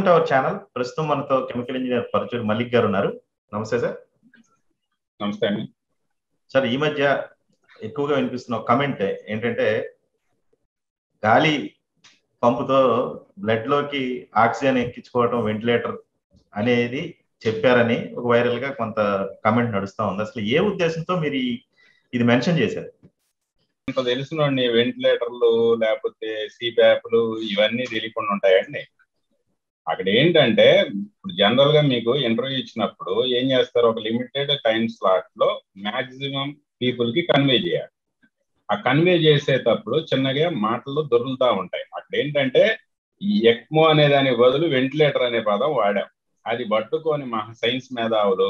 Welcome to our channel ప్రస్తుతం మనతో chemical engineer Paruchuri Malik గారు ఉన్నారు నమస్తే సార్ నమస్తే అండి సార్ ఈ మధ్య ఎక్కువగా వినిపిస్తున్న ఒక కమెంట్ ఏంటంటే గాలి పంపుతో బ్లడ్ లోకి ఆక్సిజన్ ఎక్కించుకోవటం వెంటిలేటర్ అనేది చెప్పారని ఒక వైరల్ గా కొంత కమెంట్ నడుస్తా ఉంది అసలు ఏ ఉద్దేశంతో మీరు ఈ- ఇది మెన్షన్ చేశారు ఇంత తెలిసినోడిని వెంటిలేటర్లు లేకపోతే సిప్యాప్లు ఇవన్నీ తెలియకుండా ఉంటాయండి అక్కడ ఏంటంటే ఇప్పుడు జనరల్ గా మీకు ఇంటర్వ్యూ ఇచ్చినప్పుడు ఏం చేస్తారు ఒక లిమిటెడ్ టైం స్లాట్ లో మాక్సిమం పీపుల్ కి కన్వే చేయాలి ఆ కన్వే చేసేటప్పుడు చిన్నగా మాటలు దొరుకుతా ఉంటాయి అక్కడ ఏంటంటే ఈ ఎక్మో అనే దాని బదులు వెంటిలేటర్ అనే పదం వాడాం అది పట్టుకొని మా సైన్స్ మేధావులు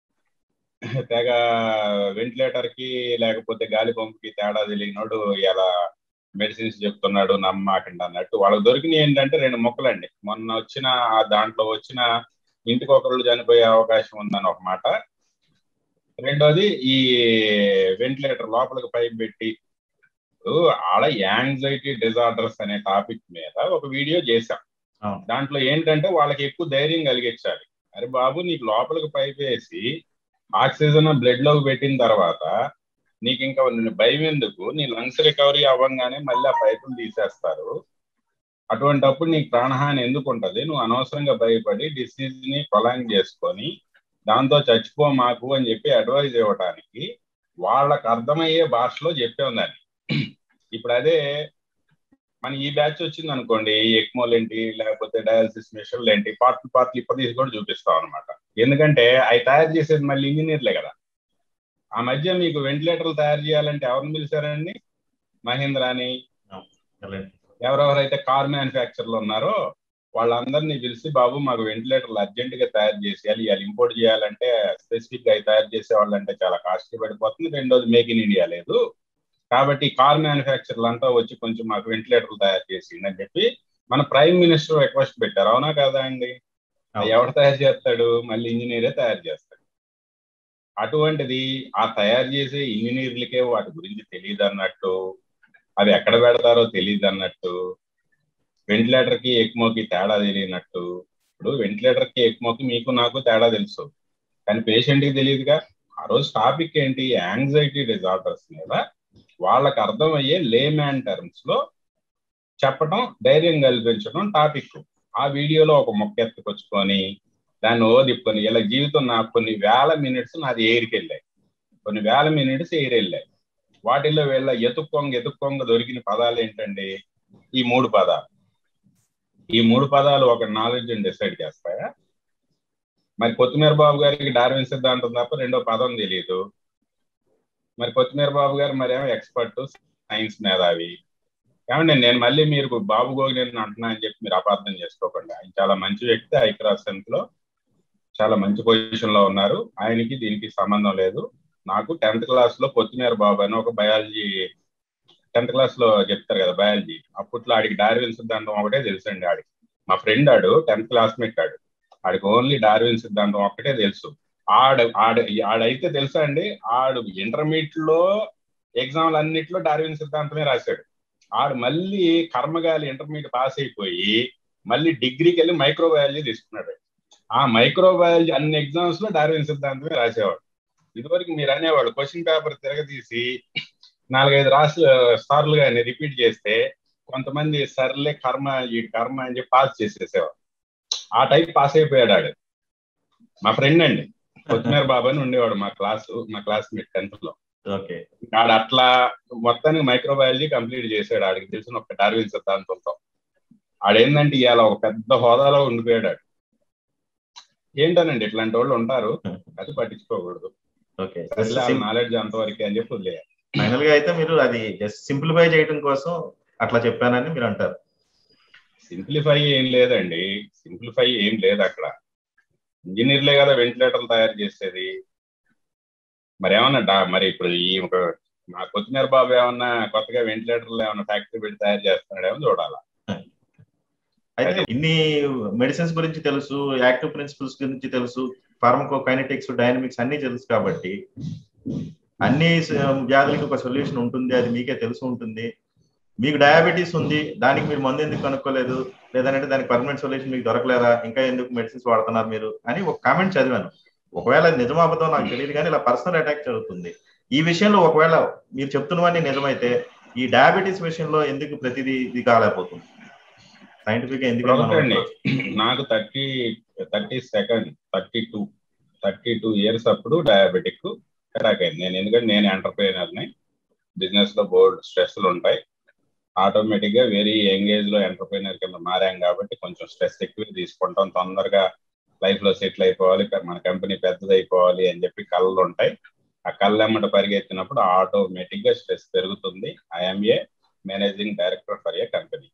తెగ వెంటిలేటర్ కి లేకపోతే గాలి పంపుకి తేడా తెలియనోడు ఇలా మెడిసిన్స్ చెప్తున్నాడు నమ్మాకండి అన్నట్టు వాళ్ళకి దొరికినవి ఏంటంటే రెండు మొక్కలండి మొన్న వచ్చిన ఆ దాంట్లో వచ్చిన ఇంటికి ఒకళ్ళు చనిపోయే అవకాశం ఉందని ఒక మాట రెండోది ఈ వెంటిలేటర్ లోపలికి పైప్ పెట్టి ఇప్పుడు ఆడ యాంగ్జైటీ డిజార్డర్స్ అనే టాపిక్ మీద ఒక వీడియో చేశాం అవును. దాంట్లో ఏంటంటే వాళ్ళకి ఎక్కువ ధైర్యం కలిగించాలి అరే బాబు నీకు లోపలికి పైప్ వేసి ఆక్సిజన్ బ్లడ్ లోకి పెట్టిన తర్వాత నీకు ఇంకా నిన్ను భయం ఎందుకు నీ లంగ్స్ రికవరీ అవ్వగానే మళ్ళీ ఆ పైపులు తీసేస్తారు అటువంటప్పుడు నీకు ప్రాణహాని ఎందుకు ఉంటది నువ్వు అనవసరంగా భయపడి డిసీజ్ ని ప్రొలాంగ్ చేసుకొని దాంతో చచ్చిపో మాకు అని చెప్పి అడ్వైజ్ ఇవ్వడానికి వాళ్ళకి అర్థమయ్యే భాషలో చెప్పాం దాన్ని ఇప్పుడు అదే మన ఈ బ్యాచ్ వచ్చింది అనుకోండి ఎక్మోల్ ఏంటి లేకపోతే డయాలసిస్ మిషన్లు ఏంటి పార్ట్లు పార్ట్లు ఇప్పటి కూడా చూపిస్తాం అనమాట ఎందుకంటే అవి తయారు చేసేది మళ్ళీ ఇంజనీర్లే కదా ఆ మధ్య మీకు వెంటిలేటర్లు తయారు చేయాలంటే ఎవరిని పిలిచారండి మహేంద్రాని ఎవరెవరైతే కార్ మ్యానుఫ్యాక్చర్లు ఉన్నారో వాళ్ళందరినీ పిలిచి బాబు మాకు వెంటిలేటర్లు అర్జెంట్ గా తయారు చేసేయాలి ఇవాళ ఇంపోర్ట్ చేయాలంటే స్పెసిఫిక్ గా అవి తయారు చేసే వాళ్ళంటే చాలా కాస్ట్లీ పడిపోతుంది రెండోది మేక్ ఇన్ ఇండియా లేదు కాబట్టి కార్ మ్యానుఫ్యాక్చర్లు అంతా వచ్చి కొంచెం మాకు వెంటిలేటర్లు తయారు చేసిండి అని చెప్పి మన ప్రైమ్ మినిస్టర్ రిక్వెస్ట్ పెట్టారు అవునా కదా అండి అది ఎవడు తయారు చేస్తాడు మళ్ళీ ఇంజనీరే తయారు చేస్తాడు అటువంటిది ఆ తయారు చేసే ఇంజనీర్లకే వాటి గురించి తెలియదు అన్నట్టు అవి ఎక్కడ పెడతారో తెలియదు అన్నట్టు వెంటిలేటర్ కి ఎక్మోకి తేడా తెలియనట్టు ఇప్పుడు వెంటిలేటర్ కి ఎక్మోకి మీకు నాకు తేడా తెలుసు కానీ పేషెంట్ కి తెలియదుగా ఆ రోజు టాపిక్ ఏంటి యాంగ్జైటీ డిజార్డర్స్ మీద వాళ్ళకి అర్థమయ్యే లేమ్యాన్ టర్మ్స్ లో చెప్పడం ధైర్యం కల్పించడం టాపిక్ ఆ వీడియోలో ఒక మొక్క ఎత్తుకొచ్చుకొని దాన్ని ఓ తిప్పుకొని ఇలా జీవితం నాకు కొన్ని వేల మినిట్స్ నాది ఎయిర్కి వెళ్ళాయి కొన్ని వేల మినిట్స్ ఎయిర్ వెళ్ళాయి వాటిల్లో వీళ్ళ ఎతుక్కొంగ ఎతుక్కొంగ దొరికిన పదాలు ఏంటండి ఈ మూడు పదాలు ఈ మూడు పదాలు ఒక నాలెడ్జ్ డిసైడ్ చేస్తాయా మరి కొత్తిమీర బాబు గారికి డార్విన్ సిద్ధాంతం తప్ప రెండో పదం తెలియదు మరి కొత్తిమీర బాబు గారు మరేమో ఎక్స్పర్ట్ సైన్స్ మేధావి ఏమండి నేను మళ్ళీ మీరు బాబు గోగినేని అంటున్నా అని చెప్పి మీరు అపార్థం చేసుకోకండి ఆయన చాలా మంచి వ్యక్తి ఐక్యరాజ్యంలో లో చాలా మంచి పొజిషన్ లో ఉన్నారు ఆయనకి దీనికి సంబంధం లేదు నాకు టెన్త్ క్లాస్ లో కొత్తిమీర బాబు అని ఒక బయాలజీ టెన్త్ క్లాస్ లో చెప్తారు కదా బయాలజీ అప్పట్లో ఆడికి డార్విన్ సిద్ధాంతం ఒకటే తెలుసండి ఆడికి మా ఫ్రెండ్ ఆడు టెన్త్ క్లాస్మేట్ ఆడు ఆడికి ఓన్లీ డార్విన్ సిద్ధాంతం ఒక్కటే తెలుసు ఆడ ఆడ ఆడైతే తెలుసా అండి ఆడు ఇంటర్మీడియట్ లో ఎగ్జామ్లు అన్నిట్లో డార్విన్ సిద్ధాంతమే రాశాడు ఆడు మళ్ళీ కర్మగాలి ఇంటర్మీడియట్ పాస్ అయిపోయి మళ్ళీ డిగ్రీకి వెళ్ళి మైక్రోబయాలజీ తీసుకున్నాడు ఆ మైక్రోబయాలజీ అన్ని ఎగ్జామ్స్ లో డార్విన్ సిద్ధాంతమే రాసేవాడు ఇదివరకు మీరు అనేవాడు క్వశ్చన్ పేపర్ తిరగదీసి నాలుగైదు రాసి సార్లు కానీ రిపీట్ చేస్తే కొంతమంది సర్లే కర్మ ఈ కర్మ అని చెప్పి పాస్ చేసేసేవాడు ఆ టైప్ పాస్ అయిపోయాడు ఆడు మా ఫ్రెండ్ అండి కొత్తిమీర బాబు అని ఉండేవాడు మా క్లాస్ మా క్లాస్మేట్ టెన్త్ లో ఓకే ఆడు అట్లా మొత్తానికి మైక్రోబయాలజీ కంప్లీట్ చేశాడు ఆడికి తెలిసిన ఒక డార్విన్ సిద్ధాంతంతో ఆడేందంటే ఇవాళ ఒక పెద్ద హోదాలో ఉండిపోయాడు ఆడు ఏంటోనండి ఇట్లాంటి వాళ్ళు ఉంటారు అది పట్టించుకోకూడదు ఓకే నాలెడ్జ్ అంతవరకే అని చెప్పి వదిలేయాలి ఫైనల్ గా అయితే మీరు అది జస్ట్ సింప్లిఫై చేయడం కోసం అట్లా చెప్పానని మీరు అంటారు సింప్లిఫై ఏం లేదండి సింప్లిఫై ఏం లేదు అక్కడ ఇంజనీర్లే కదా వెంటిలేటర్లు తయారు చేసేది మరి ఏమన్నా డా- మరి ఇప్పుడు ఈ ఒక మా కొత్తిమీర బాబు ఏమన్నా కొత్తగా వెంటిలేటర్లు ఏమన్నా ఫ్యాక్టరీ పెట్టి తయారు చేస్తున్నాడేమో చూడాలా అయితే ఇన్ని మెడిసిన్స్ గురించి తెలుసు యాక్టివ్ ప్రిన్సిపల్స్ గురించి తెలుసు ఫార్మకో కైనటిక్స్ డైనమిక్స్ అన్ని తెలుసు కాబట్టి అన్ని స- వ్యాధులకి ఒక సొల్యూషన్ ఉంటుంది అది మీకే తెలిసి ఉంటుంది మీకు డయాబెటీస్ ఉంది దానికి మీరు మందు ఎందుకు కనుక్కోలేదు లేదంటే దానికి పర్మనెంట్ సొల్యూషన్ మీకు దొరకలేదా ఇంకా ఎందుకు మెడిసిన్స్ వాడుతున్నారు మీరు అని ఒక కామెంట్ చదివాను ఒకవేళ అది నిజమాబద్ధం నాకు తెలియదు కానీ ఇలా పర్సనల్ అటాక్ జరుగుతుంది ఈ విషయంలో ఒకవేళ మీరు చెప్తున్నవన్నీ నిజమైతే ఈ డయాబెటీస్ విషయంలో ఎందుకు ప్రతిదీ ఇది కాలేకపోతుంది సైంటిఫిక్ ఎందుకు ఒకటండి నాకు thirty thirty second thirty two thirty two years అప్పుడు డయాబెటిక్ అటాక్ అయింది నేను ఎందుకంటే నేను ఎంటర్ప్రైనర్ని బిజినెస్ లో బోర్డ్ స్ట్రెస్లు ఉంటాయి ఆటోమేటిక్ గా వెరీ యంగేజ్ లో ఎంటర్ప్రైనర్ కింద మారాం కాబట్టి కొంచెం స్ట్రెస్ ఎక్కువ తీసుకుంటాం తొందరగా లైఫ్ లో సెటిల్ అయిపోవాలి మన కంపెనీ పెద్దది అయిపోవాలి అని చెప్పి కళ్ళు ఉంటాయి ఆ కళ్ళు ఎమ్మట పరిగెత్తినప్పుడు ఆటోమేటిక్ గా స్ట్రెస్ పెరుగుతుంది I'm a managing director for a company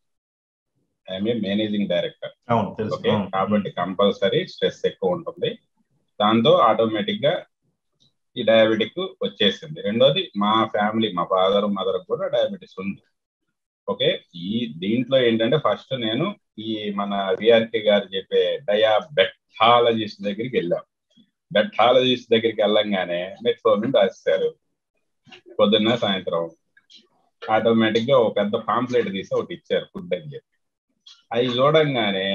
I'm a managing director okay కాబట్టి కంపల్సరీ స్ట్రెస్ ఎక్కువ ఉంటుంది దాంతో ఆటోమేటిక్ గా ఈ డయాబెటిక్ వచ్చేసింది రెండోది మా ఫ్యామిలీ మా ఫాదర్ మదర్ కూడా డయాబెటీస్ ఉంది ఓకే ఈ దీంట్లో ఏంటంటే ఫస్ట్ నేను ఈ మన విఆర్కే గారు చెప్పే డయాబెటాలజిస్ట్ దగ్గరికి వెళ్ళాం బెటాలజిస్ట్ దగ్గరికి వెళ్ళంగానే మెట్ఫోమిన్ రాస్తారు పొద్దున్న సాయంత్రం ఆటోమేటిక్ గా ఒక పెద్ద పాంప్లెట్ తీసి ఒకటి ఇచ్చారు ఫుడ్ అని చెప్పి అవి చూడంగానే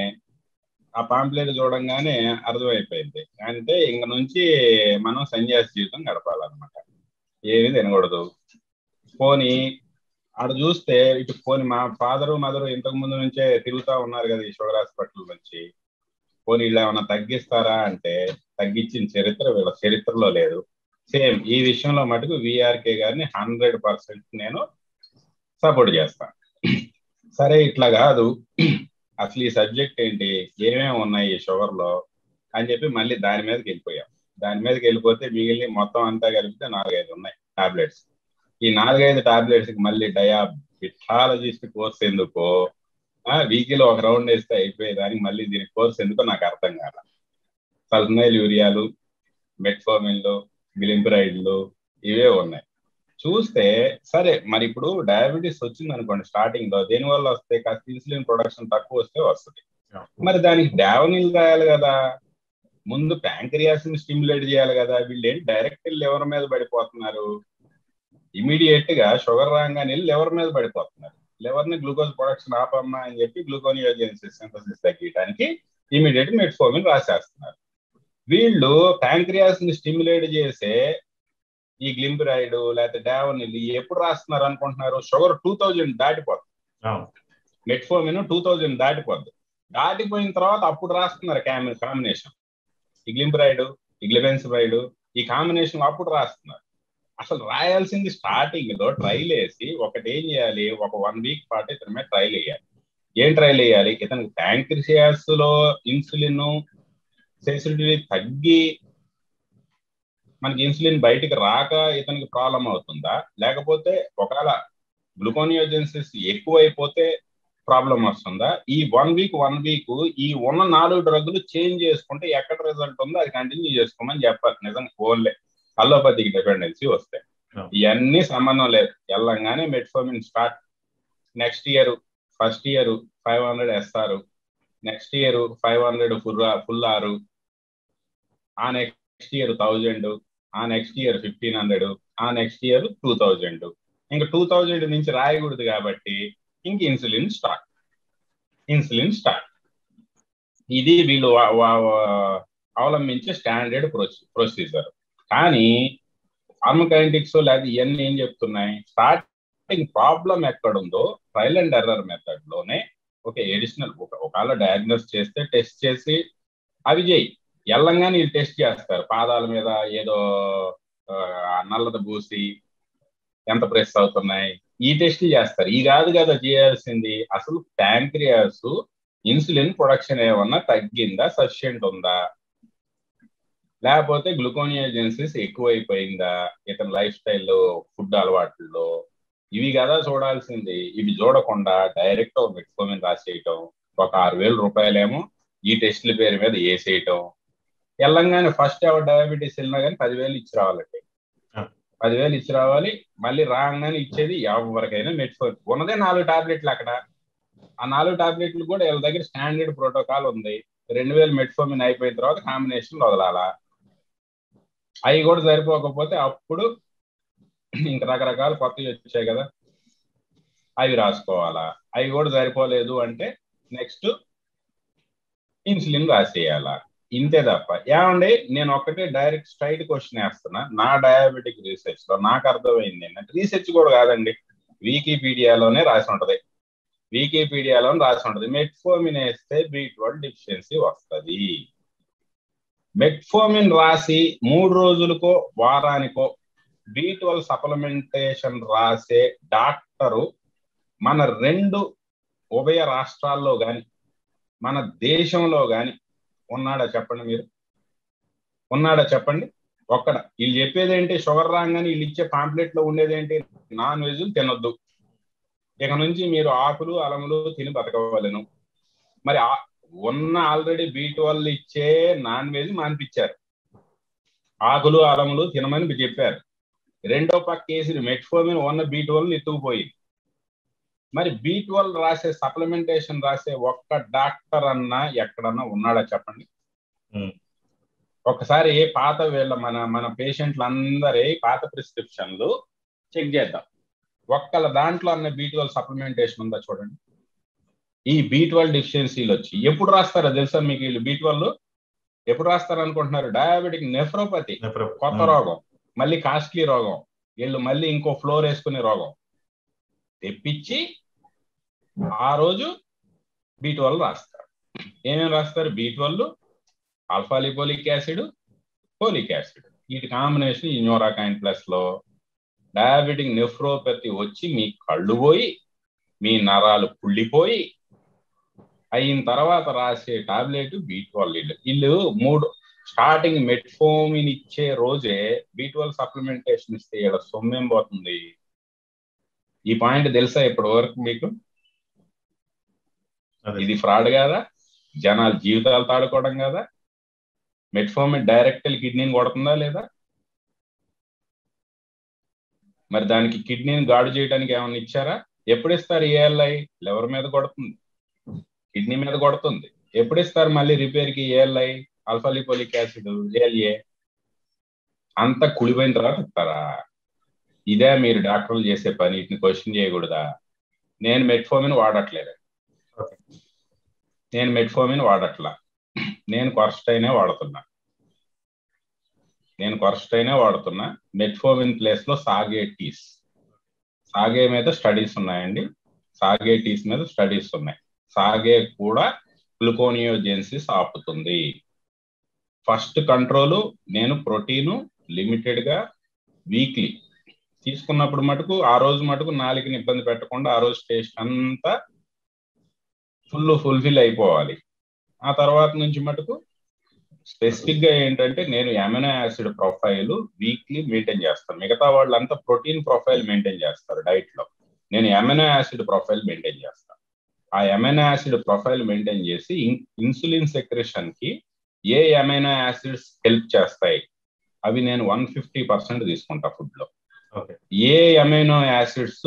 ఆ పాంప్లెట్ చూడంగానే అర్థమైపోయింది అంటే ఇంక నుంచి మనం సన్యాసి జీవితం గడపాలన్నమాట ఏమి తినకూడదు పోని ఆడ చూస్తే ఇటు పోని మా ఫాదరు మదరు ఇంతకు ముందు నుంచే తిరుగుతా ఉన్నారు కదా ఈ షుగర్ హాస్పిటల్ నుంచి పోనీ వీళ్ళు ఏమైనా తగ్గిస్తారా అంటే తగ్గించిన చరిత్ర వీళ్ళ చరిత్రలో లేదు సేమ్ ఈ విషయంలో మటుకు విఆర్కే గారిని హండ్రెడ్ పర్సెంట్ నేను సపోర్ట్ చేస్తాను సరే ఇట్లా కాదు అసలు ఈ సబ్జెక్ట్ ఏంటి ఏమేమి ఉన్నాయి ఈ షుగర్ లో అని చెప్పి మళ్ళీ దాని మీదకి వెళ్ళిపోయాం దాని మీదకి వెళ్ళిపోతే మిగిలిన మొత్తం అంతా కలిపితే నాలుగైదు ఉన్నాయి టాబ్లెట్స్ ఈ నాలుగైదు టాబ్లెట్స్ కి మళ్ళీ డయాబిటాలజిస్ట్ కోర్స్ ఎందుకో వీకిలో ఒక రౌండ్ వేస్తే అయిపోయే దానికి మళ్ళీ దీని కోర్స్ ఎందుకో నాకు అర్థం కాల సల్ఫనైల్ యూరియాలు మెట్ఫోమిన్లు గ్లింపిరైడ్లు ఇవే ఉన్నాయి చూస్తే సరే మరి ఇప్పుడు డయాబెటీస్ వచ్చింది అనుకోండి స్టార్టింగ్ లో దేని వల్ల వస్తే కాస్త ఇన్సులిన్ ప్రొడక్షన్ తక్కువ వస్తే వస్తుంది మరి దానికి డావనిల్ రాయాలి కదా ముందు ప్యాంక్రియాస్ ని స్టిమ్యులేట్ చేయాలి కదా వీళ్ళు ఏంటి డైరెక్ట్ లివర్ మీద పడిపోతున్నారు ఇమీడియట్ గా షుగర్ రాగానే లివర్ మీద పడిపోతున్నారు లివర్ ని గ్లూకోజ్ ప్రొడక్షన్ ఆపమ్మా అని చెప్పి గ్లూకోనియోజెన్సిస్ సింథసిస్ తగ్గడానికి ఇమీడియట్ మెట్ఫోమిన్ రాసేస్తున్నారు వీళ్ళు ప్యాంక్రియాస్ ని స్టిమ్యులేట్ చేసే ఈ గ్లింపిరైడ్ లేకపోతే డావనిల్ ఎప్పుడు రాస్తున్నారు అనుకుంటున్నారు షుగర్ టూ థౌజండ్ దాటిపోతుంది మెట్ఫోమిన్ టూ థౌజండ్ దాటిపోద్ది దాటిపోయిన తర్వాత అప్పుడు రాస్తున్నారు కాంబినేషన్ ఈ గ్లింపిరైడ్ ఈ గ్లిబెన్సిరైడ్ ఈ కాంబినేషన్ అప్పుడు రాస్తున్నారు అసలు రాయాల్సింది స్టార్టింగ్ లో ట్రైల్ వేసి ఒకటి ఏం చేయాలి ఒక వన్ వీక్ పాటు ఇతని మీద ట్రైల్ వేయాలి ఏం ట్రైల్ వేయాలి ఇతనికి ప్యాంక్రిసియాస్ లో ఇన్సులిన్ సెన్సిటివిటీ తగ్గి మనకి ఇన్సులిన్ బయటికి రాక ఇతనికి ప్రాబ్లం అవుతుందా లేకపోతే ఒకవేళ గ్లూకోనియోజెన్సిస్ ఎక్కువైపోతే ప్రాబ్లం వస్తుందా ఈ వన్ వీక్ వన్ వీక్ ఈ ఉన్న నాలుగు డ్రగ్లు చేంజ్ చేసుకుంటే ఎక్కడ రిజల్ట్ ఉందో అది కంటిన్యూ చేసుకోమని చెప్పాలి నిజంగా ఫోన్లే అల్లోపతికి డిపెండెన్సీ వస్తాయి ఇవన్నీ సంబంధం లేదు వెళ్ళంగానే metformin start next year first year five hundred వేస్తారు next year five hundred full full ఆరు ఆ నెక్స్ట్ ఇయర్ థౌజండ్ ఆ నెక్స్ట్ ఇయర్ ఫిఫ్టీన్ హండ్రెడ్ ఆ నెక్స్ట్ ఇయర్ టూ థౌజండ్ ఇంకా టూ థౌజండ్ నుంచి రాయకూడదు కాబట్టి ఇంక ఇన్సులిన్ స్టార్ట్ ఇన్సులిన్ స్టార్ట్ ఇది వీళ్ళు అవలంబించే స్టాండర్డ్ ప్రొసీజర్ కానీ ఫార్మకైనటిక్స్ లేదా ఇవన్నీ ఏం చెప్తున్నాయి స్టార్టింగ్ ప్రాబ్లం ఎక్కడుందో ట్రయల్ అండ్ ఎర్రర్ మెథడ్ లోనే ఒక ఎడిషనల్ ఒకవేళ డయాగ్నోస్ చేస్తే టెస్ట్ చేసి అవి చేయి ఎల్లంగానే వీళ్ళు టెస్ట్ చేస్తారు పాదాల మీద ఏదో నల్లది పూసి ఎంత ప్రెస్ అవుతున్నాయి ఈ టెస్ట్ చేస్తారు ఈ కాదు కదా చేయాల్సింది అసలు ప్యాంక్రియాస్ ఇన్సులిన్ ప్రొడక్షన్ ఏమన్నా తగ్గిందా సఫిషియంట్ ఉందా లేకపోతే గ్లూకోనియోజెన్సిస్ ఎక్కువైపోయిందా ఇతని లైఫ్ స్టైల్లో ఫుడ్ అలవాట్లలో ఇవి కదా చూడాల్సింది ఇవి చూడకుండా డైరెక్ట్ మెట్ఫోమిన్ రాసేయటం ఒక ఆరు వేల రూపాయలేమో ఈ టెస్ట్ల పేరు మీద వేసేయటం వెళ్ళంగానే ఫస్ట్ ఎవరు డయాబెటీస్ వెళ్ళినా కానీ పదివేలు ఇచ్చి రావాలండి పదివేలు ఇచ్చి రావాలి మళ్ళీ రాగానే ఇచ్చేది ఎవరికైనా మెట్ఫోన్ ఉన్నదే నాలుగు టాబ్లెట్లు అక్కడ ఆ నాలుగు టాబ్లెట్లు కూడా వీళ్ళ దగ్గర స్టాండర్డ్ ప్రోటోకాల్ ఉంది రెండు వేలు మెట్ఫోమిన్ అయిపోయిన తర్వాత కాంబినేషన్ వదలాలా అవి కూడా సరిపోకపోతే అప్పుడు ఇంక రకరకాల కొత్తవి వచ్చాయి కదా అవి రాసుకోవాలా అవి కూడా సరిపోలేదు అంటే నెక్స్ట్ ఇన్సులిన్ రాసేయాలా ఇంతే తప్ప ఏమండి నేను ఒకటే డైరెక్ట్ స్ట్రైట్ క్వశ్చన్ వేస్తున్నా నా డయాబెటిక్ రీసెర్చ్ లో నాకు అర్థమైంది ఏంటంటే రీసెర్చ్ కూడా కాదండి వికీపీడియాలోనే రాసి ఉంటది వికీపీడియాలో రాసి ఉంటది మెట్ఫోమిన్ వేస్తే బీ ట్వెల్వ్ డిఫిషియన్సీ వస్తుంది మెట్ఫోమిన్ రాసి మూడు రోజులకో వారానికో బీ ట్వెల్వ్ సప్లిమెంటేషన్ రాసే డాక్టరు మన రెండు ఉభయ రాష్ట్రాల్లో గాని మన దేశంలో గాని ఉన్నాడా చెప్పండి మీరు ఉన్నాడా చెప్పండి ఒక్కడ వీళ్ళు చెప్పేది ఏంటి షుగర్ రాగానే వీళ్ళు ఇచ్చే పాంప్లెట్ లో ఉండేది ఏంటి నాన్ వెజ్ తినొద్దు ఇక నుంచి మీరు ఆకులు అలములు తిని బతకవలను మరి ఉన్న ఆల్రెడీ బీ ట్వెల్వ్ ఇచ్చే నాన్ వెజ్ మానిపించారు ఆకులు అలములు తినమని చెప్పారు రెండో పక్క కేసులు మెట్ఫోమిన్ ఉన్న బీ ట్వెల్వ్ ఎత్తుకుపోయింది మరి బీ ట్వెల్వ్ రాసే సప్లిమెంటేషన్ రాసే ఒక్క డాక్టర్ అన్నా ఎక్కడన్నా ఉన్నాడా చెప్పండి ఒకసారి పాత వీళ్ళ మన మన పేషెంట్లు అందరి పాత ప్రిస్క్రిప్షన్లు చెక్ చేద్దాం ఒక్కల దాంట్లో అన్న బీ ట్వెల్వ్ సప్లిమెంటేషన్ ఉందా చూడండి ఈ బీ ట్వెల్వ్ డిఫిషియన్సీలు వచ్చి ఎప్పుడు రాస్తారో తెలుసా మీకు వీళ్ళు బీ ట్వెల్వ్ ఎప్పుడు రాస్తారు అనుకుంటున్నారు డయాబెటిక్ నెఫ్రోపతి కొత్త రోగం మళ్ళీ కాస్ట్లీ రోగం వీళ్ళు మళ్ళీ ఇంకో ఫ్లోర్ వేసుకునే రోగం తెప్పించి ఆ రోజు బీ ట్వెల్వ్ రాస్తారు ఏమేమి రాస్తారు B twelve alpha lipoic acid folic acid వీటి కాంబినేషన్ ఈ న్యూరాకైన్ ప్లస్ లో డయాబెటిక్ నెఫ్రోపతి వచ్చి మీ కళ్ళు పోయి మీ నరాలు కుళ్ళిపోయి అయిన తర్వాత రాసే టాబ్లెట్ బీ ట్వెల్వ్ వీళ్ళు వీళ్ళు మూడు స్టార్టింగ్ మెట్ఫోమిన్ ఇచ్చే రోజే బీ ట్వెల్వ్ సప్లిమెంటేషన్ ఇస్తే ఇక్కడ సొమ్మేం పోతుంది ఈ పాయింట్ తెలుసా ఇప్పటి వరకు మీకు ఇది ఫ్రాడ్ కాదా జనాల జీవితాలు తాడుకోవడం కదా మెట్ఫోమిన్ డైరెక్ట్ కిడ్నీని కొడుతుందా లేదా మరి దానికి కిడ్నీని గాడు చేయడానికి ఏమైనా ఇచ్చారా ఎప్పుడు ఇస్తారు ఏఎల్ఐ లెవర్ మీద కొడుతుంది కిడ్నీ మీద కొడుతుంది ఎప్పుడు ఇస్తారు మళ్ళీ రిపేర్ కి ఏఎల్ఐ అల్ఫాలిపోలిక్ యాసిడ్ ఏఎల్ఏ అంత కుడిపోయిన తర్వాత ఇస్తారా ఇదే మీరు డాక్టర్లు చేసే పని వీటిని క్వశ్చన్ చేయకూడదా నేను మెట్ఫోమిన్ వాడట్లేదు నేను మెట్ఫోమిన్ వాడట్లా నేను కొరస్టైనే వాడుతున్నా నేను కొరస్టైనే వాడుతున్నా మెట్ఫోమిన్ ప్లేస్ లో సాగే టీస్ సాగే మీద స్టడీస్ ఉన్నాయండి సాగే టీస్ మీద స్టడీస్ ఉన్నాయి సాగే కూడా గ్లూకోనియోజెన్సిస్ ఆపుతుంది ఫస్ట్ కంట్రోల్ నేను ప్రోటీను లిమిటెడ్ గా వీక్లీ తీసుకున్నప్పుడు మటుకు ఆ రోజు మటుకు నాలుగుని ఇబ్బంది పెట్టకుండా ఆ రోజు టేస్ట్ అంతా ఫుల్ ఫుల్ఫిల్ అయిపోవాలి ఆ తర్వాత నుంచి మటుకు స్పెసిఫిక్ గా ఏంటంటే నేను amino acid profile weekly maintain చేస్తాను మిగతా వాళ్ళంతా ప్రోటీన్ ప్రొఫైల్ మెయింటైన్ చేస్తారు డైట్ లో నేను అమినో యాసిడ్ ప్రొఫైల్ మెయింటైన్ చేస్తాను ఆ అమైనో యాసిడ్ ప్రొఫైల్ మెయింటైన్ చేసి ఇన్సులిన్ సెక్రెషన్ కి ఏ అమైనో యాసిడ్స్ హెల్ప్ చేస్తాయి అవి నేను వన్ ఫిఫ్టీ పర్సెంట్ తీసుకుంటా ఫుడ్ లో ఏ అమైనో యాసిడ్స్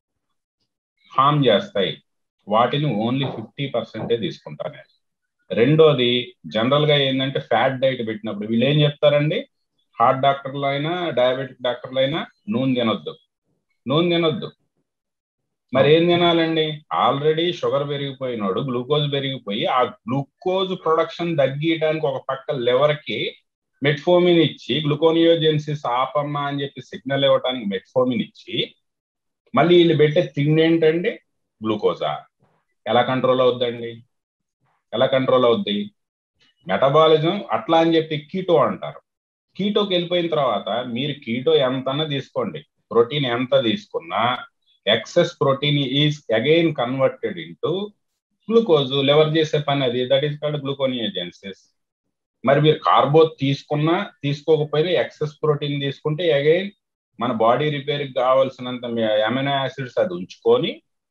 హామ్ చేస్తాయి వాటిని ఓన్లీ ఫిఫ్టీ పర్సెంటే తీసుకుంటా నేను రెండోది జనరల్ గా ఏంటంటే ఫ్యాట్ డైట్ పెట్టినప్పుడు వీళ్ళు ఏం చెప్తారండి హార్ట్ డాక్టర్లు అయినా డయాబెటిక్ డాక్టర్లు అయినా నూనె తినొద్దు నూనె తినొద్దు మరి ఏం తినాలండి ఆల్రెడీ షుగర్ పెరిగిపోయినాడు గ్లూకోజ్ పెరిగిపోయి ఆ గ్లూకోజ్ ప్రొడక్షన్ తగ్గియడానికి ఒక పక్క లెవర్ కి మెట్ఫోమిన్ ఇచ్చి గ్లూకోనియోజెన్సిస్ ఆపమ్మా అని చెప్పి సిగ్నల్ ఇవ్వడానికి మెట్ఫోమిన్ ఇచ్చి మళ్ళీ వీళ్ళు పెట్టే తిండి ఏంటండి గ్లూకోజా ఎలా కంట్రోల్ అవుద్దండి ఎలా కంట్రోల్ అవుద్ది మెటబాలిజం అట్లా అని చెప్పి కీటో అంటారు కీటోకి వెళ్ళిపోయిన తర్వాత మీరు కీటో ఎంతన్నా తీసుకోండి ప్రోటీన్ ఎంత తీసుకున్నా excess protein is again converted into glucose liver చేసే పని అది దట్ ఈస్ కాల్డ్ గ్లూకోనియోజెన్సిస్ మరి మీరు కార్బో తీసుకున్నా తీసుకోకపోయినా ఎక్సెస్ ప్రోటీన్ తీసుకుంటే అగైన్ మన బాడీ రిపేర్ కావాల్సినంత అమినో యాసిడ్స్ అది ఉంచుకొని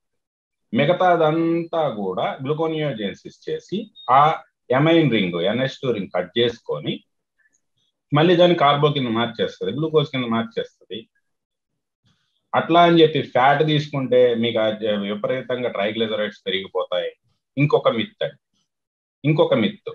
మిగతాదంతా కూడా గ్లూకోనియోజెన్సిస్ చేసి ఆ amine ring N S two ring cut చేసుకొని మళ్ళీ దాన్ని కార్బో కింద మార్చేస్తుంది గ్లూకోజ్ కింద మార్చేస్తుంది అట్లా అని చెప్పి ఫ్యాట్ తీసుకుంటే మీకు విపరీతంగా ట్రైగ్లిజరైడ్స్ పెరిగిపోతాయి ఇంకొక మిత్ అండి ఇంకొక మిత్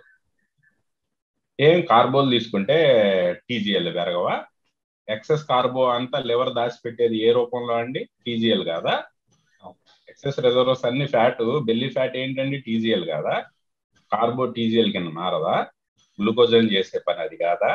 ఏం కార్బోలు తీసుకుంటే టీజీఎల్ పెరగవా ఎక్సెస్ కార్బో అంతా లివర్ దాచిపెట్టేది ఏ రూపంలో అండి టీజీఎల్ కాదా ఎక్సెస్ రిజర్వ్స్ అన్ని ఫ్యాట్ బెల్లి ఫ్యాట్ ఏంటండి టీజీఎల్ కాదా కార్బో టీజీఎల్ కింద మారదా గ్లూకోజన్ చేసే పని అది కాదా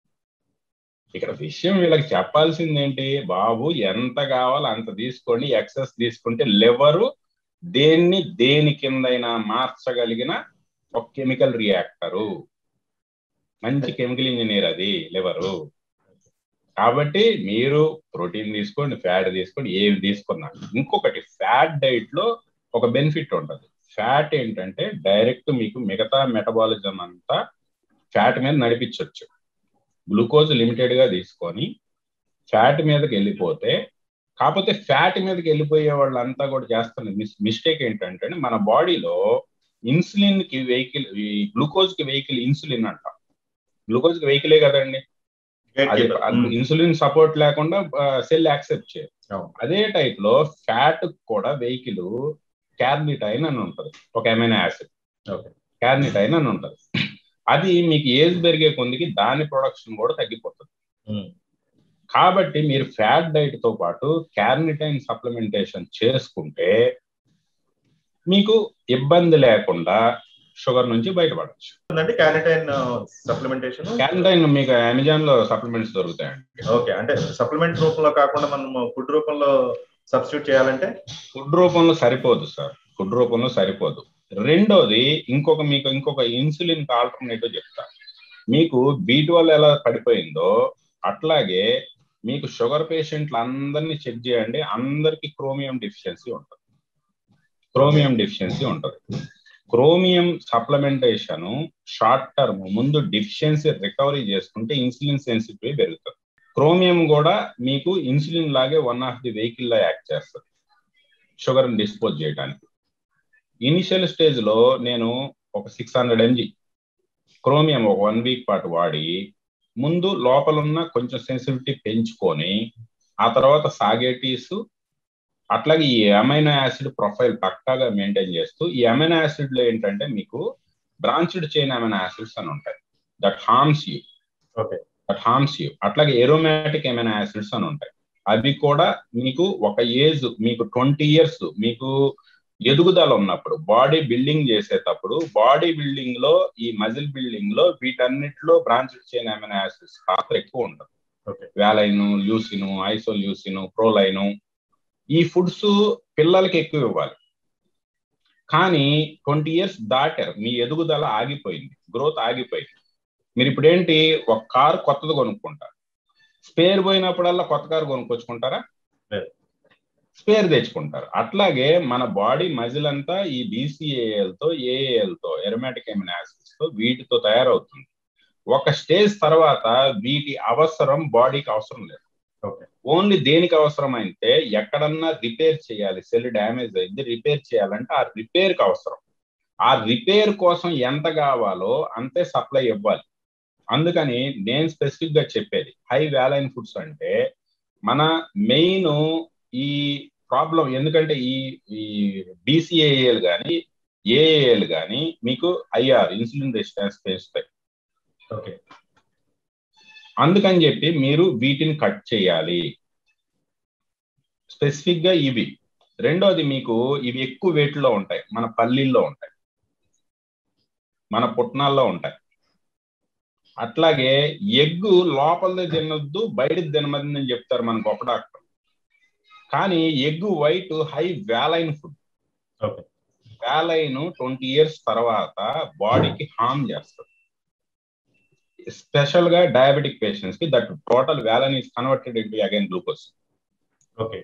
ఇక్కడ విషయం వీళ్ళకి చెప్పాల్సింది ఏంటి బాబు ఎంత కావాలో అంత తీసుకోండి ఎక్సెస్ తీసుకుంటే లివరు దేన్ని దేని కిందైనా మార్చగలిగిన ఒక కెమికల్ రియాక్టరు మంచి కెమికల్ ఇంజనీర్ అది లివరు కాబట్టి మీరు ప్రోటీన్ తీసుకోండి ఫ్యాట్ తీసుకోండి ఏవి తీసుకున్నా ఇంకొకటి ఫ్యాట్ డైట్ లో ఒక బెనిఫిట్ ఉంటుంది ఫ్యాట్ ఏంటంటే డైరెక్ట్ మీకు మిగతా మెటబాలిజం అంతా ఫ్యాట్ మీద నడిపించవచ్చు గ్లూకోజ్ లిమిటెడ్ గా తీసుకొని ఫ్యాట్ మీదకి వెళ్ళిపోతే కాకపోతే ఫ్యాట్ మీదకి వెళ్ళిపోయే వాళ్ళంతా కూడా చేస్తున్న మిస్టేక్ ఏంటంటే మన బాడీలో ఇన్సులిన్ కి వెహికల్ గ్లూకోజ్ కి వెహికల్ ఇన్సులిన్ అంట గ్లూకోజ్ కి వెహికలే కదండి అది ఇన్సులిన్ సపోర్ట్ లేకుండా సెల్ యాక్సెప్ట్ చేయదు అదే టైప్ లో ఫ్యాట్ కూడా వెహికల్ క్యార్నిటైన్ అని ఉంటది ఒక ఎమైనా యాసిడ్ క్యార్నిటైన్ అని ఉంటది అది మీకు ఏజ్ పెరిగే కొందికి దాని ప్రొడక్షన్ కూడా తగ్గిపోతుంది కాబట్టి మీరు ఫ్యాట్ డైట్ తో పాటు క్యార్నిటైన్ సప్లిమెంటేషన్ చేసుకుంటే మీకు ఇబ్బంది లేకుండా షుగర్ నుంచి బయటపడచ్చు క్యానిటైన్ సప్లిమెంటేషన్ క్యారంటైన్ మీకు అమెజాన్ లో సప్లిమెంట్స్ దొరుకుతాయండి ఓకే అంటే సప్లిమెంట్ రూపంలో కాకుండా మనం ఫుడ్ రూపంలో సబ్స్టిట్యూట్ చేయాలంటే ఫుడ్ రూపంలో సరిపోదు సార్ ఫుడ్ రూపంలో సరిపోదు రెండోది ఇంకొక మీకు ఇంకొక ఇన్సులిన్ ఆల్టర్నేటివ్ చెప్తా మీకు బీట్ వల్ల ఎలా పడిపోయిందో అట్లాగే మీకు షుగర్ పేషెంట్లు అందరినీ చెక్ చేయండి అందరికి క్రోమియం డిఫిషియన్సీ ఉంటుంది క్రోమియం డిఫిషియన్సీ ఉంటుంది క్రోమియం సప్లిమెంటేషన్ షార్ట్ టర్మ్ ముందు డిఫిషియన్సీ రికవరీ చేసుకుంటే ఇన్సులిన్ సెన్సిటివ్ పెరుగుతుంది క్రోమియం కూడా మీకు ఇన్సులిన్ లాగే వన్ ఆఫ్ ది వెహికల్ లా యాక్ట్ చేస్తుంది షుగర్ డిస్పోజ్ చేయడానికి ఇనిషియల్ స్టేజ్ లో నేను ఒక సిక్స్ హండ్రెడ్ ఎంజీ క్రోమియం ఒక వన్ వీక్ పాటు వాడి ముందు లోపలున్న కొంచెం సెన్సిటివిటీ పెంచుకొని ఆ తర్వాత సాగేటీస్ అట్లాగే ఈ అమైనో యాసిడ్ ప్రొఫైల్ పక్కాగా మెయింటైన్ చేస్తూ ఈ అమైనో యాసిడ్ లో ఏంటంటే మీకు బ్రాంచ్డ్ చైన్ అమైనో యాసిడ్స్ అని ఉంటాయి that harms you okay that harms you అట్లాగే ఎరోమాటిక్ అమైనో యాసిడ్స్ అని ఉంటాయి అవి కూడా మీకు ఒక ఏజ్ మీకు ట్వంటీ ఇయర్స్ మీకు ఎదుగుదల ఉన్నప్పుడు బాడీ బిల్డింగ్ చేసేటప్పుడు బాడీ బిల్డింగ్ లో ఈ మజిల్ బిల్డింగ్ లో వీటన్నిటిలో బ్రాంచ్డ్ చైన్ అమైనో యాసిడ్స్ పాత్ర ఎక్కువ ఉంటుంది okay valine leucine isoleucine proline ఈ ఫుడ్స్ పిల్లలకి ఎక్కువ ఇవ్వాలి కానీ ట్వంటీ ఇయర్స్ దాటారు మీ ఎదుగుదల ఆగిపోయింది గ్రోత్ ఆగిపోయింది మీరు ఇప్పుడు ఏంటి ఒక కారు కొత్తది కొనుక్కుంటారు స్పేర్ పోయినప్పుడల్లా కొత్త కారు కొనుక్కొచ్చుకుంటారా లేదు. స్పేర్ తెచ్చుకుంటారు అట్లాగే మన బాడీ మజిల్ అంతా ఈ BCAL తో ఏఏఎల్ తో ఎరోమాటిక్ ఎమిన్ యాసిడ్స్ తో వీటితో తయారవుతుంది ఒక స్టేజ్ తర్వాత వీటి అవసరం బాడీకి అవసరం లేదు ఓకే ఓన్లీ దేనికి అవసరం అయితే ఎక్కడన్నా రిపేర్ చేయాలి సెల్ డ్యామేజ్ అయింది రిపేర్ చేయాలంటే ఆ రిపేర్ కి అవసరం ఆ రిపేర్ కోసం ఎంత కావాలో అంతే సప్లై ఇవ్వాలి అందుకని నేను స్పెసిఫిక్ గా చెప్పేది హై వ్యాలైన్ ఫుడ్స్ అంటే మన మెయిన్ ఈ ప్రాబ్లం ఎందుకంటే ఈ ఈ బీసీఏఎల్ కానీ ఏఏఎల్ కానీ మీకు ఐఆర్ ఇన్సులిన్ రెసిస్టెన్స్ పెంచుతాయి ఓకే అందుకని చెప్పి మీరు వీటిని కట్ చేయాలి స్పెసిఫిక్ గా ఇవి రెండోది మీకు ఇవి ఎక్కువ weight లో ఉంటాయి మన పల్లీల్లో ఉంటాయి మన పుట్నాల్లో ఉంటాయి అట్లాగే ఎగ్గు లోపలదే తినొద్దు బయట తినమని అని చెప్తారు మన గొప్ప డాక్టర్ కానీ egg white high valine food okay valine twenty years తర్వాత బాడీకి హార్మ్ చేస్తుంది స్పెషల్ గా డయాబెటిక్ పేషెంట్స్ కి that total valine is converted into again glucose okay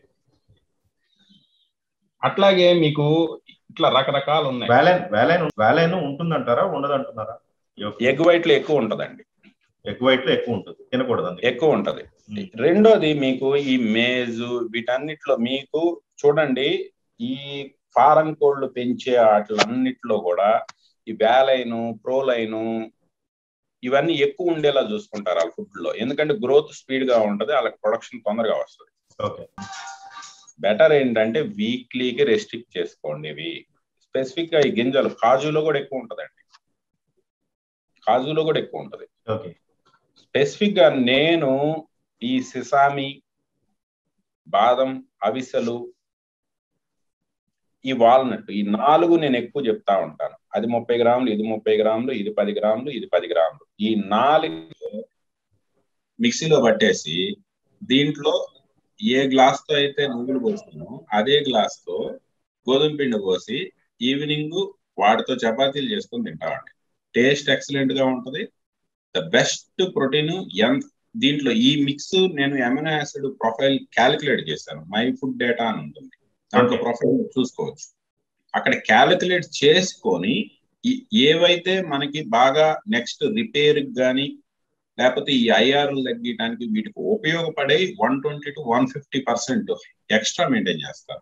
అట్లాగే మీకు ఇట్లా రకరకాలు ఉన్నాయి వ్యాలైన్ వ్యాలైన్ వ్యాలైన్ ఉంటుందంటారా ఉండదు అంటున్నారా ఎగ్ వైట్ లో ఎక్కువ ఉంటదండి ఎగ్ వైట్ లో ఎక్కువ ఉంటుంది తినకూడదు అందుకే ఎక్కువ ఉంటది రెండోది మీకు ఈ మేజు వీటన్నిటిలో మీకు చూడండి ఈ ఫారం కోళ్ళు పెంచే వాటిలన్నిటిలో కూడా ఈ వ్యాలైను ప్రోలైను ఇవన్నీ ఎక్కువ ఉండేలా చూసుకుంటారు వాళ్ళ ఫుడ్ లో ఎందుకంటే గ్రోత్ స్పీడ్ గా ఉంటది వాళ్ళకి ప్రొడక్షన్ తొందరగా వస్తుంది ఓకే బెటర్ ఏంటంటే వీక్లీకి రెస్ట్రిక్ట్ చేసుకోండి ఇవి స్పెసిఫిక్ గా ఈ గింజలు కాజులో కూడా ఎక్కువ ఉంటదండి కాజులో కూడా ఎక్కువ ఉంటది ఓకే స్పెసిఫిక్ గా నేను ఈ సిసామి బాదం అవిసెలు ఈ వాల్నట్ ఈ నాలుగు నేను ఎక్కువ చెప్తా ఉంటాను అది ముప్పై గ్రాములు ఇది ముప్పై గ్రాములు ఇది పది గ్రాములు ఇది పది గ్రాములు ఈ నాలుగు మిక్సీలో పట్టేసి దీంట్లో ఏ గ్లాస్ తో అయితే నువ్వులు పోస్తున్నామో అదే గ్లాస్ తో గోధుమ పిండి పోసి ఈవినింగ్ వాటితో చపాతీలు చేసుకొని తింటామండి టేస్ట్ ఎక్సలెంట్ గా ఉంటది ద బెస్ట్ ప్రోటీన్ ఎంత దీంట్లో ఈ మిక్స్ నేను ఎమినో యాసిడ్ ప్రొఫైల్ క్యాలిక్యులేట్ చేశాను మై ఫుడ్ డేటా అని ఉంటుంది దాంట్లో ప్రొఫైల్ చూసుకోవచ్చు అక్కడ క్యాలిక్యులేట్ చేసుకొని ఏవైతే మనకి బాగా నెక్స్ట్ రిపేర్ కానీ లేకపోతే ఈ ఐఆర్లు తగ్గించడానికి వీటికి ఉపయోగపడే one twenty to one fifty percent extra maintain చేస్తారు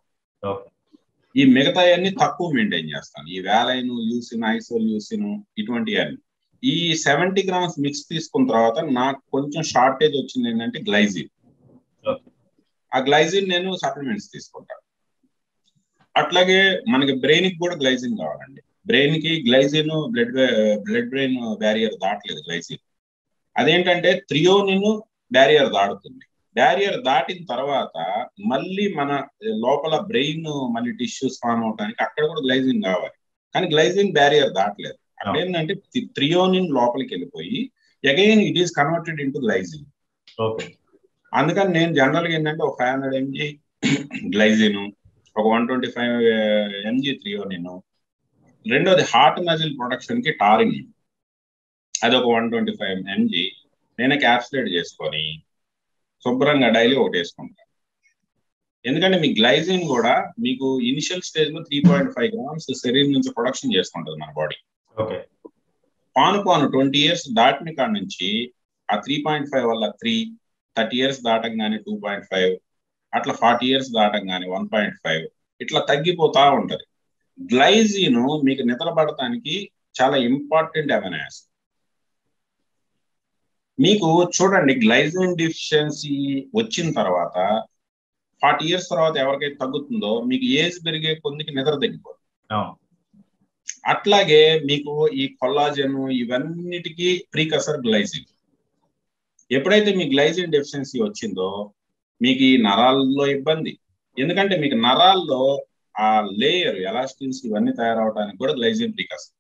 ఈ మిగతా అన్ని తక్కువ మెయింటైన్ చేస్తాను ఈ వ్యాలైన్ యూసిన్ ఐసోల్ యూసిన్ ఇటువంటి అన్ని ఈ సెవెంటీ గ్రామ్స్ మిక్స్ తీసుకున్న తర్వాత నాకు కొంచెం షార్టేజ్ వచ్చింది ఏంటంటే గ్లైజిన్ ఆ గ్లైజిన్ నేను సప్లిమెంట్స్ తీసుకుంటాను అట్లాగే మనకి బ్రెయిన్ కి కూడా గ్లైజిన్ కావాలండి బ్రెయిన్ కి glycine blood blood brain barrier దాటలేదు గ్లైజిన్ అదేంటంటే త్రియోనిన్ బ్యారియర్ దాడుతుంది బ్యారియర్ దాటిన తర్వాత మళ్ళీ మన లోపల బ్రెయిన్ మళ్ళీ టిష్యూస్ ఫామ్ అవడానికి అక్కడ కూడా గ్లైజిన్ కావాలి కానీ గ్లైజిన్ బ్యారియర్ దాటలేదు అక్కడ ఏంటంటే త్రియోనిన్ లోపలికి వెళ్ళిపోయి again it is converted into glycine okay అందుకని నేను జనరల్ గా ఏంటంటే ఒక ఫైవ్ హండ్రెడ్ ఎంజీ గ్లైజిన్ ఒక one twenty five MG threonine రెండోది హార్ట్ మజిల్ ప్రొడక్షన్ కి టారిన్ అది ఒక వన్ ట్వంటీ ఫైవ్ ఎంజీ నేనే క్యాప్సులేట్ చేసుకొని శుభ్రంగా డైలీ ఒకటి వేసుకుంటాను ఎందుకంటే మీ గ్లైజిన్ కూడా మీకు ఇనిషియల్ స్టేజ్ లో త్రీ పాయింట్ ఫైవ్ గ్రామ్స్ శరీరం నుంచి ప్రొడక్షన్ చేసుకుంటుంది మన బాడీ ఓకే పాను పాను ట్వంటీ ఇయర్స్ దాటిన కాడ నుంచి ఆ త్రీ పాయింట్ ఫైవ్ వల్ల త్రీ థర్టీ ఇయర్స్ దాటంగానే టూ పాయింట్ ఫైవ్ అట్లా ఫార్టీ ఇయర్స్ దాటంగానే వన్ పాయింట్ ఫైవ్ ఇట్లా తగ్గిపోతా ఉంటది గ్లైజిన్ మీకు నిద్ర పడటానికి చాలా ఇంపార్టెంట్ అమెనాస్ మీకు చూడండి గ్లైజిన్ డిఫిషియన్సీ వచ్చిన తర్వాత ఫార్టీ ఇయర్స్ తర్వాత ఎవరికైతే తగ్గుతుందో మీకు ఏజ్ పెరిగే కొద్దికి నిద్ర తగ్గిపోతుంది అట్లాగే మీకు ఈ కొల్లాజన్ ఇవన్నిటికీ ప్రీకసర్ గ్లైజిన్ ఎప్పుడైతే మీ గ్లైజిన్ డెఫిషియన్సీ వచ్చిందో మీకు ఈ నరాల్లో ఇబ్బంది ఎందుకంటే మీకు నరాల్లో ఆ లేయర్ ఎలాస్టిన్స్ ఇవన్నీ తయారవడానికి కూడా గ్లైజిన్ ప్రీకసర్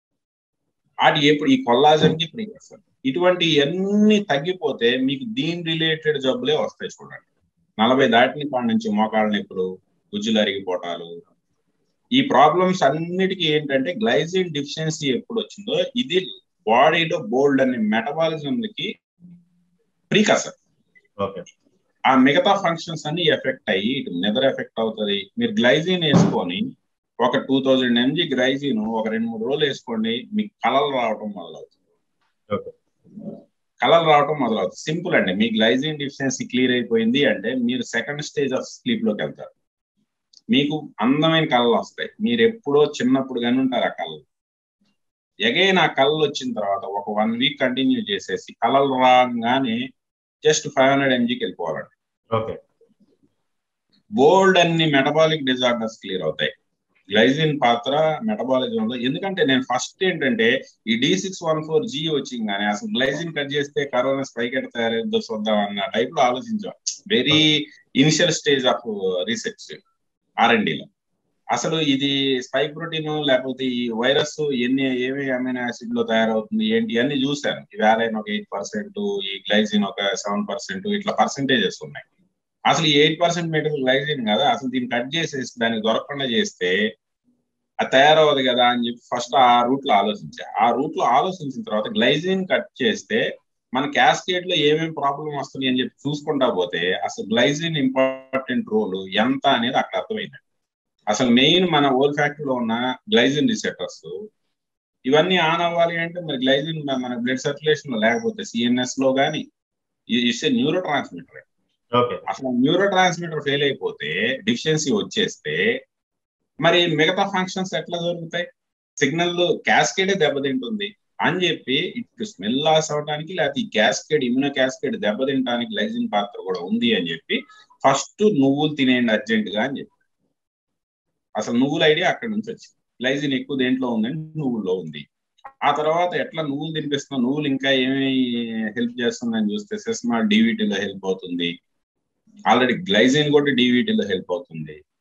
వాటి ఎప్పుడు ఈ కొల్లాజన్ కి ప్రీకసర్ ఇటువంటి అన్ని తగ్గిపోతే మీకు దీని రిలేటెడ్ జబ్బులే వస్తాయి చూడండి నలభై దాటిన కాడ నుంచి మోకాళ్ళ నొప్పులు గుజ్జులు అరిగిపోవటాలు ఈ ప్రాబ్లమ్స్ అన్నిటికీ ఏంటంటే గ్లైజిన్ డిఫిషియన్సీ ఎప్పుడు వచ్చిందో ఇది బాడీలో బోల్డ్ అనే మెటబాలిజంకి ప్రీకసర్ ఓకే ఆ మిగతా ఫంక్షన్స్ అన్ని ఎఫెక్ట్ అయ్యి ఇటు నిద్ర ఎఫెక్ట్ అవుతుంది మీరు గ్లైజిన్ వేసుకొని ఒక టూ థౌజండ్ ఎంజీ గ్లైజిన్ ఒక రెండు మూడు రోజులు వేసుకోండి మీకు కలలు రావటం మొదలవుతుంది ఓకే కలలు రావటం మొదలవుతుంది సింపుల్ అండి మీ గ్లైజిన్ డిఫిషియన్సీ క్లియర్ అయిపోయింది అంటే మీరు సెకండ్ స్టేజ్ ఆఫ్ స్లీప్ లోకి వెళ్తారు మీకు అందమైన కళలు వస్తాయి మీరు ఎప్పుడో చిన్నప్పుడు కానీ ఉంటారు ఆ కళలు ఎగైన్ ఆ కళలు వచ్చిన తర్వాత ఒక వన్ వీక్ కంటిన్యూ చేసేసి కళలు రాగానే జస్ట్ ఫైవ్ హండ్రెడ్ ఎంజీకి వెళ్ళిపోవాలండి ఓకే బోల్డ్ అన్ని మెటబాలిక్ డిజార్డర్స్ క్లియర్ అవుతాయి గ్లైజిన్ పాత్ర మెటబాలిజం లో ఎందుకంటే నేను ఫస్ట్ ఏంటంటే ఈ D six one four G వచ్చింది కానీ అసలు గ్లైజిన్ కట్ చేస్తే కరోనా స్పైక్ ఎట్ తయారైద్దో చూద్దాం అన్న టైప్ లో ఆలోచించాం very initial stage of research ఆర్ఎండిలో అసలు ఇది స్పైక్ ప్రోటీన్ లేకపోతే ఈ వైరస్ ఎన్ని ఏమి అమైనో యాసిడ్ లో తయారవుతుంది ఏంటి అన్ని చూశాను ఈ వ్యాలైన్ ఒక ఎయిట్ పర్సెంట్ ఈ గ్లైజిన్ ఒక సెవెన్ పర్సెంట్ ఇట్లా పర్సెంటేజెస్ ఉన్నాయి అసలు ఈ ఎయిట్ పర్సెంట్ మెటీరియల్ గ్లైజిన్ కదా అసలు దీన్ని కట్ చేసేసి దానికి దొరకకుండా చేస్తే అది తయారవ్వదు కదా అని చెప్పి ఫస్ట్ ఆ రూట్ లో ఆలోచించా ఆ రూట్ లో ఆలోచించిన తర్వాత గ్లైజిన్ కట్ చేస్తే మన క్యాస్కేడ్ లో ఏమేమి ప్రాబ్లం వస్తుంది అని చెప్పి చూసుకుంటా పోతే అసలు గ్లైజిన్ ఇంపార్టెంట్ రోల్ ఎంత అనేది అక్కడ అర్థమైంది అసలు మెయిన్ మన ఓల్ ఫ్యాక్టరీలో ఉన్న గ్లైజిన్ రిసెప్టర్స్ ఇవన్నీ ఆన్ అవ్వాలి అంటే మరి గ్లైజిన్ మన బ్లడ్ సర్క్యులేషన్ లో లేకపోతే సిఎన్ఎస్ లో కానీ it's a neurotransmitter okay అసలు న్యూరో ట్రాన్స్మిటర్ ఫెయిల్ అయిపోతే డిఫిషియన్సీ వచ్చేస్తే మరి మిగతా ఫంక్షన్స్ ఎట్లా జరుగుతాయి సిగ్నల్ క్యాస్కేడే దెబ్బతింటుంది అని చెప్పి ఇటు స్మెల్ లాస్ అవడానికి లేకపోతే ఈ క్యాస్కేడ్ ఇమ్యూనో క్యాస్కేడ్ దెబ్బతింటానికి లైజిన్ పాత్ర కూడా ఉంది అని చెప్పి ఫస్ట్ నువ్వులు తినేయండి అర్జెంట్ గా అని చెప్పి అసలు నువ్వుల ఐడియా అక్కడ నుంచి వచ్చింది లైజిన్ ఎక్కువ దేంట్లో ఉందని నువ్వుల్లో ఉంది ఆ తర్వాత ఎట్లా నువ్వులు తినిపిస్తున్నా నువ్వులు ఇంకా ఏమి హెల్ప్ చేస్తుందని చూస్తే సెస్మా డివిటీలో హెల్ప్ అవుతుంది ఆల్రెడీ గ్లైజిన్ కూడా డివిటీలో హెల్ప్ అవుతుంది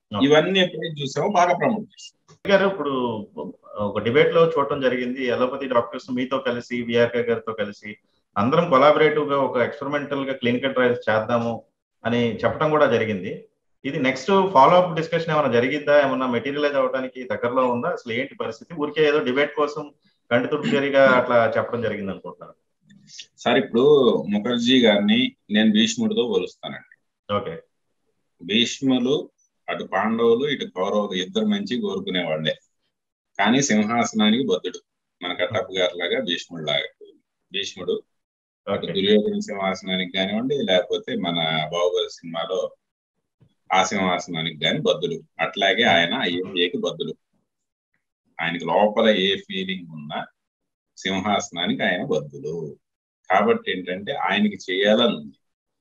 ఇవన్నీ ఎప్పుడైతే చూసామో బాగా ప్రమోట్ చేస్తాం గారు ఇప్పుడు ఒక డిబేట్ లో చూడటం జరిగింది ఎలోపతి డాక్టర్స్ మీతో కలిసి విఆర్కే గారితో కలిసి అందరం కొలాబరేటివ్ గా ఒక ఎక్స్పెరిమెంటల్ గా క్లినికల్ ట్రయల్స్ చేద్దాము అని చెప్పడం కూడా జరిగింది ఇది నెక్స్ట్ ఫాలో అప్ డిస్కషన్ ఏమైనా జరిగిద్దా ఏమన్నా మెటీరియలైజ్ అవడానికి దగ్గరలో ఉందా అసలు ఏంటి పరిస్థితి ఊరికే ఏదో డిబేట్ కోసం కంటి తుడిచేరిగా అట్లా చెప్పడం జరిగింది అనుకుంటున్నాను సార్ ఇప్పుడు ముఖర్జీ గారిని నేను భీష్ముడితో పోలుస్తానండి ఓకే భీష్ములు అటు పాండవులు ఇటు కౌరవులు ఇద్దరు మంచి కోరుకునే వాళ్ళే కానీ సింహాసనానికి బద్దుడు మన కట్టప్ప గారి లాగా భీష్ముడు లాగా భీష్ముడు అటు ఓకే దుర్యోధన సింహాసనానికి కానివ్వండి లేకపోతే మన బాహుబలి సినిమాలో ఆ సింహాసనానికి కాని బద్దుడు అట్లాగే ఆయన ఐఎంఏకి బద్దుడు ఆయనకి లోపల ఏ ఫీలింగ్ ఉన్నా సింహాసనానికి ఆయన బద్దుడు కాబట్టి ఏంటంటే ఆయనకి చేయాలని ఉంది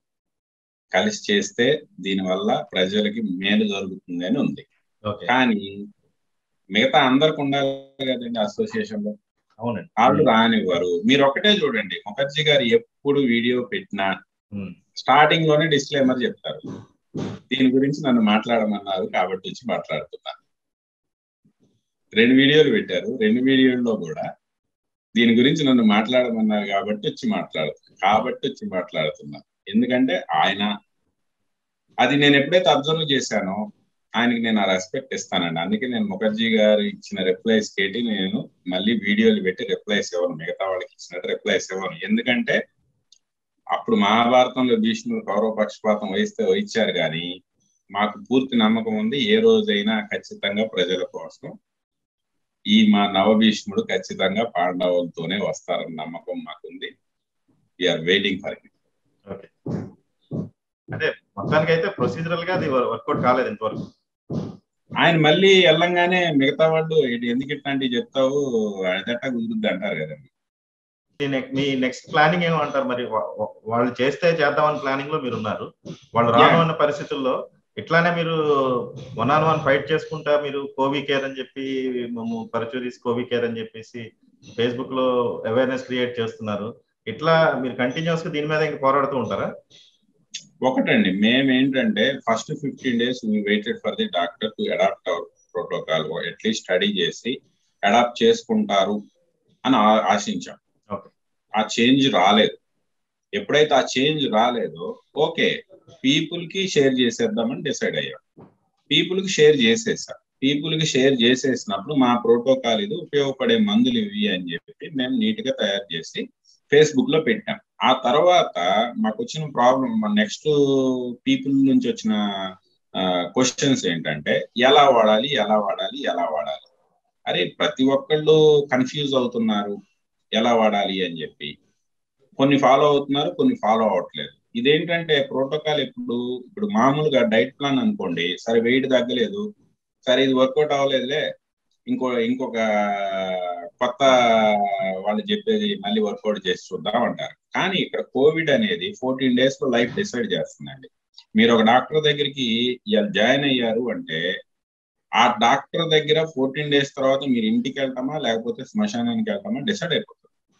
కలిసి చేస్తే దీనివల్ల ప్రజలకి మేలు జరుగుతుంది అని ఉంది ఓకే కానీ మిగతా అందరికి ఉండాలి కదండి అసోసియేషన్ లో అవునండి వాళ్ళు రానివ్వరు మీరు ఒకటే చూడండి ముఖర్జీ గారు ఎప్పుడు వీడియో పెట్టినా ఉమ్. స్టార్టింగ్ లోనే డిస్క్లైమర్ చెప్తారు దీని గురించి నన్ను మాట్లాడమన్నారు కాబట్టి వచ్చి మాట్లాడుతున్నా రెండు వీడియోలు పెట్టారు రెండు వీడియోల్లో కూడా దీని గురించి నన్ను మాట్లాడమన్నారు కాబట్టి వచ్చి మాట్లాడుతున్నా కాబట్టి వచ్చి మాట్లాడుతున్నా ఎందుకంటే ఆయన అది నేను ఎప్పుడైతే అబ్జర్వ్ చేశానో ఆయనకి నేను ఆ రెస్పెక్ట్ ఇస్తానండి అందుకే నేను ముఖర్జీ గారు ఇచ్చిన రిప్లైస్ కేటి నేను మళ్ళీ వీడియోలు పెట్టి రిప్లైస్ ఇవ్వను మిగతా వాళ్ళకి ఇచ్చినట్టు రిప్లైస్ ఇవ్వను ఎందుకంటే అప్పుడు మహాభారతంలో భీష్ముడు కౌరవ పక్షపాతం వహిస్తే వహించారు కానీ మాకు పూర్తి నమ్మకం ఉంది ఏ రోజైనా ఖచ్చితంగా ప్రజల కోసం ఈ మా నవభీష్ముడు ఖచ్చితంగా పాండవులతోనే వస్తారన్న నమ్మకం మాకుంది we are waiting for him okay అంటే మొత్తానికి అయితే ప్రొసీజరల్ గా అది వర్కౌట్ కాలేదు ఇంతవరకు ఆయన మళ్ళీ వెళ్ళంగానే మిగతా వాళ్ళు "ఏంటి, ఎందుకు ఇట్లాంటివి చెప్తావు అదట్టా కుదురుద్ది అంటారు కదండి మీ నెక్- మీ నెక్స్ట్ ప్లానింగ్ ఏమంటారు మరి వా- వా- వాళ్ళు చేస్తే చేద్దామని ప్లానింగ్ లో మీరు ఉన్నారు వాళ్ళు రాను అన్న పరిస్థితుల్లో ఇట్లానే మీరు వన్ ఆన్ వన్ ఫైట్ చేసుకుంటా మీరు కోవి కేర్ అని చెప్పి మేము పరచూరిస్ కోవి కేర్ అని చెప్పేసి ఫేస్బుక్ లో అవేర్నెస్ క్రియేట్ చేస్తున్నారు ఇట్లా మీరు కంటిన్యూస్ గా దీని మీద ఇంకా పోరాడుతూ ఉంటారా ఒకటండి మేము ఏంటంటే first fifteen days we waited for the doctor to adopt our protocol at least study చేసి అడాప్ట్ చేసుకుంటారు అని ఆ- ఆశించాం Okay. ఆ చేంజ్ రాలేదు ఎప్పుడైతే ఆ చేంజ్ రాలేదో ఓకే పీపుల్ కి షేర్ చేసేద్దామని డిసైడ్ అయ్యాం పీపుల్ కి షేర్ చేసేసా పీపుల్ కి షేర్ చేసేసినప్పుడు మా ప్రోటోకాల్ ఇది ఉపయోగపడే మందులు ఇవి అని చెప్పి మేము నీట్ గా తయారు చేసి ఫేస్బుక్ లో పెట్టాం ఆ తర్వాత మాకు వచ్చిన ప్రాబ్లం నెక్స్ట్ పీపుల్ నుంచి వచ్చిన క్వశ్చన్స్ ఏంటంటే ఎలా వాడాలి ఎలా వాడాలి ఎలా వాడాలి అరే ప్రతి ఒక్కళ్ళు కన్ఫ్యూజ్ అవుతున్నారు ఎలా వాడాలి అని చెప్పి కొన్ని ఫాలో అవుతున్నారు కొన్ని ఫాలో అవ్వట్లేదు ఇదేంటంటే ప్రోటోకాల్ ఇప్పుడు ఇప్పుడు మామూలుగా డైట్ ప్లాన్ అనుకోండి సరే వెయిట్ తగ్గలేదు సరే ఇది వర్కౌట్ అవ్వలేదులే ఇంకో ఇంకొక కొత్త వాళ్ళు చెప్పేది మళ్ళీ వర్కౌట్ చేసి చూద్దాం అంటారు కానీ ఇక్కడ కోవిడ్ అనేది ఫోర్టీన్ డేస్ లో లైఫ్ డిసైడ్ చేస్తుందండి మీరు ఒక డాక్టర్ దగ్గరికి ఇవాళ జాయిన్ అయ్యారు అంటే ఆ డాక్టర్ దగ్గర ఫోర్టీన్ డేస్ తర్వాత మీరు ఇంటికి వెళ్తామా లేకపోతే శ్మశానానికి వెళ్తామా డిసైడ్ అయిపోతుంది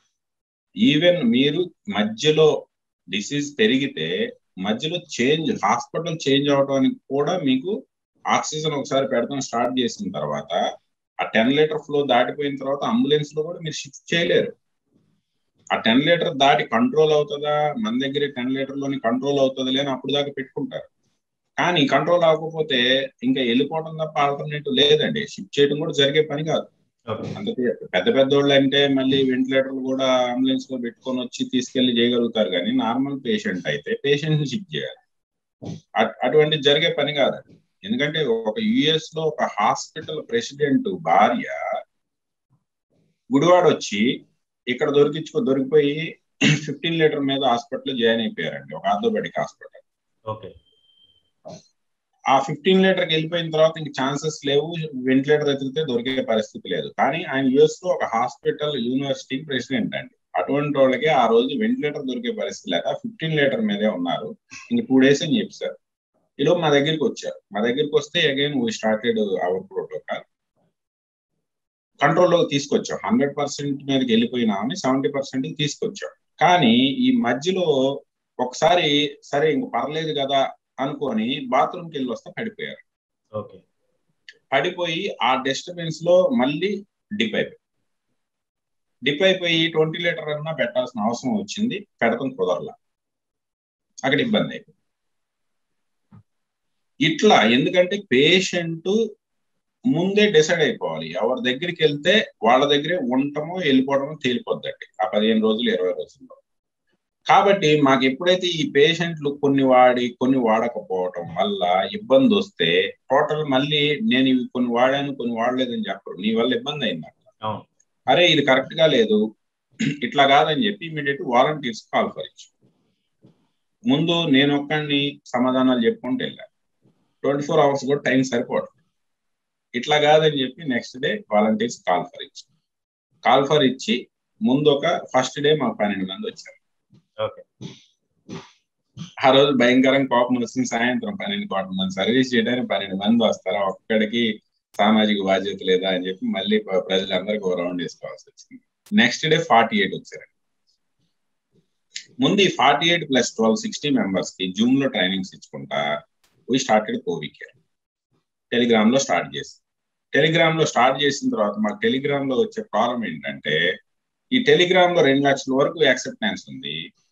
ఈవెన్ మీరు మధ్యలో డిసీజ్ పెరిగితే మధ్యలో చేంజ్ హాస్పిటల్ చేంజ్ అవడానికి కూడా మీకు ఆక్సిజన్ ఒకసారి పెడతాం స్టార్ట్ చేసిన తర్వాత ఆ టెన్ లీటర్ ఫ్లో దాటిపోయిన తర్వాత అంబులెన్స్ లో కూడా మీరు షిఫ్ట్ చేయలేరు ఆ టెన్ లీటర్ దాటి కంట్రోల్ అవుతుందా మన దగ్గర టెన్ లీటర్ లోని కంట్రోల్ అవుతుంది అని అప్పుడు దాకా పెట్టుకుంటారు కానీ కంట్రోల్ అవ్వకపోతే ఇంకా వెళ్ళిపోవడం తప్ప ఆల్టర్నేటివ్ లేదండి షిఫ్ట్ చేయడం కూడా జరిగే పని కాదు ఓకే అందుకే పెద్ద పెద్ద వాళ్ళు అంటే మళ్ళీ వెంటిలేటర్లు కూడా అంబులెన్స్ లో పెట్టుకొని వచ్చి తీసుకెళ్లి చేయగలుగుతారు కానీ నార్మల్ పేషెంట్ అయితే పేషెంట్ ని షిఫ్ట్ చేయాలి అట్- అటువంటి జరిగే పని కాదండి ఎందుకంటే ఒక యుఎస్ లో ఒక హాస్పిటల్ ప్రెసిడెంట్ భార్య గుడివాడ వచ్చి ఇక్కడ దొరికించుకో దొరికిపోయి ఫిఫ్టీన్ లీటర్ మీద హాస్పిటల్ జాయిన్ అయిపోయారండి ఒక ఆర్థోపెడిక్ హాస్పిటల్ ఓకే ఆ ఫిఫ్టీన్ లీటర్కి వెళ్ళిపోయిన తర్వాత ఇంక ఛాన్సెస్ లేవు వెంటిలేటర్ ఎదిగితే దొరికే పరిస్థితి లేదు కానీ ఆయన యుఎస్ లో ఒక హాస్పిటల్ యూనివర్సిటీ ప్రెసిడెంట్ అండి అటువంటి వాళ్ళకి ఆ రోజు వెంటిలేటర్ దొరికే పరిస్థితి లేక ఫిఫ్టీన్ లీటర్ మీదే ఉన్నారు ఇంక టూ డేస్ అని చెప్పారు ఈలో మా దగ్గరికి వచ్చారు మా దగ్గరికి వస్తే again we started our protocol కంట్రోల్లోకి తీసుకొచ్చాం హండ్రెడ్ పర్సెంట్ మీదకి వెళ్ళిపోయినామని సెవెంటీ పర్సెంట్ తీసుకొచ్చాం కానీ ఈ మధ్యలో ఒకసారి సరే ఇంక పర్లేదు కదా అనుకొని బాత్రూమ్కి వెళ్ళి వస్తే పడిపోయారు ఓకే పడిపోయి ఆ డిస్టర్బెన్స్ లో మళ్ళీ డిప్ అయిపోయి డిప్ అయిపోయి ట్వంటీ లీటర్ అన్నా పెట్టాల్సిన అవసరం వచ్చింది పెడతాం కుదరలా అక్కడ ఇబ్బంది అయిపోయింది ఇట్లా ఎందుకంటే పేషెంట్ ముందే డిసైడ్ అయిపోవాలి ఎవరి దగ్గరికి వెళ్తే వాళ్ళ దగ్గరే ఉండటమో వెళ్ళిపోవడమో తేలిపోద్దండి ఆ పదిహేను రోజులు ఇరవై రోజుల్లో కాబట్టి మాకు ఎప్పుడైతే ఈ పేషెంట్లు కొన్ని వాడి కొన్ని వాడకపోవటం వల్ల ఇబ్బంది వస్తే టోటల్ మళ్ళీ నేను ఇవి కొన్ని వాడాను కొన్ని వాడలేదని చెప్పరు నీ వల్ల ఇబ్బంది అయింది అవును అరే ఇది కరెక్ట్ గా లేదు ఇట్లా కాదని చెప్పి ఇమీడియట్ వాలంటీర్స్ కాల్ ఫర్ ముందు నేను ఒక్కడిని సమాధానాలు చెప్పుకుంటూ వెళ్ళాను ట్వంటీ ఫోర్ అవర్స్ కూడా టైం సరిపోవట్లేదు ఇట్లా కాదని చెప్పి next day volunteers call for ఇచ్చి కాల్ ఫర్ ఇచ్చి ముందు ఒక ఫస్ట్ డే మాకు పన్నెండు మంది వచ్చారు ఓకే ఆ రోజు భయంకరంగా కోపం వస్తుంది సాయంత్రం పన్నెండు కోట్ల మంది సర్వీస్ చేయడానికి పన్నెండు మంది వస్తారా ఒక్కడికి సామాజిక బాధ్యత లేదా అని చెప్పి మళ్ళీ ప్ర- ప్రజలందరికీ ఓ రౌండ్ వేసుకోవాల్సి వచ్చింది నెక్స్ట్ డే ఫార్టీ ఎయిట్ వచ్చారు ముందు ఈ forty eight plus twelve sixty members కి జూమ్ లో ట్రైనింగ్స్ ఇచ్చుకుంటా వీ స్టార్టెడ్ కోవిక్ టెలిగ్రామ్ లో స్టార్ట్ చేసి టెలిగ్రామ్ లో స్టార్ట్ చేసిన తర్వాత మాకు టెలిగ్రామ్ లో వచ్చే ప్రాబ్లం ఏంటంటే ఈ టెలిగ్రామ్ లో రెండు లక్షల వరకు యాక్సెప్టెన్స్ ఉంది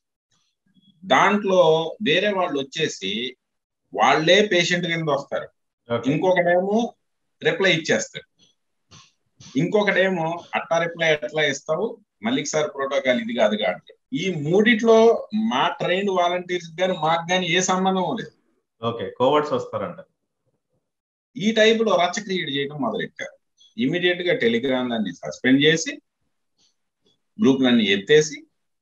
దాంట్లో వేరే వాళ్ళు వచ్చేసి వాళ్ళే పేషెంట్ కింద వస్తారు ఓకే ఇంకొకడేమో రిప్లై ఇచ్చేస్తాడు ఇంకొకడేమో అట్టా రిప్లై ఎట్లా ఇస్తావు మల్లిక్ సార్ ప్రోటోకాల్ ఇది కాదు అంటాడు ఈ మూడిట్లో మా ట్రైన్డ్ వాలంటీర్స్ కానీ మాకు కానీ ఏ సంబంధం లేదు ఓకే కోవర్డ్స్ వస్తారంట ఈ టైప్ లో రచ్చ క్రియేట్ చేయడం మొదలెట్టారు ఇమీడియట్ గా టెలిగ్రామ్ దాన్ని సస్పెండ్ చేసి గ్రూప్లన్నీ ఎత్తేసి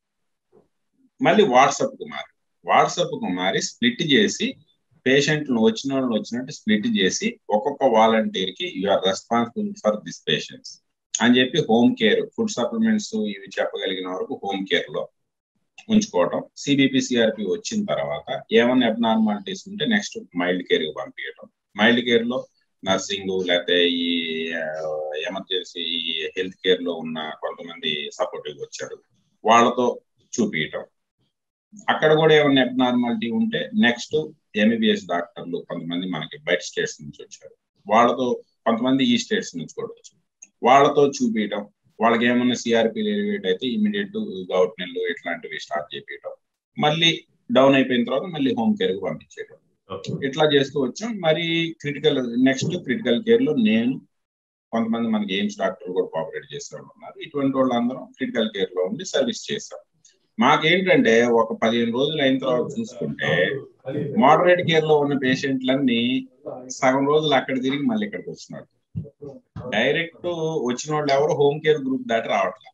మళ్ళీ వాట్సాప్ కు మారి వాట్సాప్ కు మారి స్ప్లిట్ చేసి పేషెంట్లు వచ్చిన వాళ్ళు వచ్చినట్టు స్ప్లిట్ చేసి ఒక్కొక్క వాలంటీర్ కి you are responsible for this patients అని చెప్పి హోమ్ కేర్ ఫుడ్ సప్లిమెంట్స్ ఇవి చెప్పగలిగిన వరకు హోమ్ కేర్ లో ఉంచుకోవటం సిబిపి సిఆర్పి వచ్చిన తర్వాత ఏమైనా అబ్నార్మాలిటీస్ ఉంటే నెక్స్ట్ మైల్డ్ కేర్ కి పంపించడం మైల్డ్ కేర్ లో నర్సింగ్ లేకపోతే ఈ ఎమర్జెన్సీ హెల్త్ కేర్ లో ఉన్న కొంతమంది సపోర్టివ్ వచ్చారు వాళ్ళతో చూపించటం అక్కడ కూడా ఏమైనా అబ్నార్మాలిటీ ఉంటే నెక్స్ట్ ఎంబీబీఎస్ డాక్టర్లు కొంతమంది మనకి బయట స్టేట్స్ నుంచి వచ్చారు వాళ్ళతో కొంతమంది ఈ స్టేట్స్ నుంచి కూడా వచ్చారు వాళ్ళతో చూపించడం వాళ్ళకి ఏమన్నా సిఆర్పి ఎలివేట్ అయితే ఇమీడియట్ గౌట్ నెల్లు ఇట్లాంటివి స్టార్ట్ చేపించడం మళ్ళీ డౌన్ అయిపోయిన తర్వాత మళ్ళీ హోమ్ కేర్ కు పంపించేయడం ఓకే ఇట్లా చేస్తూ వచ్చాం మరి క్రిటికల్ నెక్స్ట్ క్రిటికల్ కేర్ లో నేను కొంతమంది మనకి ఎయిమ్స్ డాక్టర్ కూడా కోఆపరేట్ చేసే వాళ్ళు ఉన్నారు ఇటువంటి వాళ్ళందరం క్రిటికల్ కేర్ లో ఉండి సర్వీస్ చేస్తాం మాకేంటంటే ఒక పదిహేను రోజులు అయిన తర్వాత చూసుకుంటే మోడరేట్ కేర్ లో ఉన్న పేషెంట్లన్నీ సగం రోజులు అక్కడ తిరిగి మళ్ళీ ఇక్కడికి వచ్చినాడు డైరెక్ట్ వచ్చిన వాళ్ళు ఎవరు హోమ్ కేర్ గ్రూప్ దాటి రావట్లేదు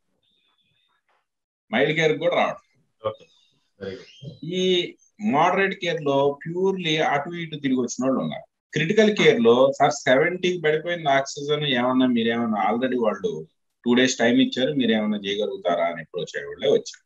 మైల్డ్ కేర్ కూడా రావట్లేదు ఓకే వెరీ గుడ్ ఈ మోడరేట్ కేర్ లో ప్యూర్లీ అటు ఇటు తిరిగి వచ్చిన వాళ్ళు ఉన్నారు క్రిటికల్ కేర్ లో సార్ సెవెంటీకి పడిపోయింది ఆక్సిజన్ ఏమన్నా మీరేమన్నా ఆల్రెడీ వాళ్ళు టూ డేస్ టైం ఇచ్చారు మీరేమన్నా చేయగలుగుతారా అని అప్రోచ్ అయ్యే వాళ్ళే వచ్చారు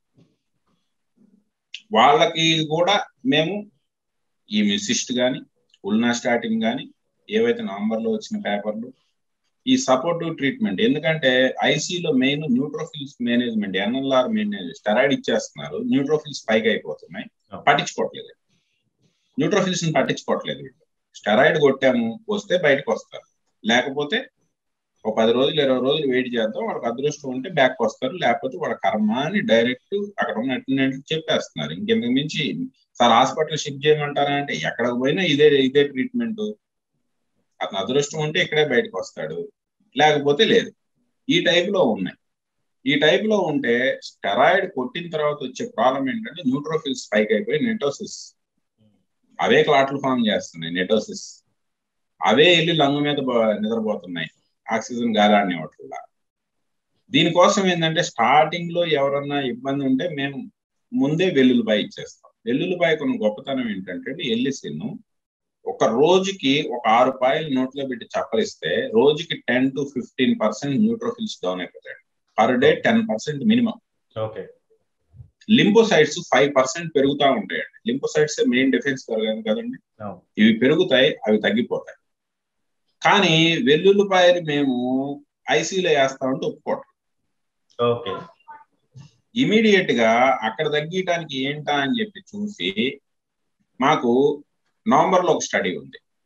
వాళ్ళకి కూడా మేము ఈ మిసిస్ట్ కానీ ఉల్నా స్టార్టింగ్ కానీ ఏవైతే నవంబర్ లో వచ్చిన పేపర్లు ఈ సపోర్టివ్ ట్రీట్మెంట్ ఎందుకంటే ఐసీలో main neutrophils management NLR manage steroid ఇచ్చేస్తున్నారు న్యూట్రోఫిల్స్ పైకి అయిపోతున్నాయి పట్టించుకోవట్లేదు న్యూట్రోఫిల్స్ ని పట్టించుకోవట్లేదు వీళ్ళు స్టెరాయిడ్ కొట్టాము వస్తే బయటకు వస్తారు లేకపోతే ఒక పది రోజులు ఇరవై రోజులు వెయిట్ చేద్దాం వాళ్ళకి అదృష్టం ఉంటే బ్యాక్ వస్తారు లేకపోతే వాళ్ళ కర్మ అని డైరెక్ట్ అక్కడ ఉన్న అటెండెంట్ చెప్పేస్తున్నారు ఇంకెందుకు మించి సార్ హాస్పిటల్ షిఫ్ట్ చేయమంటారా అంటే ఎక్కడికి పోయినా ఇదే ఇదే ట్రీట్మెంట్ అతను అదృష్టం ఉంటే ఇక్కడే బయటకు వస్తాడు లేకపోతే లేదు ఈ టైప్ లో ఉన్నాయి ఈ టైప్ లో ఉంటే స్టెరాయిడ్ కొట్టిన తర్వాత వచ్చే ప్రాబ్లం ఏంటంటే న్యూట్రోఫిల్స్ పైకి అయిపోయి నెటోసిస్ అవే క్లాట్లు ఫామ్ చేస్తున్నాయి నెటోసిస్ అవే వెళ్ళి లంగు మీద బ- నిద్రపోతున్నాయి ఆక్సిజన్ గాలాడిని వాటిల్లో దీనికోసం ఏంటంటే స్టార్టింగ్ లో ఎవరన్నా ఇబ్బంది ఉంటే మేము ముందే వెల్లుల్లిపాయ ఇచ్చేస్తాం వెల్లుల్లిపాయ కొన్ని గొప్పతనం ఏంటంటే ఎల్లిసిన్ ఒక రోజుకి ఒక ఆరు పాయలు నోట్లో పెట్టి చప్పరిస్తే రోజుకి ten to fifteen percent neutrophils down అయిపోతాయి per day ten percent minimum okay lymphocytes five percent పెరుగుతూ ఉంటాయండి లింపోసైడ్స్ మెయిన్ డిఫెన్స్ కలగదు కదండి అవును. ఇవి పెరుగుతాయి అవి తగ్గిపోతాయి కానీ వెల్లుల్లిపాయలు మేము ఐసీలో వేస్తామంటే ఒప్పుకోవటం ఓకే ఇమీడియట్ గా అక్కడ తగ్గించడానికి ఏంటా అని చెప్పి చూసి మాకు నవంబర్ లో ఒక స్టడీ ఉంది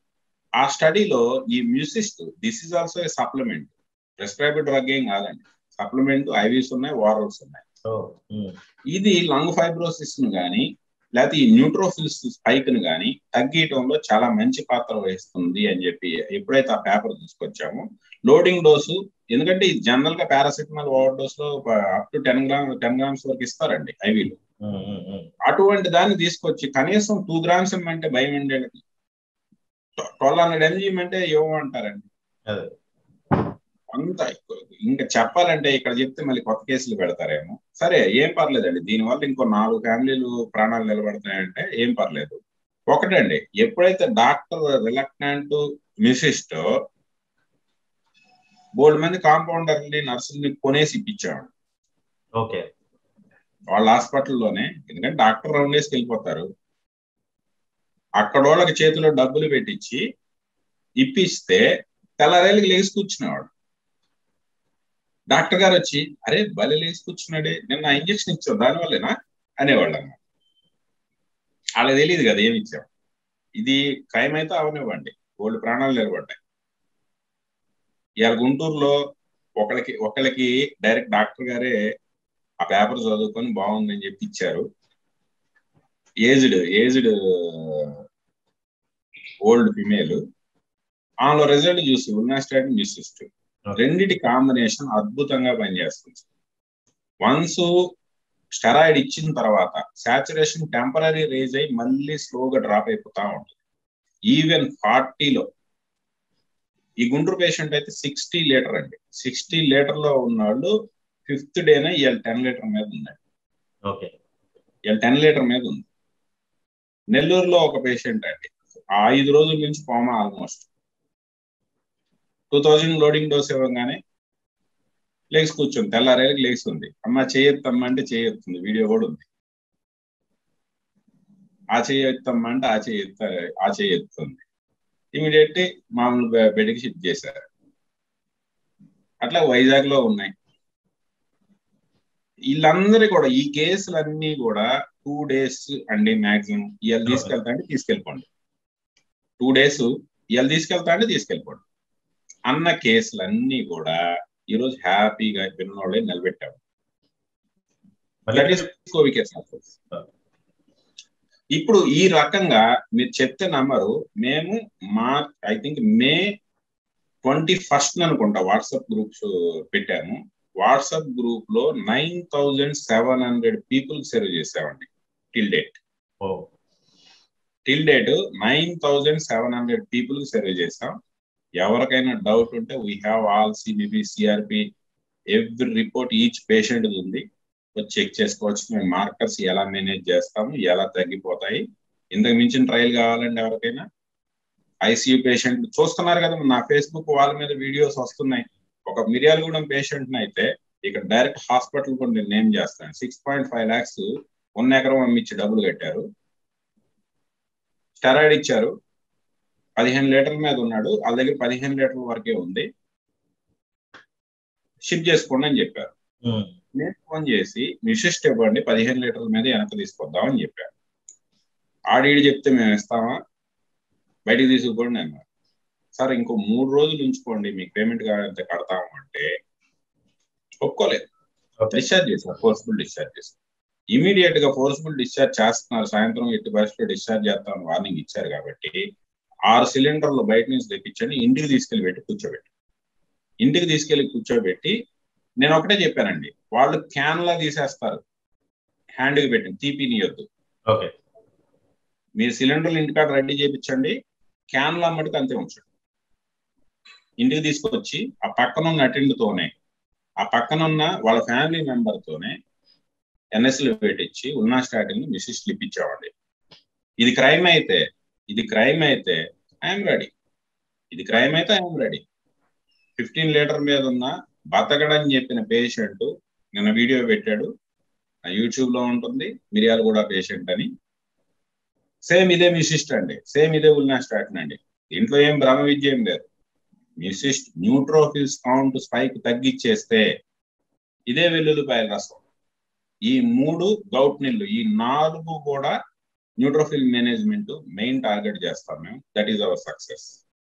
ఆ స్టడీలో ఈ మ్యూసిస్ట్ this is also a supplement prescribed drug ఏం కాదండి సప్లిమెంట్ ఐవీస్ ఉన్నాయి వారల్స్ ఉన్నాయి ఇది లంగ్ ఫైబ్రోసిస్ ను కానీ లేకపోతే ఈ న్యూట్రోఫిల్స్ స్పైక్ ను కానీ తగ్గించడంలో చాలా మంచి పాత్ర వహిస్తుంది అని చెప్పి ఎప్పుడైతే ఆ పేపర్ తీసుకొచ్చామో లోడింగ్ డోసు ఎందుకంటే ఇది జనరల్ గా పారాసిటమాల్ ఓవర్ డోస్ లో up to ten gram ten grams వరకు ఇస్తారండి ఐవీలు అటువంటి దాన్ని తీసుకొచ్చి కనీసం టూ గ్రామ్స్ ఇమ్మంటే భయం అండి ట్వెల్వ్ హండ్రెడ్ ఎంజీఎం అంటే ఇవ్వమంటారండి అంత ఇంకా చెప్పాలంటే ఇక్కడ చెప్తే మళ్ళీ కొత్త కేసులు పెడతారేమో సరే ఏం పర్లేదండి దీనివల్ల ఇంకో నాలుగు ఫ్యామిలీలు ప్రాణాలు నిలబడతాయంటే ఏం పర్లేదు ఒకటండి ఎప్పుడైతే డాక్టర్ రిలక్టెంట్ మిసిస్ట్ బోల్డ్ మంది కాంపౌండర్ని నర్సుల్ని కొనేసి ఇప్పించాడు ఓకే వాళ్ళ హాస్పిటల్లోనే ఎందుకంటే డాక్టర్ రౌండ్ వేసి వెళ్ళిపోతారు అక్కడ వాళ్ళకి చేతిలో డబ్బులు పెట్టించి ఇప్పిస్తే తెల్లరేళ్ళకి లేచి కూర్చునేవాడు డాక్టర్ గారు వచ్చి అరే బలి లేచి కూర్చున్నాడే నిన్న ఇంజక్షన్ ఇచ్చావు దానివల్లేనా అనేవాళ్ళు అన్నమాట వాళ్ళకి తెలియదు కదా ఏమి ఇచ్చాం ఇది క్రైమ్ అయితే అవనివ్వండి వాళ్ళు ప్రాణాలు నిలబడ్డాయి ఇవాళ గుంటూరులో ఒకరికి ఒకరికి డైరెక్ట్ డాక్టర్ గారే ఆ పేపర్ చదువుకొని బాగుందని చెప్పి ఇచ్చారు ఏజ్డ్ ఏజ్డ్ ఓల్డ్ ఫిమేల్ ఆమెలో రిజల్ట్ చూసి ఉల్నాస్టాటిన్ న్యూసిస్ట్ రెండిటి కాంబినేషన్ అద్భుతంగా పనిచేస్తుంది వన్స్ స్టెరాయిడ్ ఇచ్చిన తర్వాత సాచురేషన్ టెంపరీ రేజ్ అయ్యి మళ్ళీ స్లోగా డ్రాప్ అయిపోతా ఉంటుంది ఈవెన్ ఫార్టీలో ఈ గుంటూరు పేషెంట్ అయితే సిక్స్టీ లీటర్ అండి సిక్స్టీ లీటర్ లో ఉన్నవాళ్ళు ఫిఫ్త్ డేనే ఇవాళ టెన్ లీటర్ మీద ఉందండి ఓకే ఇవాళ టెన్ లీటర్ మీద ఉంది నెల్లూరులో ఒక పేషెంట్ అండి ఆ ఐదు రోజుల నుంచి coma almost two thousand loading dose ఇవ్వగానే లేక్స్ కూర్చొని తెల్లారేళ్ళకి లేక్స్ ఉంది అమ్మ చేయొత్తమ్మ అంటే చేయొత్తుంది వీడియో కూడా ఉంది ఆ చేయొత్తమ్మ అంటే ఆ చేయొత్త ఆ చేయొత్తుంది ఇమీడియట్ మామూలు బెడ్కి షిఫ్ట్ చేశారు అట్లా వైజాగ్ లో ఉన్నాయి వీళ్ళందరూ కూడా ఈ కేసులన్నీ కూడా టూ డేస్ అండి మాక్సిమం ఇవాళ తీసుకెళ్తా అంటే తీసుకెళ్ళిపోండి టూ డేస్ ఇవాళ తీసుకెళ్తా అంటే తీసుకెళ్ళిపోండి అన్న కేసులన్నీ కూడా ఈరోజు హ్యాపీగా విన్నోళ్ళే నిలబెట్టాము ఇప్పుడు ఈ రకంగా మీరు చెప్తే నమ్మరు మేము మా I think May twenty first అనుకుంటా వాట్సాప్ గ్రూప్స్ పెట్టాము వాట్సాప్ గ్రూప్ లో nine thousand seven hundred people serve చేసామండి till date till date nine thousand seven hundred people serve చేసాం ఎవరికైనా డౌట్ ఉంటే we have all CBB CRP every report each patient ఉంది వచ్చి check చేసుకోవచ్చు మేము మార్కర్స్ ఎలా మేనేజ్ చేస్తాము ఎలా తగ్గిపోతాయి ఇంతకు మించిన ట్రయల్ కావాలండి ఎవరికైనా ఐసీయూ పేషెంట్ చూస్తున్నారు కదా నా ఫేస్బుక్ వాళ్ళ మీద వీడియోస్ వస్తున్నాయి ఒక మిర్యాలగూడెం పేషెంట్ అయితే ఇక్కడ డైరెక్ట్ హాస్పిటల్ కూడా నేను నేమ్ చేస్తాను సిక్స్ పాయింట్ ఫైవ్ ల్యాక్స్ ఉన్న ఎకరం అమ్మిచ్చి డబ్బులు కట్టారు స్టెరాయిడ్ ఇచ్చారు పదిహేను లీటర్ల మీద ఉన్నాడు వాళ్ళ దగ్గర పదిహేను లీటర్ల వరకే ఉంది షిఫ్ట్ చేసుకోండి అని చెప్పారు నేను ఫోన్ చేసి మిషిస్ట్ ఇవ్వండి పదిహేను లీటర్ల మీద వెనక్కి తీసుకొద్దాం అని చెప్పారు ఆడీడి చెప్తే మేము ఇస్తామా బయటికి తీసుకుపోండి అన్నారు సార్ ఇంకో మూడు రోజులు ఉంచుకోండి మీకు పేమెంట్ కావాలంటే కడతాము అంటే ఒప్పుకోలేదు డిశ్చార్జ్ చేశారు ఫోర్స్ఫుల్ డిశ్చార్జ్ చేశారు ఇమీడియట్ గా ఫోర్స్ఫుల్ డిశ్చార్జ్ చేస్తున్నారు సాయంత్రం ఎట్టి పరిస్థితిలో డిశ్చార్జ్ చేస్తామని వార్నింగ్ ఇచ్చారు కాబట్టి ఆరు సిలిండర్లు బయట నుంచి తెప్పించండి ఇంటికి తీసుకెళ్లి పెట్టి కూర్చోబెట్టి ఇంటికి తీసుకెళ్లి కూర్చోబెట్టి నేను ఒకటే చెప్పానండి వాళ్ళు క్యాన్ లా తీసేస్తారు హ్యాండ్ కి పెట్టి తీపినియొద్దు ఓకే మీరు సిలిండర్లు ఇంటికాడ రెడీ చేయించండి క్యాన్ లా మటుకు అంతే ఉంచండి ఇంటికి తీసుకొచ్చి ఆ పక్కన ఉన్న అటెండ్ తోనే ఆ పక్కన ఉన్న వాళ్ళ ఫ్యామిలీ మెంబర్ తోనే ఎన్ఎస్లు పెట్టించి ఉన్న స్టార్టింగ్ మిసిస్ట్లు ఇప్పించేవాడి ఇది క్రైమ్ అయితే ఇది క్రైమ్ అయితే ఐఎమ్ రెడీ ఇది క్రైమ్ అయితే ఐఎమ్ రెడీ ఫిఫ్టీన్ లీటర్ మీద ఉన్న బతకడని చెప్పిన పేషెంట్ నిన్న వీడియో పెట్టాడు యూట్యూబ్ లో ఉంటుంది మిరియాలు కూడా పేషెంట్ అని సేమ్ ఇదే మ్యూసిస్ట్ అండి సేమ్ ఇదే ఉల్నా స్టార్ట్ అండి దీంట్లో ఏం భ్రమ విద్య ఏం లేదు మ్యూసిస్ట్ న్యూట్రోఫిల్స్ కౌంట్ స్పైక్ తగ్గిచ్చేస్తే ఇదే వెల్లుల్లిపాయల రసం ఈ మూడు గౌట్ నీళ్ళు ఈ నాలుగు కూడా న్యూట్రోఫిల్ మేనేజ్మెంట్ మెయిన్ టార్గెట్ చేస్తాం మేము దట్ ఈస్ అవర్ సక్సెస్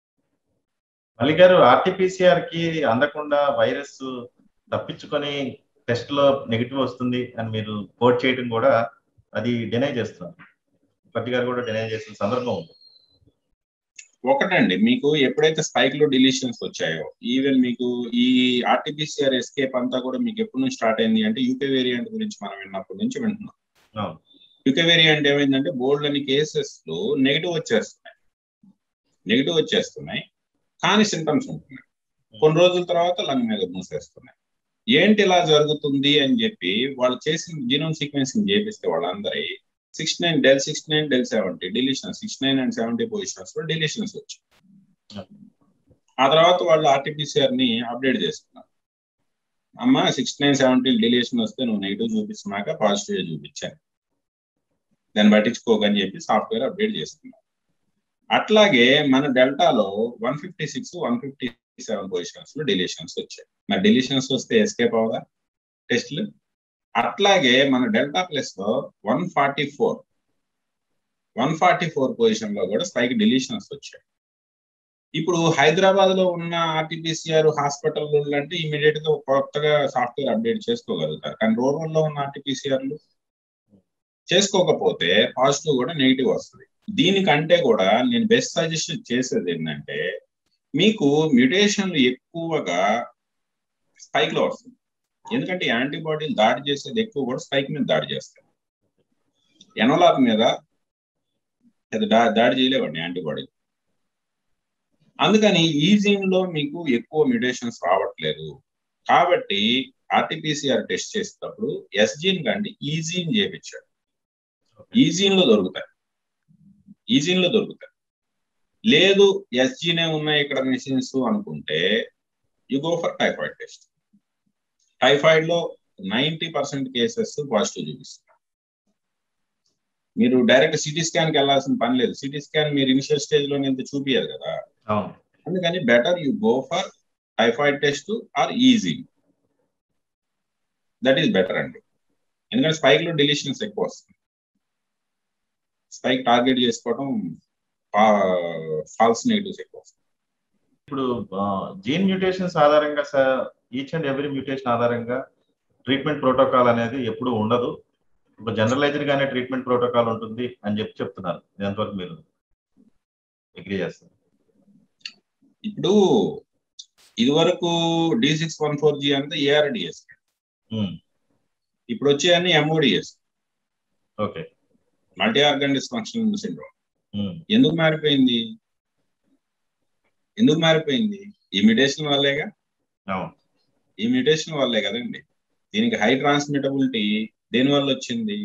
మళ్ళీ గారు ఆర్టీపీసీఆర్ కి అందకుండా వైరస్ తప్పించుకొని టెస్ట్ లో నెగిటివ్ వస్తుంది అని మీరు కోట్ చేయడం కూడా అది డినై చేస్తున్నారు పట్టి గారు కూడా డినై చేసిన సందర్భం ఉంది ఒకటండి మీకు ఎప్పుడైతే స్పైక్ లో డిలీషన్స్ వచ్చాయో ఈవెన్ మీకు ఈ ఆర్టిఫిషియర్ ఎస్కేప్ అంతా కూడా మీకు ఎప్పటి నుంచి స్టార్ట్ అయింది అంటే యూకే వేరియంట్ గురించి మనం విన్నప్పటి నుంచి వింటున్నాం అవును. యూకే వేరియంట్ ఏమైందంటే బోల్డ్ అని కేసెస్ లో నెగిటివ్ వచ్చేస్తున్నాయి నెగిటివ్ వచ్చేస్తున్నాయి కానీ సింటమ్స్ ఉంటున్నాయి కొన్ని రోజుల తర్వాత లంగ్ మీద మూసేస్తున్నాయి ఏంటి ఇలా జరుగుతుంది అని చెప్పి వాళ్ళు చేసిన జీనోమ్ సీక్వెన్సింగ్ చేపిస్తే వాళ్ళందరి six nine del six nine del seventy deletion six nine and seventy positions లో డిలీషన్స్ వచ్చాయి ఆ తర్వాత వాళ్ళు ఆర్టీపీసీఆర్ ని అప్డేట్ చేస్తున్నారు అమ్మ సిక్స్ నైన్ సెవెంటీ డిలీషన్ వస్తే నువ్వు నెగిటివ్ చూపించినాక పాజిటివ్ చూపించాను దాన్ని పట్టించుకోకని చెప్పి సాఫ్ట్వేర్ అప్డేట్ చేస్తున్నారు అట్లాగే మన డెల్టాలో one fifty six one fifty seven positions లో డిలీషన్స్ వచ్చాయి మరి డిలీషన్స్ వస్తే ఎస్కేప్ అవదా టెస్ట్లు అట్లాగే మన డెల్టా ప్లస్ లో one forty four one forty four position లో కూడా స్పైక్ డిలీషన్స్ వచ్చాయి ఇప్పుడు హైదరాబాద్ లో ఉన్న ఆర్టీపీసీఆర్ హాస్పిటల్ అంటే ఇమీడియట్ గా కొత్తగా సాఫ్ట్వేర్ అప్డేట్ చేసుకోగలుగుతారు కానీ రూరల్ లో ఉన్న ఆర్టీపీసీఆర్లు చేసుకోకపోతే పాజిటివ్ కూడా నెగిటివ్ వస్తుంది దీనికంటే కూడా నేను బెస్ట్ సజెషన్ చేసేది ఏంటంటే మీకు మ్యూటేషన్లు ఎక్కువగా స్పైక్ లో వస్తుంది ఎందుకంటే యాంటీబాడీలు దాడి చేసేది ఎక్కువ కూడా స్పైక్ మీద దాడి చేస్తాయి ఎనోలాబ్ మీద పెద్ద దాడి చేయలేవండి యాంటీబాడీ అందుకని ఈ జీన్ లో మీకు ఎక్కువ మ్యూటేషన్స్ రావట్లేదు కాబట్టి ఆర్టీపీసీఆర్ టెస్ట్ చేసేటప్పుడు ఎస్ జీన్ కంటే ఈ జీన్ చేపించాడు ఈ జీన్ లో దొరుకుతాయి ఈ జీన్ లో దొరుకుతాయి లేదు ఎస్జీనే ఉన్నాయి ఇక్కడ మెషిన్స్ అనుకుంటే you go for typhoid test typhoid లో నైంటీ పర్సెంట్ కేసెస్ పాజిటివ్ చూపిస్తున్నారు మీరు డైరెక్ట్ సిటీ స్కాన్ కి వెళ్ళాల్సిన పని లేదు సిటీ స్కాన్ మీరు ఇనిషియల్ స్టేజ్ లో ఎంత చూపించారు కదా అవును అందుకని better you go for typhoid test or easy that is better అండి ఎందుకంటే స్పైక్ లో డిలీషన్స్ ఎక్కువ వస్తుంది స్పైక్ టార్గెట్ చేసుకోవడం ఫాల్స్ నెగిటివ్స్ ఎక్కువ వస్తుంది ఇప్పుడు జీన్ మ్యూటేషన్స్ ఆధారంగా sir each and every mutation ఆధారంగా ట్రీట్మెంట్ ప్రోటోకాల్ అనేది ఎప్పుడు ఉండదు ఒక జనరలైజ్డ్ గానే ట్రీట్మెంట్ ప్రోటోకాల్ ఉంటుంది అని చెప్పి చెప్తున్నారు ఎంతవరకు మీరు అగ్రీ చేస్తారు ఇప్పుడు ఇది వరకు D six one four G అంటే ఏఆర్డిఎస్ ఇప్పుడు వచ్చేయన్ని MODS okay multi organ dysfunctional syndrome ఎందుకు మారిపోయింది ఎందుకు మారిపోయింది ఈ మ్యూటేషన్ వల్లేగా అవును ఈ మ్యూటేషన్ వల్లే కదండి దీనికి హై ట్రాన్స్మిటబిలిటీ దేని వల్ల వచ్చింది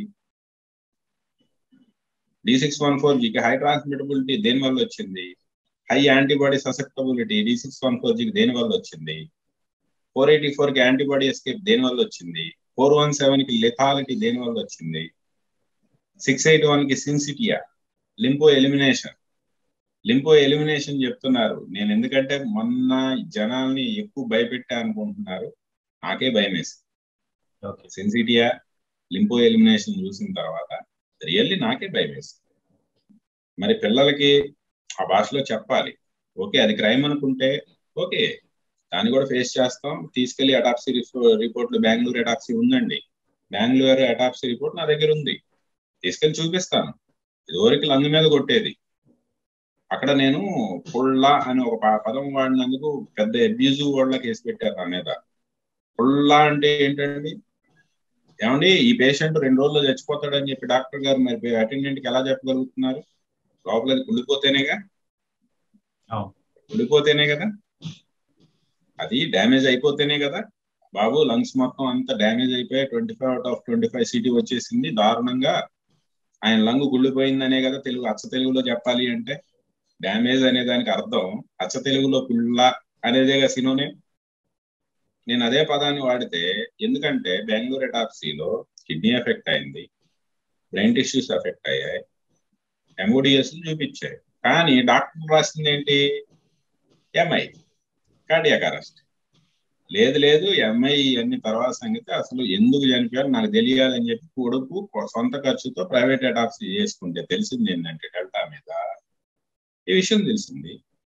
డి సిక్స్ వన్ ఫోర్ జీకి హై ట్రాన్స్మిటబిలిటీ దేని వల్ల వచ్చింది high antibody susceptibility D six one four జీకి దేని వల్ల వచ్చింది ఫోర్ ఎయిటీ ఫోర్ కి యాంటీబాడీ ఎస్కేప్ దేని వల్ల వచ్చింది ఫోర్ వన్ సెవెన్ కి లెథాలిటీ దేని వల్ల వచ్చింది సిక్స్ ఎయిట్ వన్ కి సిన్సిటియా లింపో ఎలిమినేషన్ లింపో ఎలిమినేషన్ చెప్తున్నారు నేను ఎందుకంటే మొన్న జనాల్ని ఎక్కువ భయపెట్టా అనుకుంటున్నారు నాకే భయం వేసింది ఓకే సెన్సిటియా లింపో ఎలిమినేషన్ చూసిన తర్వాత రియల్లీ నాకే భయం వేసింది మరి పిల్లలకి ఆ భాషలో చెప్పాలి ఓకే అది క్రైమ్ అనుకుంటే ఓకే దాన్ని కూడా ఫేస్ చేస్తాం తీసుకెళ్లి అటాప్సీ రిపోర్ట్లు బెంగళూరు అటాప్సీ ఉందండి బెంగళూరు అటాప్సీ రిపోర్ట్ నా దగ్గర ఉంది తీసుకెళ్లి చూపిస్తాను ఇదివరకు లంగ్ మీద కొట్టేది అక్కడ నేను పుల్ల అని ఒక పదం వాడినందుకు పెద్ద అబ్యూజివ్ వాళ్ళ కేసు పెట్టారు నా మీద పుల్ల అంటే ఏంటండి ఏమండి ఈ పేషెంట్ రెండు రోజుల్లో చచ్చిపోతాడని చెప్పి డాక్టర్ గారు మరి అటెండెంట్ కి ఎలా చెప్పగలుగుతున్నారు లోపల కుళ్ళిపోతేనేగా కుళ్ళిపోతేనే కదా అది డ్యామేజ్ అయిపోతేనే కదా బాబు లంగ్స్ మొత్తం అంతా డ్యామేజ్ అయిపోయి twenty five out of twenty five CT వచ్చేసింది దారుణంగా ఆయన లంగు కుళ్ళిపోయిందనే కదా తెలుగు అచ్చ తెలుగులో చెప్పాలి అంటే డ్యామేజ్ అనే దానికి అర్థం అచ్చ తెలుగులో పుల్ల అనేదేగా సినోనే నేను అదే పదాన్ని వాడితే ఎందుకంటే బెంగళూరు ఎటాప్సీలో కిడ్నీ ఎఫెక్ట్ అయింది బ్రెయిన్ టిష్యూస్ ఎఫెక్ట్ అయ్యాయి ఎంఓడిఎస్ చూపించాయి కానీ డాక్టర్ రాసింది ఏంటి ఎంఐ కార్డియాక్ అరెస్ట్ లేదు లేదు ఎంఐ అన్ని తర్వాత సంగతి అసలు ఎందుకు చనిపోయారు నాకు తెలియాలని చెప్పి కొడుకు సొంత ఖర్చుతో ప్రైవేట్ అటాప్సీ చేసుకుంటే తెలిసింది ఏంటంటే డెల్టా మీద ఈ విషయం తెలిసింది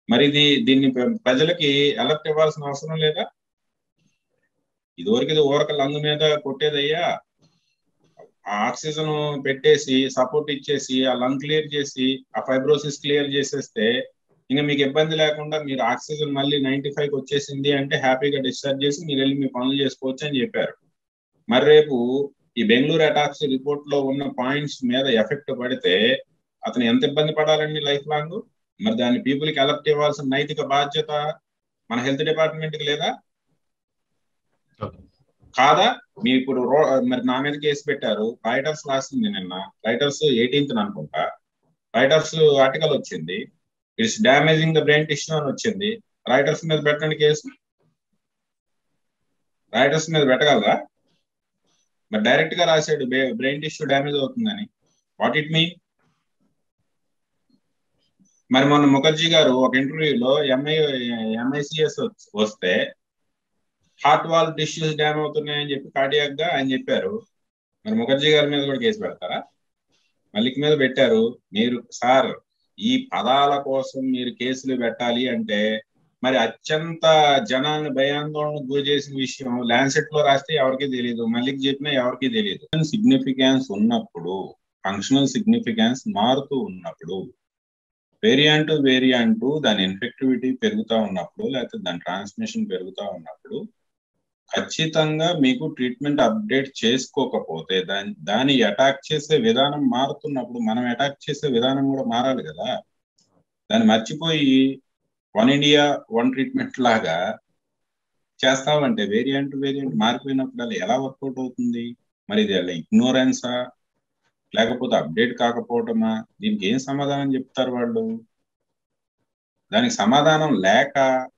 మరి ఇది దీన్ని ప్ర- ప్రజలకి అలర్ట్ ఇవ్వాల్సిన అవసరం లేదా ఇదివరకు ఇది ఊరక లంగు మీద కొట్టేదయ్యా ఆ ఆక్సిజన్ పెట్టేసి సపోర్ట్ ఇచ్చేసి ఆ లంగ్ క్లియర్ చేసి ఆ ఫైబ్రోసిస్ క్లియర్ చేసేస్తే ఇంకా మీకు ఇబ్బంది లేకుండా మీరు ఆక్సిజన్ మళ్ళీ నైన్టీ ఫైవ్ వచ్చేసింది అంటే హ్యాపీగా డిశ్చార్జ్ చేసి మీరు వెళ్ళి మీ పనులు చేసుకోవచ్చు అని చెప్పారు మరి రేపు ఈ బెంగళూరు అటాక్స్ రిపోర్ట్ లో ఉన్న పాయింట్స్ మీద ఎఫెక్ట్ పడితే అతను ఎంత ఇబ్బంది పడాలండి లైఫ్ లాంగ్ మరి దాన్ని పీపుల్ కి అలర్ట్ ఇవ్వాల్సిన నైతిక బాధ్యత మన హెల్త్ డిపార్ట్మెంట్ కి లేదా ఓకే కాదా మీరు ఇప్పుడు రో- మరి నా మీద కేసు పెట్టారు రైటర్స్ రాసింది నిన్న రైటర్స్ ఎయిటీన్త్ అనుకుంటా రైటర్స్ ఆర్టికల్ వచ్చింది it's damaging the brain tissue అని వచ్చింది రైటర్స్ మీద పెట్టండి కేసు రైటర్స్ మీద పెట్టగలరా మరి డైరెక్ట్ గా రాశాడు బ్రెయిన్ టిష్యూ డ్యామేజ్ అవుతుందని వాట్ ఇట్ మీన్ మరి మొన్న ముఖర్జీ గారు ఒక ఇంటర్వ్యూలో ఎంఐ ఎంఐసిఎస్ వస్తే హార్ట్ వాల్ టిష్యూస్ డ్యామ్ అవుతున్నాయని చెప్పి కార్డియాక్ గా ఆయన చెప్పారు మరి ముఖర్జీ గారి మీద కూడా కేసు పెడతారా మల్లిక్ మీద పెట్టారు మీరు సార్ ఈ పదాల కోసం మీరు కేసులు పెట్టాలి అంటే మరి అత్యంత జనాన్ని భయాందోళన గురి చేసిన విషయం ల్యాన్సెట్ లో రాస్తే ఎవరికి తెలియదు మల్లిక్ చెప్పినా ఎవరికి తెలియదు సిగ్నిఫికెన్స్ ఉన్నప్పుడు ఫంక్షనల్ సిగ్నిఫికెన్స్ మారుతూ ఉన్నప్పుడు వేరియంట్ వేరియంట్ దాని ఇన్ఫెక్టివిటీ పెరుగుతూ ఉన్నప్పుడు లేకపోతే దాని ట్రాన్స్మిషన్ పెరుగుతూ ఉన్నప్పుడు ఖచ్చితంగా మీకు ట్రీట్మెంట్ అప్డేట్ చేసుకోకపోతే దాని దాని అటాక్ చేసే విధానం మారుతున్నప్పుడు మనం అటాక్ చేసే విధానం కూడా మారాలి కదా దాన్ని మర్చిపోయి వన్ ఇండియా వన్ ట్రీట్మెంట్ లాగా చేస్తామంటే వేరియంట్ వేరియంట్ మారిపోయినప్పుడు అలా ఎలా వర్కౌట్ అవుతుంది మరి ఇది అలా ఇగ్నోరెన్సా లేకపోతే అప్డేట్ కాకపోవటమా దీనికి ఏం సమాధానం చెప్తారు వాళ్ళు దానికి సమాధానం లేక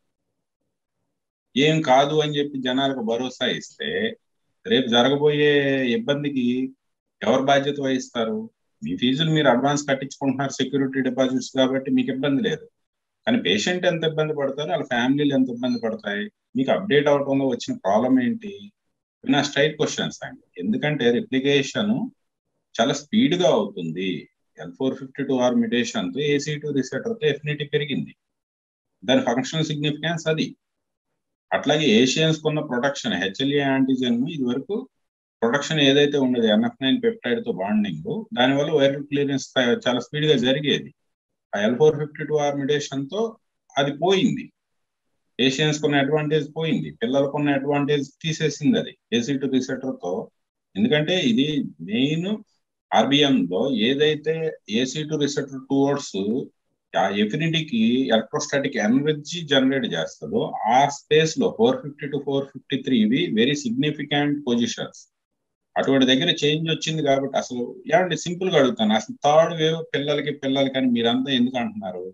ఏం కాదు అని చెప్పి జనాలకు భరోసా ఇస్తే రేపు జరగబోయే ఇబ్బందికి ఎవరు బాధ్యత వహిస్తారు మీ ఫీజులు మీరు అడ్వాన్స్ కట్టించుకుంటున్నారు సెక్యూరిటీ డిపాజిట్స్ కాబట్టి మీకు ఇబ్బంది లేదు కానీ పేషెంట్ ఎంత ఇబ్బంది పడతారు వాళ్ళ ఫ్యామిలీలు ఎంత ఇబ్బంది పడతాయి మీకు అప్డేట్ అవడంలో వచ్చిన ప్రాబ్లం ఏంటి నా స్ట్రైట్ క్వశ్చన్స్ అండి ఎందుకంటే రిప్లికేషన్ చాలా స్పీడ్ గా అవుతుంది L four fifty two R mutation తో ఏసీ టూ రిసెటర్ తో ఎఫినిటీ పెరిగింది దాని ఫంక్షనల్ సిగ్నిఫికెన్స్ అది అట్లాగే ఏషియన్స్ కున్న ప్రొటెక్షన్ హెచ్ఎల్ఏ యాంటీజెన్ ఇది వరకు ప్రొటెక్షన్ ఏదైతే ఉండేది ఎన్ఎఫ్ నైన్ పెప్టైడ్ తో బాండింగ్ దానివల్ల వైరల్ క్లియరెన్స్ చాలా స్పీడ్ గా జరిగేది ఆ L four fifty two R mutation తో అది పోయింది ఏషియన్స్ కొన్న అడ్వాంటేజ్ పోయింది పిల్లలకు ఉన్న అడ్వాంటేజ్ తీసేసింది అది ఏసీ టు రిసెటర్ తో ఎందుకంటే ఇది మెయిన్ ఆర్బిఎం లో ఏదైతే ఏసీ టు రిసెటర్ టువర్డ్స్ ఆ ఎఫినిటీకి ఎలక్ట్రోస్టాటిక్ ఎనర్జీ జనరేట్ చేస్తుందో ఆ స్పేస్ లో four fifty two four fifty three ఇవి వెరీ సిగ్నిఫికెంట్ పొజిషన్స్ అటువంటి దగ్గర చేంజ్ వచ్చింది కాబట్టి అసలు ఏమంటే సింపుల్ గా అడుగుతాను అసలు థర్డ్ వేవ్ పిల్లలకి పిల్లలకి అని మీరంతా ఎందుకు అంటున్నారు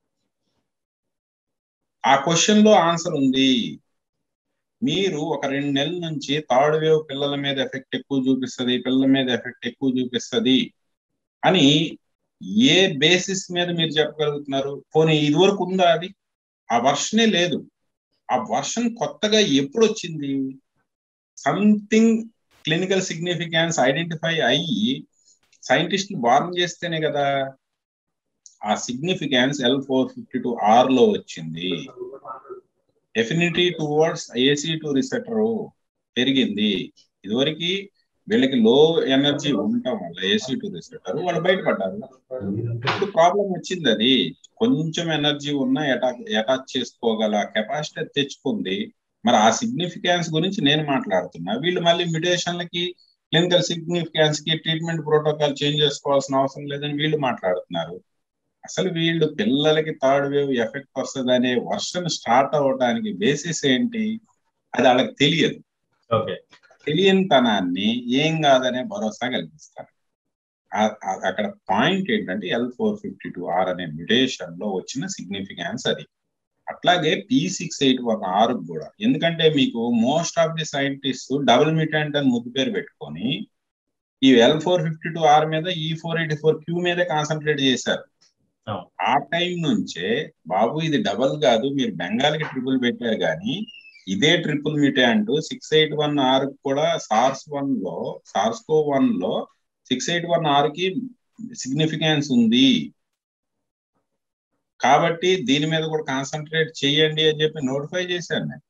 ఆ క్వశ్చన్ లో ఆన్సర్ ఉంది మీరు ఒక రెండు నెలల నుంచి థర్డ్ వేవ్ పిల్లల మీద ఎఫెక్ట్ ఎక్కువ చూపిస్తుంది పిల్లల మీద ఎఫెక్ట్ ఎక్కువ చూపిస్తుంది అని ఏ బేసిస్ మీద మీరు చెప్పగలుగుతున్నారు పోనీ ఇదివరకు ఉందా అది ఆ వర్షనే లేదు ఆ వర్షన్ కొత్తగా ఎప్పుడు వచ్చింది సంథింగ్ క్లినికల్ సిగ్నిఫికెన్స్ ఐడెంటిఫై అయ్యి సైంటిస్టులు వార్న్ చేస్తేనే కదా ఆ significance L four fifty two R లో వచ్చింది affinity towards ACE two receptor పెరిగింది ఇదివరకు వీళ్ళకి లో ఎనర్జీ ఉండటం వల్ల ఏసీ టు రిసెప్టర్ వాళ్ళు బయటపడ్డారు ఇప్పుడు ప్రాబ్లం వచ్చింది అది కొంచెం ఎనర్జీ ఉన్నా అటాక్ అటాచ్ చేసుకోగల కెపాసిటీ తెచ్చుకుంది మరి ఆ సిగ్నిఫికెన్స్ గురించి నేను మాట్లాడుతున్నా వీళ్ళు మళ్ళీ మ్యుటేషన్లకి క్లినికల్ సిగ్నిఫికెన్స్ కి ట్రీట్మెంట్ ప్రోటోకాల్ చేంజ్ చేసుకోవాల్సిన అవసరం లేదని వీళ్ళు మాట్లాడుతున్నారు అసలు వీళ్ళు పిల్లలకి థర్డ్ వేవ్ ఎఫెక్ట్ వస్తుంది అనే వర్షన్ స్టార్ట్ అవడానికి బేసిస్ ఏంటి అది వాళ్ళకి తెలియదు ఓకే తెలియని తనాన్ని ఏం కాదనే భరోసా కల్పిస్తారు అక్కడ పాయింట్ ఏంటంటే L four fifty two R అనే మ్యుటేషన్ లో వచ్చిన సిగ్నిఫికెన్స్ అది అట్లాగే P six eight one R కూడా ఎందుకంటే మీకు most of the scientist double mutant అని ముద్దు పేరు పెట్టుకొని ఈ L four fifty two R మీద ఈ ఫోర్ ఎయిటీ ఫోర్ క్యూ మీదే కాన్సన్ట్రేట్ చేశారు ఆ టైం నుంచే బాబు ఇది డబల్ కాదు మీరు బెంగాల్కి ట్రిపుల్ పెట్టారు కానీ ఇదే triple mutant six eight one R కూడా సార్స్ వన్ లో సార్స్కో వన్ లో సిక్స్ ఎయిట్ వన్ ఆర్ కి సిగ్నిఫికెన్స్ ఉంది కాబట్టి దీని మీద కూడా కాన్సన్ట్రేట్ చేయండి అని చెప్పి నోటిఫై చేశాను నేను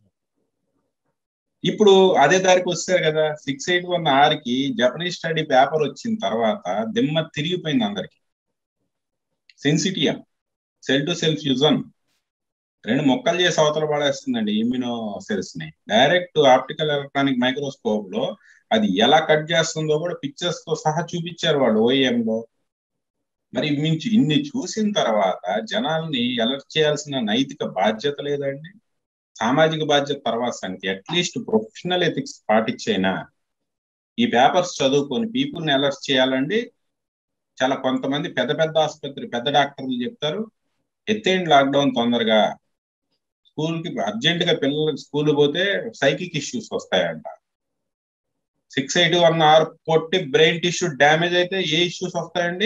ఇప్పుడు అదే దారికి వస్తారు కదా సిక్స్ ఎయిట్ వన్ ఆర్కి జపనీస్ స్టడీ పేపర్ వచ్చిన తర్వాత దిమ్మ తిరిగిపోయింది అందరికి syncytium cell to cell fusion రెండు మొక్కలు చేసి అవతల పడేస్తుందండి ఇమ్యూనో సెల్స్ ని డైరెక్ట్ ఆప్టికల్ ఎలక్ట్రానిక్ మైక్రోస్కోప్ లో అది ఎలా కట్ చేస్తుందో కూడా పిక్చర్స్ తో సహా చూపించారు వాళ్ళు ఓఎం లో మరి మించి ఇన్ని చూసిన తర్వాత జనాల్ని అలర్ట్ చేయాల్సిన నైతిక బాధ్యత లేదండి సామాజిక బాధ్యత తర్వాత సంగతి అట్లీస్ట్ ప్రొఫెషనల్ ఎథిక్స్ పాటించైనా ఈ పేపర్స్ చదువుకొని పీపుల్ ని అలర్ట్ చేయాలండి చాలా కొంతమంది పెద్ద పెద్ద ఆసుపత్రి పెద్ద డాక్టర్లు చెప్తారు ఎత్తేయండి లాక్డౌన్ తొందరగా స్కూల్ కి అర్జెంట్ గా పిల్లలకి స్కూల్ పోతే సైకిక్ ఇష్యూస్ వస్తాయంట సిక్స్ ఎయిటీ వన్ ఆర్ కొట్టి బ్రెయిన్ టిష్యూ డ్యామేజ్ అయితే ఏ ఇష్యూస్ వస్తాయండి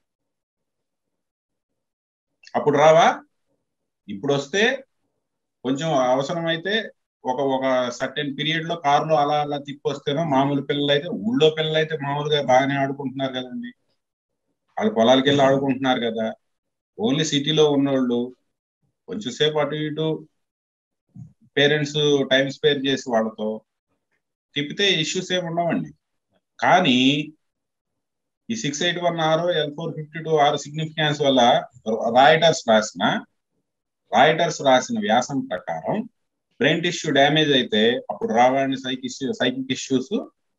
అప్పుడు రావా ఇప్పుడు వస్తే కొంచెం అవసరమైతే ఒక ఒక సర్టెన్ పీరియడ్ లో కారులో అలా అలా తిప్పి వస్తేనో మామూలు పిల్లలు అయితే ఊళ్ళో పిల్లలు అయితే మామూలుగా బాగానే ఆడుకుంటున్నారు కదండి వాళ్ళు పొలాలకి వెళ్ళి ఆడుకుంటున్నారు కదా ఓన్లీ సిటీలో ఉన్నోళ్ళు కొంచెం సేపు అటు ఇటు పేరెంట్స్ టైం స్పేర్ చేసి వాళ్ళతో తిప్పితే ఇష్యూస్ ఏమి ఉండవండి కానీ ఈ six eight one R L four fifty two R significance వల్ల రాయిటర్స్ రాసిన రాయిటర్స్ రాసిన వ్యాసం ప్రకారం బ్రెయిన్ టిష్యూ డ్యామేజ్ అయితే అప్పుడు రావాలని సైకిక్ సైకిక్ ఇష్యూస్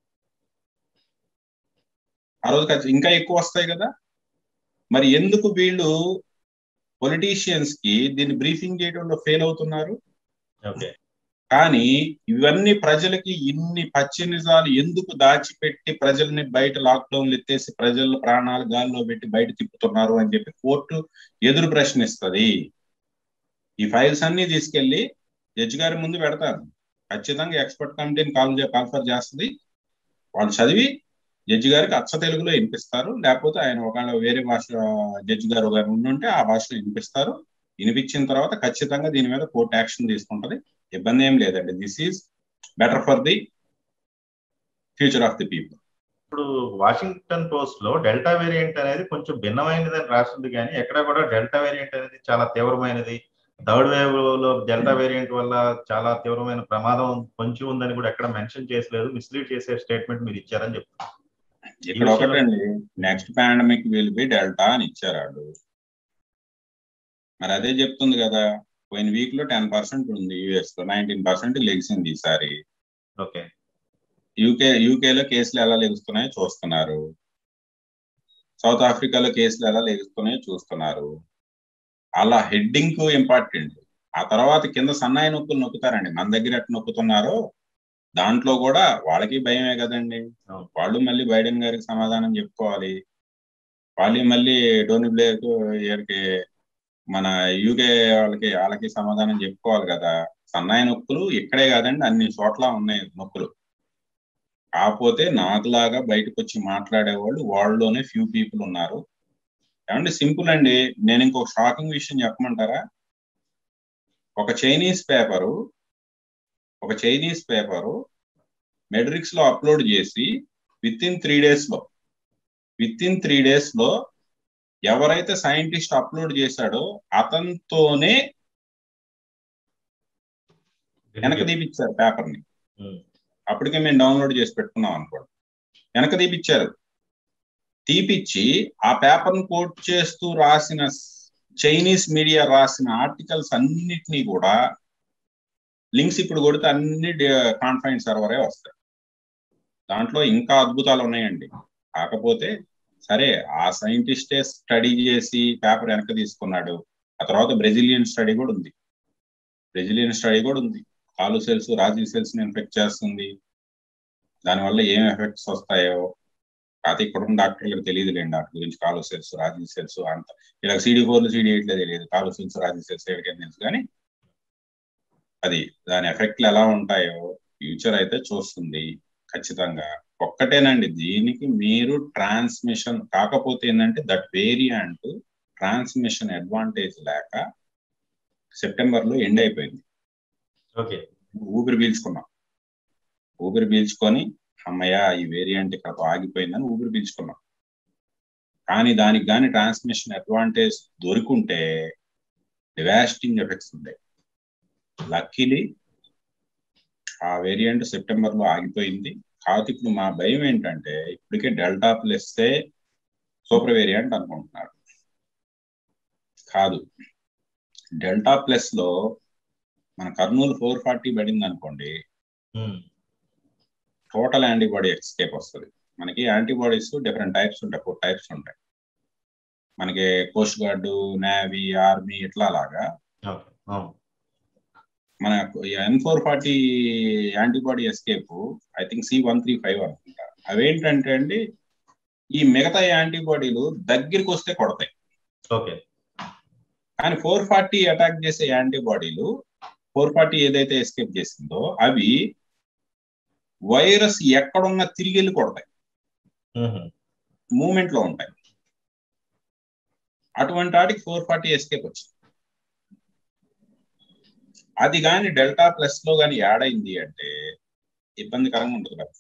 ఆ రోజు ఇంకా ఎక్కువ వస్తాయి కదా మరి ఎందుకు వీళ్ళు పొలిటీషియన్స్ కి దీన్ని బ్రీఫింగ్ చేయడంలో ఫెయిల్ అవుతున్నారు కానీ ఇవన్నీ ప్రజలకి ఇన్ని పచ్చి నిజాలు ఎందుకు దాచిపెట్టి ప్రజల్ని బయట లాక్డౌన్లు ఎత్తేసి ప్రజల ప్రాణాలు గాల్లో పెట్టి బయట తిప్పుతున్నారు అని చెప్పి కోర్టు ఎదురు ప్రశ్నిస్తుంది ఈ ఫైల్స్ అన్ని తీసుకెళ్లి జడ్జి గారి ముందు పెడతారు ఖచ్చితంగా ఎక్స్పర్ట్ కమిటీని కాల్ కాల్ఫర్ చేస్తుంది వాళ్ళు చదివి జడ్జి గారికి అచ్చ తెలుగులో వినిపిస్తారు లేకపోతే ఆయన ఒకవేళ వేరే భాష జడ్జి గారు గారు ఉండుంటే ఆ భాషలో వినిపిస్తారు వినిపించిన తర్వాత ఖచ్చితంగా దీని మీద కోర్టు యాక్షన్ తీసుకుంటది ఇబ్బంది ఏం లేదండి this is better for the future of the people ఇప్పుడు వాషింగ్టన్ పోస్ట్ లో డెల్టా వేరియంట్ అనేది కొంచెం భిన్నమైనది అని రాసింది కానీ ఎక్కడ కూడా డెల్టా వేరియంట్ అనేది చాలా తీవ్రమైనది థర్డ్ వేవ్ లో డెల్టా వేరియంట్ వల్ల చాలా తీవ్రమైన ప్రమాదం పొంచి ఉందని కూడా ఎక్కడ మెన్షన్ చేసలేదు మిస్లీడ్ చేసే స్టేట్మెంట్ మీరు ఇచ్చారని చెప్తున్నారు ఇక్కడ ఒకటండి next pandemic will be delta అని ఇచ్చారు మరి అదే చెప్తుంది కదా పోయిన వీక్ లో టెన్ పర్సెంట్ ఉంది యుఎస్ లో నైన్టీన్ పర్సెంట్ లెగిసింది ఈసారి ఓకే యూకే యూకేలో కేసులు ఎలా లెగుస్తున్నాయో చూస్తున్నారు సౌత్ ఆఫ్రికాలో కేసులు ఎలా లెగుస్తున్నాయో చూస్తున్నారు అలా హెడ్డింగ్ కు ఇంపార్టెంట్ ఆ తర్వాత కింద సన్నాయి నొక్కులు నొక్కుతారండి మన దగ్గర ఎట్లా నొక్కుతున్నారో దాంట్లో కూడా వాళ్ళకి భయమే కదండి వాళ్ళు మళ్ళీ బైడెన్ గారికి సమాధానం చెప్పుకోవాలి వాళ్ళు మళ్ళీ టోనీ బ్లేర్ కి మన యూకే వాళ్ళకి వాళ్ళకి సమాధానం చెప్పుకోవాలి కదా సన్నాయి నొక్కులు ఇక్కడే కాదండి అన్ని చోట్ల ఉన్నాయి నొక్కులు కాకపోతే నాకులాగా బయటకు వచ్చి మాట్లాడేవాళ్ళు వాళ్ళలోనే ఫ్యూ పీపుల్ ఉన్నారు ఏమంటే సింపుల్ అండి నేను ఇంకొక షాకింగ్ విషయం చెప్పమంటారా ఒక చైనీస్ పేపరు ఒక చైనీస్ పేపరు మెడ్రిక్స్ లో అప్లోడ్ చేసి విత్ ఇన్ త్రీ డేస్ లో విత్ ఇన్ త్రీ డేస్ లో ఎవరైతే సైంటిస్ట్ అప్లోడ్ చేశాడో అతనితోనే వెనక తీపిచ్చారు పేపర్ ని అప్పటికే మేము డౌన్లోడ్ చేసి పెట్టుకున్నాం అనుకోండి వెనక తీపిచ్చారు తీపిచ్చి ఆ పేపర్ ను కోట్ చేస్తూ రాసిన చైనీస్ మీడియా రాసిన ఆర్టికల్స్ అన్నిటినీ కూడా లింక్స్ ఇప్పుడు కొడితే అన్ని కాన్ఫైన్ సర్వరే వస్తాయి దాంట్లో ఇంకా అద్భుతాలు ఉన్నాయండి కాకపోతే సరే ఆ సైంటిస్టే స్టడీ చేసి పేపర్ వెనక తీసుకున్నాడు ఆ తర్వాత బ్రెజిలియన్ స్టడీ కూడా ఉంది బ్రెజిలియన్ స్టడీ కూడా ఉంది కాలు సెల్స్ రాజీ సెల్స్ ని ఇన్ఫెక్ట్ చేస్తుంది దానివల్ల ఏం ఎఫెక్ట్స్ వస్తాయో కాకపోతే ఇక్కడ ఉన్న డాక్టర్లకు తెలియదులేండి వాటి గురించి కాలు సెల్స్ రాజీ సెల్స్ అంత ఇలా సిడి ఫోర్లు సిడి ఎయిట్లో తెలియదు కాలు సెల్స్ రాజీ సెల్స్ ఎవరికైనా తెలుసు కానీ అది దాని ఎఫెక్ట్లు ఎలా ఉంటాయో ఫ్యూచర్ అయితే చూస్తుంది ఖచ్చితంగా ఒక్కటేనండి దీనికి మీరు ట్రాన్స్మిషన్ కాకపోతే ఏంటంటే దట్ వేరియంట్ ట్రాన్స్మిషన్ అడ్వాంటేజ్ లేక సెప్టెంబర్ లో ఎండ్ అయిపోయింది ఓకే ఊపిరి పీల్చుకున్నాం ఊపిరి పీల్చుకొని అమ్మయ్య ఈ వేరియంట్ ఇక్కడ ఆగిపోయిందని ఊపిరి పీల్చుకున్నాం కానీ దానికి కానీ ట్రాన్స్మిషన్ అడ్వాంటేజ్ దొరికుంటే డివాస్టింగ్ ఎఫెక్ట్స్ ఉంటాయి లక్కీలీ ఆ వేరియంట్ సెప్టెంబర్ లో ఆగిపోయింది కాకపోతే ఇప్పుడు మా భయం ఏంటంటే ఇప్పటికే డెల్టా ప్లస్ సూపర్ వేరియంట్ అనుకుంటున్నారు కాదు డెల్టా ప్లస్ లో మన కర్నూలు ఫోర్ ఫార్టీ పడింది అనుకోండి టోటల్ యాంటీబాడీ ఎక్స్కేప్ వస్తుంది మనకి యాంటీబాడీస్ డిఫరెంట్ టైప్స్ ఉంటాయి ఫోర్ టైప్స్ ఉంటాయి మనకి కోస్ట్ గార్డ్ నేవీ ఆర్మీ ఇట్లా లాగా మన N four forty antibody escape I think C one three five అనుకుంటా అవేంటంటే అండి ఈ మిగతా యాంటీబాడీలు దగ్గరికి వస్తే కొడతాయి ఓకే కానీ ఫోర్ ఫార్టీ అటాక్ చేసే యాంటీబాడీలు ఫోర్ ఫార్టీ ఏదైతే ఎస్కేప్ చేసిందో అవి వైరస్ ఎక్కడున్నా తిరిగి వెళ్ళి కొడతాయి మూమెంట్ లో ఉంటాయి అటువంటి వాటికి ఫోర్ ఫార్టీ ఎస్కేప్ వచ్చింది అది కానీ డెల్టా ప్లస్ లో కానీ యాడ్ అయింది అంటే ఇబ్బందికరంగా ఉంటుంది కదా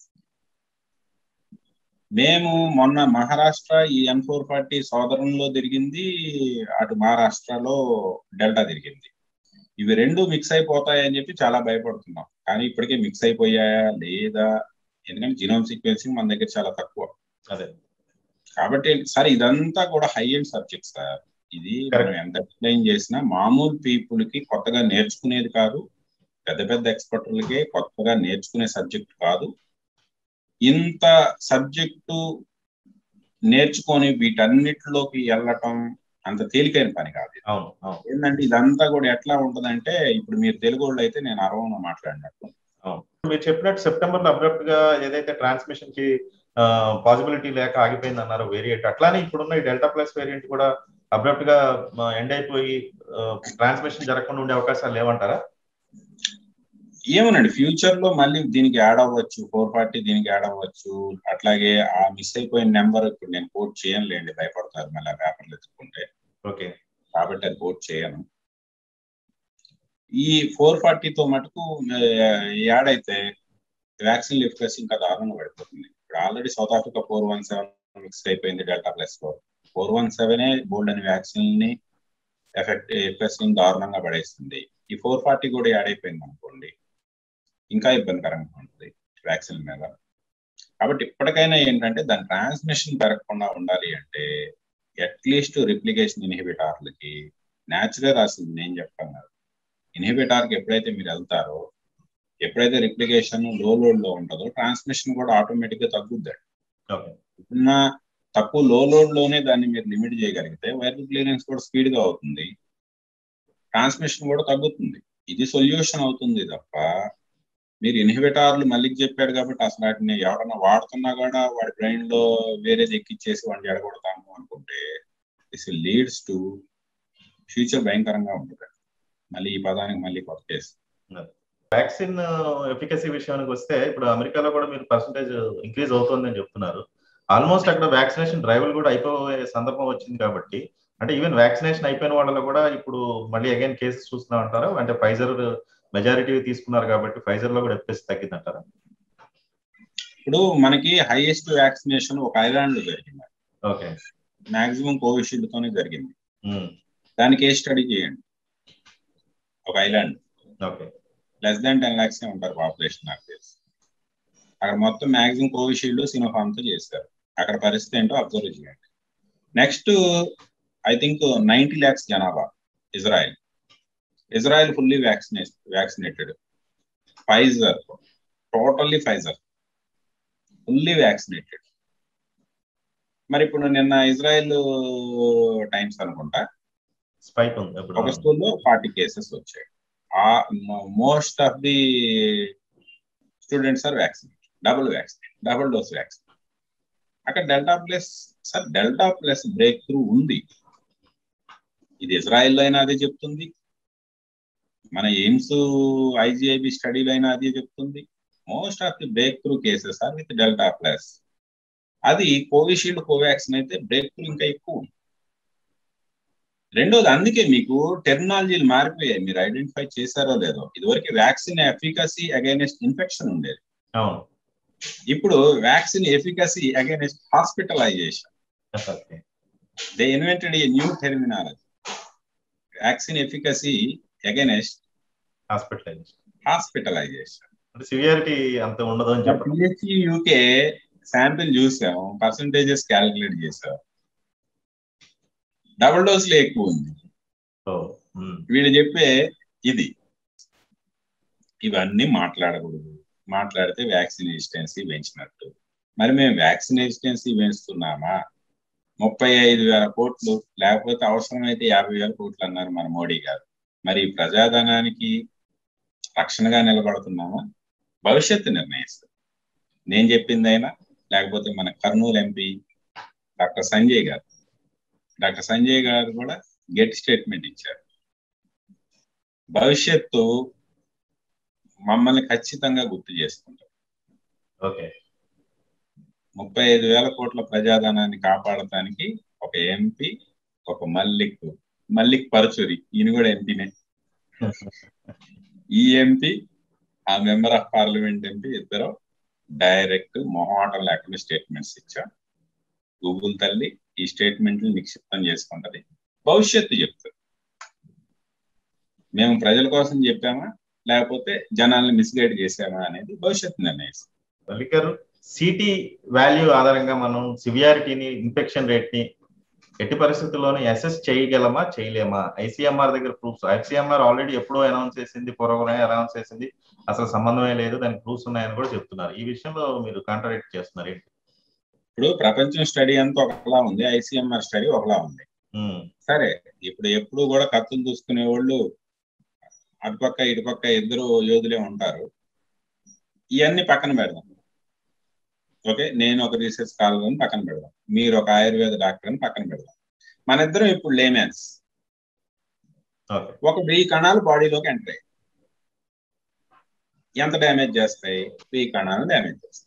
మేము మొన్న మహారాష్ట్ర ఈ ఎన్ ఫోర్ ఫార్టీ సోదరంలో తిరిగింది అటు మహారాష్ట్రలో డెల్టా తిరిగింది ఇవి రెండు మిక్స్ అయిపోతాయని చెప్పి చాలా భయపడుతున్నాం కానీ ఇప్పటికే మిక్స్ అయిపోయాయా లేదా ఎందుకంటే జీనోమ్ సీక్వెన్సింగ్ మన దగ్గర చాలా తక్కువ అదే కాబట్టి సరే ఇదంతా కూడా హై ఎండ్ సబ్జెక్ట్ సార్ ఇది మనం ఎంత ఎక్స్ప్లెయిన్ చేసినా మామూలు పీపుల్ కి కొత్తగా నేర్చుకునేది కాదు పెద్ద పెద్ద ఎక్స్పర్ట్లకే కొత్తగా నేర్చుకునే సబ్జెక్ట్ కాదు ఇంత సబ్జెక్టు నేర్చుకొని వీటన్నిటిలోకి వెళ్ళటం అంత తేలికైన పని కాదు అవును అవును ఏంటంటే ఇదంతా కూడా ఎట్లా ఉంటదంటే ఇప్పుడు మీరు తెలుగు వాళ్ళు అయితే నేను అరవంలో మాట్లాడినట్టు మీరు చెప్పినట్టు సెప్టెంబర్ లో అబ్రప్ట్ గా ఏదైతే ట్రాన్స్మిషన్ కి పాసిబిలిటీ లేక ఆగిపోయింది అన్నారు వేరియంట్ అట్లానే ఇప్పుడున్న ఈ డెల్టా ప్లస్ వేరియంట్ కూడా అబ్రప్ట్ గా ఎండ్ అయిపోయి ట్రాన్స్మిషన్ జరగకుండా ఉండే అవకాశాలు లేవంటారా ఏమోనండి ఫ్యూచర్ లో మళ్ళీ దీనికి యాడ్ అవ్వచ్చు ఫోర్ ఫార్టీ దీనికి యాడ్ అవ్వచ్చు అట్లాగే ఆ మిస్ అయిపోయిన నెంబర్ ఇప్పుడు నేను కోట్ చేయనులేండి భయపడతారు మళ్ళీ పేపర్లు ఎత్తుకుంటే ఓకే కాబట్టి అది కోట్ చేయను ఈ ఫోర్ ఫార్టీతో మటుకు యాడ్ అయితే వ్యాక్సిన్ ఎఫికసీ ఇంకా దారుణంగా పడిపోతుంది ఇప్పుడు already South Africa four one seven mix అయిపోయింది డెల్టా ప్లస్ లో ఫోర్ వన్ సెవెనే బోల్డ్ అని వ్యాక్సిన్ ని ఎఫెక్ట్ ఎఫెక్ట్స్ దారుణంగా పడేస్తుంది ఈ ఫోర్ ఫార్టీ కూడా యాడ్ అయిపోయింది అనుకోండి ఇంకా ఇబ్బందికరంగా ఉంటుంది వ్యాక్సిన్ మీద కాబట్టి ఇప్పటికైనా ఏంటంటే దాని ట్రాన్స్మిషన్ పెరగకుండా ఉండాలి అంటే అట్లీస్ట్ రిప్లికేషన్ ఇన్హిబిటార్లకి న్యాచురల్ రాసింది నేను చెప్తాను కదా ఇన్హిబిటార్కి ఎప్పుడైతే మీరు వెళ్తారో ఎప్పుడైతే రిప్లికేషన్ లో లోడ్ లో ఉంటుందో ట్రాన్స్మిషన్ కూడా ఆటోమేటిక్ గా తగ్గుద్దండి ఉన్న తక్కువ లో లోడ్ లోనే దాన్ని మీరు లిమిట్ చేయగలిగితే వైరల్ క్లియరెన్స్ కూడా స్పీడ్ గా అవుతుంది ట్రాన్స్మిషన్ కూడా తగ్గుతుంది ఇది సొల్యూషన్ అవుతుంది తప్ప మీరు ఇన్హిబిటార్లు మళ్ళీ చెప్పాడు కాబట్టి అసలు వాటిని ఎవరన్నా వాడుతున్నా కూడా వాడి బ్రెయిన్ లో వేరేది ఎక్కిచ్చేసి వాడిని జడగొడతాము అనుకుంటే దిస్ లీడ్స్ టు ఫ్యూచర్ భయంకరంగా ఉంటుంది మళ్ళీ ఈ పదానికి మళ్ళీ కొత్త కేసు వ్యాక్సిన్ ఎఫికసీ విషయానికి వస్తే ఇప్పుడు అమెరికాలో కూడా మీరు పర్సంటేజ్ ఇంక్రీజ్ అవుతుందని చెప్తున్నారు ఆల్మోస్ట్ అక్కడ వ్యాక్సినేషన్ డ్రైవ్లు కూడా అయిపోయే సందర్భం వచ్చింది కాబట్టి అంటే ఈవెన్ వ్యాక్సినేషన్ అయిపోయిన వాళ్ళలో కూడా ఇప్పుడు మళ్ళీ అగైన్ కేసెస్ చూస్తున్నా అంటారా అంటే ఫైజర్ మెజారిటీ తీసుకున్నారు కాబట్టి ఫైజర్ లో కూడా ఎఫికసీ తగ్గింది అంటారా ఇప్పుడు మనకి హైయెస్ట్ వ్యాక్సినేషన్ ఒక ఐలాండ్ లో జరిగింది ఓకే మాక్సిమం కోవిషీల్డ్ తోనే జరిగింది దానికి ఏ స్టడీ చేయండి ఒక island okay less than ten lakhs ఉంటారు పాపులేషన్ నాకు తెలిసి అక్కడ మొత్తం మాక్సిమం కోవిషీల్డ్ సినోఫామ్ తో చేశారు అక్కడ పరిస్థితి ఏంటో అబ్జర్వ్ చేయండి next I think ninety lakhs జనాభా Israel Israel fully vaccinate vaccinated Pfizer totally Pfizer fully vaccinated మరి ఇప్పుడు నిన్న ఇజ్రాయెల్ టైమ్స్ అనుకుంటా స్పైక్ ఉంది ఒక స్కూల్లో ఫార్టీ కేసెస్ వచ్చాయి ఆ most of the students are vaccine double vaccine double dose vaccine అక్కడ delta plus sir delta plus breakthrough ఉంది ఇది ఇజ్రాయెల్లో అయినా అదే చెప్తుంది మన ఎయిమ్స్ ఐజిఐబి స్టడీలో అయినా అదే చెప్తుంది most of the breakthrough cases are with delta plus అది కోవిషీల్డ్ కోవాక్సిన్ అయితే బ్రేక్ త్రూ ఇంకా ఎక్కువ ఉంది రెండోది అందుకే మీకు టెర్మినాలజీలు మారిపోయాయి మీరు ఐడెంటిఫై చేశారో లేదో ఇదివరకు వ్యాక్సిన్ ఎఫికసీ అగైనెస్ట్ ఇన్ఫెక్షన్ ఉండేది అవును ఇప్పుడు vaccine efficacy against hospitalisation they invented a new terminology vaccine efficacy against hospitalisation hospitalisation అంటే సివియారిటీ అంత ఉండదు అని చెప్పండి పిహెచ్ఈ యూకే శాంపిల్ చూసాం పర్సంటేజెస్ క్యాలిక్యులేట్ చేసాం డబుల్ డోస్ లో ఎక్కువ ఉంది ఓ, ఉమ్, వీళ్ళు చెప్పే ఇది ఇవన్నీ మాట్లాడకూడదు మాట్లాడితే వ్యాక్సిన్ రెసిస్టెన్సీ పెంచినట్టు మరి మేము వ్యాక్సిన్ రెసిస్టెన్సీ పెంచుతున్నామా ముప్పై ఐదు వేల కోట్లు లేకపోతే అవసరమైతే యాభై వేల కోట్లు అన్నారు మన మోడీ గారు మరి ఈ ప్రజాధనానికి రక్షణగా నిలబడుతున్నామా భవిష్యత్తు నిర్ణయిస్తుంది నేను చెప్పిందైనా లేకపోతే మన కర్నూలు ఎంపీ డాక్టర్ సంజయ్ గారు డాక్టర్ సంజయ్ గారు కూడా గెట్ స్టేట్మెంట్ ఇచ్చారు భవిష్యత్తు మమ్మల్ని ఖచ్చితంగా గుర్తు చేసుకుంటారు ఓకే ముప్పై ఐదు వేల కోట్ల ప్రజాధనాన్ని కాపాడటానికి ఒక ఎంపీ ఒక మల్లిక్ మల్లిక్ పరచురి ఈయన కూడా ఎంపీనే ఈ ఎంపీ ఆ మెంబర్ ఆఫ్ పార్లమెంట్ ఎంపీ ఇద్దరు డైరెక్ట్ మొహమాటం లేకుండా స్టేట్మెంట్స్ ఇచ్చా గూగుల్ తల్లి ఈ స్టేట్మెంట్లు నిక్షిప్తం చేసుకుంటది భవిష్యత్తు చెప్తుంది మేము ప్రజల కోసం చెప్పామా లేకపోతే జనాల్ని మిస్గైడ్ చేసామా అనేది భవిష్యత్తు నిర్ణయిస్తుంది మల్లిక్ గారు సిటీ వాల్యూ ఆధారంగా మనం సివియారిటీని ఇన్ఫెక్షన్ రేట్ ని ఎట్టి పరిస్థితుల్లోనూ అసెస్ చేయగలమా చేయలేమా ఐసీఎంఆర్ దగ్గర ప్రూఫ్స్ ఐసీఎంఆర్ ఆల్రెడీ ఎప్పుడో అనౌన్స్ చేసింది పూర్వమే అనౌన్స్ చేసింది అసలు సంబంధమే లేదు దానికి ప్రూఫ్స్ ఉన్నాయని కూడా చెప్తున్నారు ఈ విషయంలో మీరు కాంట్రాడిక్ట్ చేస్తున్నారు ఏంటి ఇప్పుడు ప్రపంచం స్టడీ అంతా ఒకలా ఉంది ఐసీఎంఆర్ స్టడీ ఒకలా ఉంది ఉమ్, సరే ఇప్పుడు ఎప్పుడు కూడా కత్తులు చూసుకునే వాళ్ళు అటుపక్క ఇటుపక్క ఇద్దరు యోధులే ఉంటారు ఇవన్నీ పక్కన పెడదాం ఓకే నేను ఒక రీసెర్చ్ స్కాలర్ అని పక్కన పెడదాం మీరు ఒక ఆయుర్వేద డాక్టర్ అని పక్కన పెడదాం మన ఇద్దరం ఇప్పుడు లేమెన్స్ ఓకే ఒక వెయ్యి కణాలు బాడీలోకి ఎంటర్ అయ్యాయి ఎంత డ్యామేజ్ చేస్తాయి వెయ్యి కణాలు డ్యామేజ్ చేస్తాయి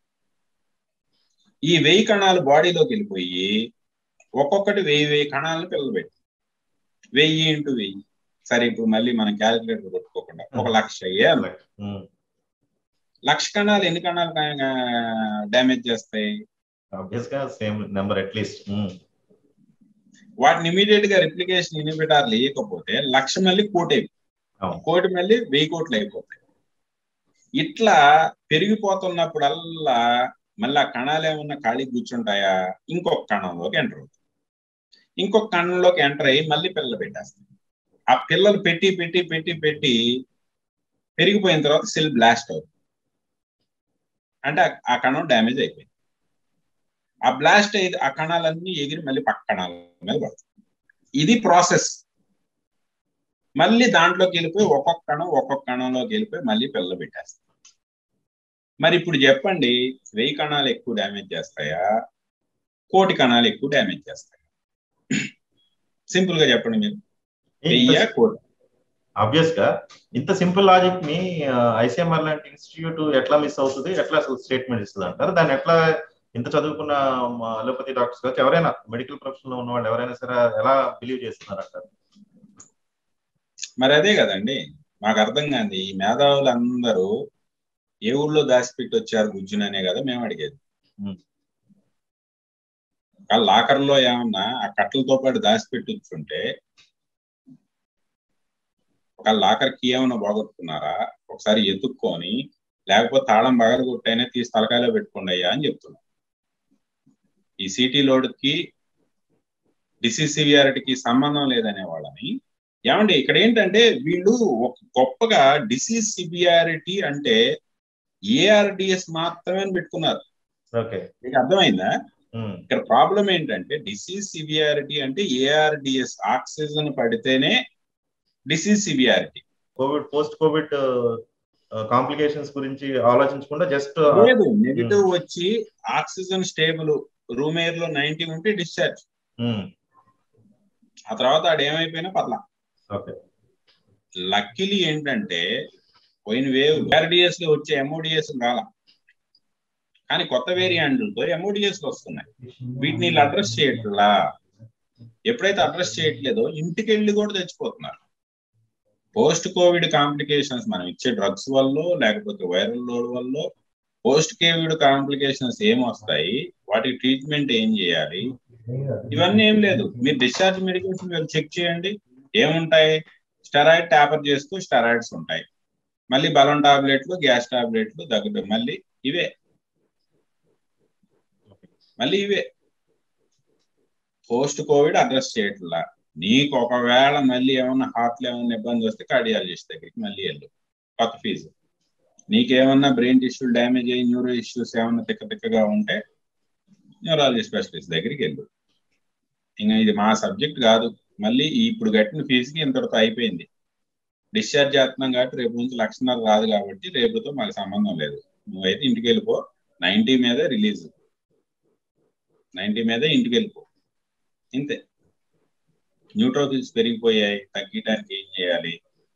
ఈ వెయ్యి కణాలు బాడీలోకి వెళ్ళిపోయి ఒక్కొక్కటి వెయ్యి వెయ్యి కణాలను పిల్లలు పెట్టి వెయ్యి ఇంటూ వెయ్యి సరే ఇప్పుడు మళ్ళీ మనం క్యాలిక్యులేటర్ కొట్టుకోకుండా ఒక లక్ష అయ్యాలి ఉమ్, లక్ష కణాలు ఎన్ని కణాలు డ్యామేజ్ చేస్తాయి ఆబ్వియస్ గా సేమ్ నెంబర్ అట్లీస్ట్ వాటిని ఇమీడియట్ గా రిప్లికేషన్ ఇన్హిబిటార్లు వేయకపోతే లక్ష మళ్ళీ కోటి అయిపోతుంది అవును. కోటి మళ్ళీ వెయ్యి కోట్లు అయిపోతాయి ఇట్లా పెరిగిపోతున్నప్పుడల్లా మళ్ళీ ఆ కణాలు ఏమన్నా ఖాళీ కూర్చుంటాయా ఇంకొక కణంలోకి ఎంటర్ అవుతాయి ఇంకొక కణంలోకి ఎంటర్ అయ్యి మళ్ళీ పిల్లలు పెట్టేస్తాయి ఆ పిల్లలు పెట్టి పెట్టి పెట్టి పెట్టి పెరిగిపోయిన తర్వాత సెల్ బ్లాస్ట్ అవుతుంది అంటే ఆ- ఆ కణం డ్యామేజ్ అయిపోయింది ఆ బ్లాస్ట్ అయితే ఆ కణాలన్నీ ఎగిరి మళ్ళీ పక్క కణాల మీద పడుతుంది ఇది ప్రాసెస్ మళ్ళీ దాంట్లోకి వెళ్ళిపోయి ఒక్కొక్క కణం ఒక్కొక్క కణంలోకి వెళ్ళిపోయి మళ్ళీ పిల్లలు పెట్టేస్తాయి మరి ఇప్పుడు చెప్పండి వెయ్యి కణాలు ఎక్కువ డ్యామేజ్ చేస్తాయా కోటి కణాలు ఎక్కువ డ్యామేజ్ చేస్తాయా సింపుల్ గా చెప్పండి మీరు వెయ్యి కోటి ఆబ్వియస్ గా ఇంత సింపుల్ లాజిక్ ని ఐసీఎంఆర్ లాంటి ఇన్స్టిట్యూట్ ఎట్లా మిస్ అవుతుంది ఎట్లా అసలు స్టేట్మెంట్ ఇస్తుంది అంటారు దాన్ని ఎట్లా ఇంత చదువుకున్న అలోపతి డాక్టర్స్ కావచ్చు ఎవరైనా మెడికల్ ప్రొఫెషన్ లో ఉన్న వాళ్ళు ఎవరైనా సరే ఎలా బిలీవ్ చేస్తున్నారు అంటారు మరి అదే కదండి మాకు అర్థం కాదు ఈ మేధావులు అందరూ ఏ ఊళ్ళో దాచిపెట్టి వచ్చారు గుజ్జుననే కదా మేము అడిగేది Hmm. ఆ లాకర్ లో ఏమన్నా ఆ కట్టలతో పాటు దాచిపెట్టి వచ్చుంటే ఒక లాకర్ కి ఏమన్నా పోగొట్టుకున్నారా ఒకసారి ఎత్తుక్కొని లేకపోతే తాళం బగలు కొట్టైనా తీసి తలకాయలో పెట్టుకోండి అయ్యా అని చెప్తున్నా ఈ సిటీ లోడ్ కి డిసీజ్ సివియారిటీకి సంబంధం లేదనే వాళ్ళని ఏమండి ఇక్కడ ఏంటంటే వీళ్ళు ఒక గొప్పగా డిసీజ్ సివియారిటీ అంటే ఏఆర్డిఎస్ మాత్రమే అని పెట్టుకున్నారు ఓకే మీకు అర్థమైందా ఇక్కడ ప్రాబ్లం ఏంటంటే డిసీజ్ సివియారిటీ అంటే ఏఆర్డిఎస్ ఆక్సిజన్ పడితేనే disease severity COVID post COVID complications గురించి ఆలోచించకుండా జస్ట్ లేదు నెగిటివ్ వచ్చి ఆక్సిజన్ స్టేబుల్ రూమ్ ఎయిర్ లో నైన్టీ ఉంటే డిశ్చార్జ్ ఆ తర్వాత ఆడు ఏమైపోయినా పర్లా ఓకే లక్కీలీ ఏంటంటే పోయిన వేవ్ ఆర్డిఎస్ లో వచ్చే ఎంఓడిఎస్ రాల కానీ కొత్త వేరియంట్లతో ఎంఓడిఎస్ వస్తున్నాయి వీటిని వీళ్ళు అడ్రస్ చేయట్లా ఎప్పుడైతే అడ్రస్ చేయట్లేదో ఇంటికి వెళ్ళి కూడా తెచ్చిపోతున్నారు పోస్ట్ కోవిడ్ కాంప్లికేషన్స్ మనం ఇచ్చే డ్రగ్స్ వల్ల లేకపోతే వైరల్ లోడ్ వల్ల పోస్ట్ కోవిడ్ కాంప్లికేషన్స్ ఏమొస్తాయి వాటికి ట్రీట్మెంట్ ఏం చేయాలి ఇవన్నీ ఏం లేదు మీరు డిశ్చార్జ్ మెడికేషన్ వీళ్ళు చెక్ చేయండి ఏముంటాయి స్టెరాయిడ్ ట్యాపర్ చేస్తూ స్టెరాయిడ్స్ ఉంటాయి మళ్ళీ బలం టాబ్లెట్లు గ్యాస్ టాబ్లెట్లు దగ్గర మళ్ళీ ఇవే మళ్ళీ ఇవే పోస్ట్ కోవిడ్ అడ్రస్ చేయట్లా నీకు ఒకవేళ మళ్ళీ ఏమన్నా హార్ట్లో ఏమన్నా ఇబ్బంది వస్తే కార్డియాలజిస్ట్ దగ్గరికి మళ్ళీ వెళ్ళు కొత్త ఫీజు నీకేమన్నా బ్రెయిన్ టిష్యూ డ్యామేజ్ అయ్యి న్యూరో ఇష్యూస్ ఏమన్నా తిక్క తిక్కగా ఉంటే న్యూరాలజీ స్పెషలిస్ట్ దగ్గరికి వెళ్ళు ఇంకా ఇది మా సబ్జెక్ట్ కాదు మళ్ళీ ఇప్పుడు కట్టిన ఫీజుకి ఇంతటితో అయిపోయింది డిశ్చార్జ్ చేస్తున్నాం కాబట్టి రేపు నుంచి లక్షణాలు రాదు కాబట్టి రేపుతో మాకు సంబంధం లేదు నువ్వైతే ఇంటికి వెళ్ళిపో నైన్టీ మీదే రిలీజ్ నైన్టీ మీదే ఇంటికి వెళ్ళిపో ఇంతే న్యూట్రోఫిల్స్ పెరిగిపోయాయి తగ్గడానికి ఏం చేయాలి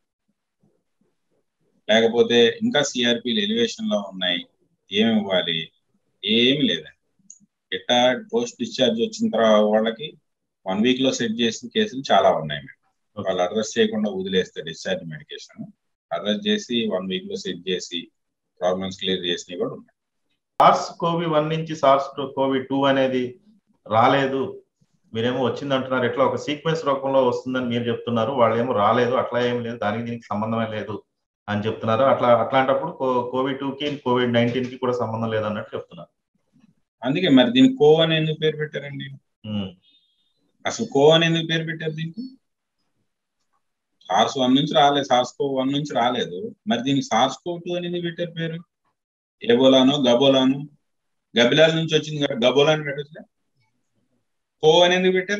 లేకపోతే ఇంకా సిఆర్పీలు ఎలివేషన్ లో ఉన్నాయి ఏమి ఇవ్వాలి ఏమి లేదండి ఇట్టా పోస్ట్ డిశ్చార్జ్ వచ్చిన తర్వాత వాళ్ళకి వన్ వీక్ లో సెట్ చేసిన కేసులు చాలా ఉన్నాయి మేము వాళ్ళు అడ్రస్ చేయకుండా వదిలేస్తే డిశ్చార్జ్ మెడికేషన్ అడ్రస్ చేసి వన్ వీక్ లో సెట్ చేసి ప్రాబ్లమ్స్ క్లియర్ చేసినవి కూడా ఉన్నాయి సార్స్ కోవి వన్ నుంచి సార్స్ కోవి టూ అనేది రాలేదు మీరేమో వచ్చింది అంటున్నారు ఎట్లా ఒక సీక్వెన్స్ రూపంలో వస్తుందని మీరు చెప్తున్నారు వాళ్ళు ఏమో రాలేదు అట్లా ఏం లేదు దానికి దీనికి సంబంధమే లేదు అని చెప్తున్నారు అట్లా అట్లాంటప్పుడు కోవిడ్ టూ కి కోవిడ్ నైన్టీన్ కి కూడా సంబంధం లేదు అన్నట్టు చెప్తున్నారు అందుకే మరి దీనికి కో అని ఎందుకు పేరు పెట్టారండి అసలు కో అని ఎందుకు పేరు పెట్టారు దీనికి సార్స్ వన్ నుంచి రాలేదు సార్స్ కో వన్ నుంచి రాలేదు మరి దీనికి సార్స్ కో టూ అని ఎందుకు పెట్టారు పేరు ఏబోలాను గబోలాను గబిలాల నుంచి వచ్చింది కదా గబోలా అని పెట్టచ్చు కో అని ఎందుకు పెట్టారు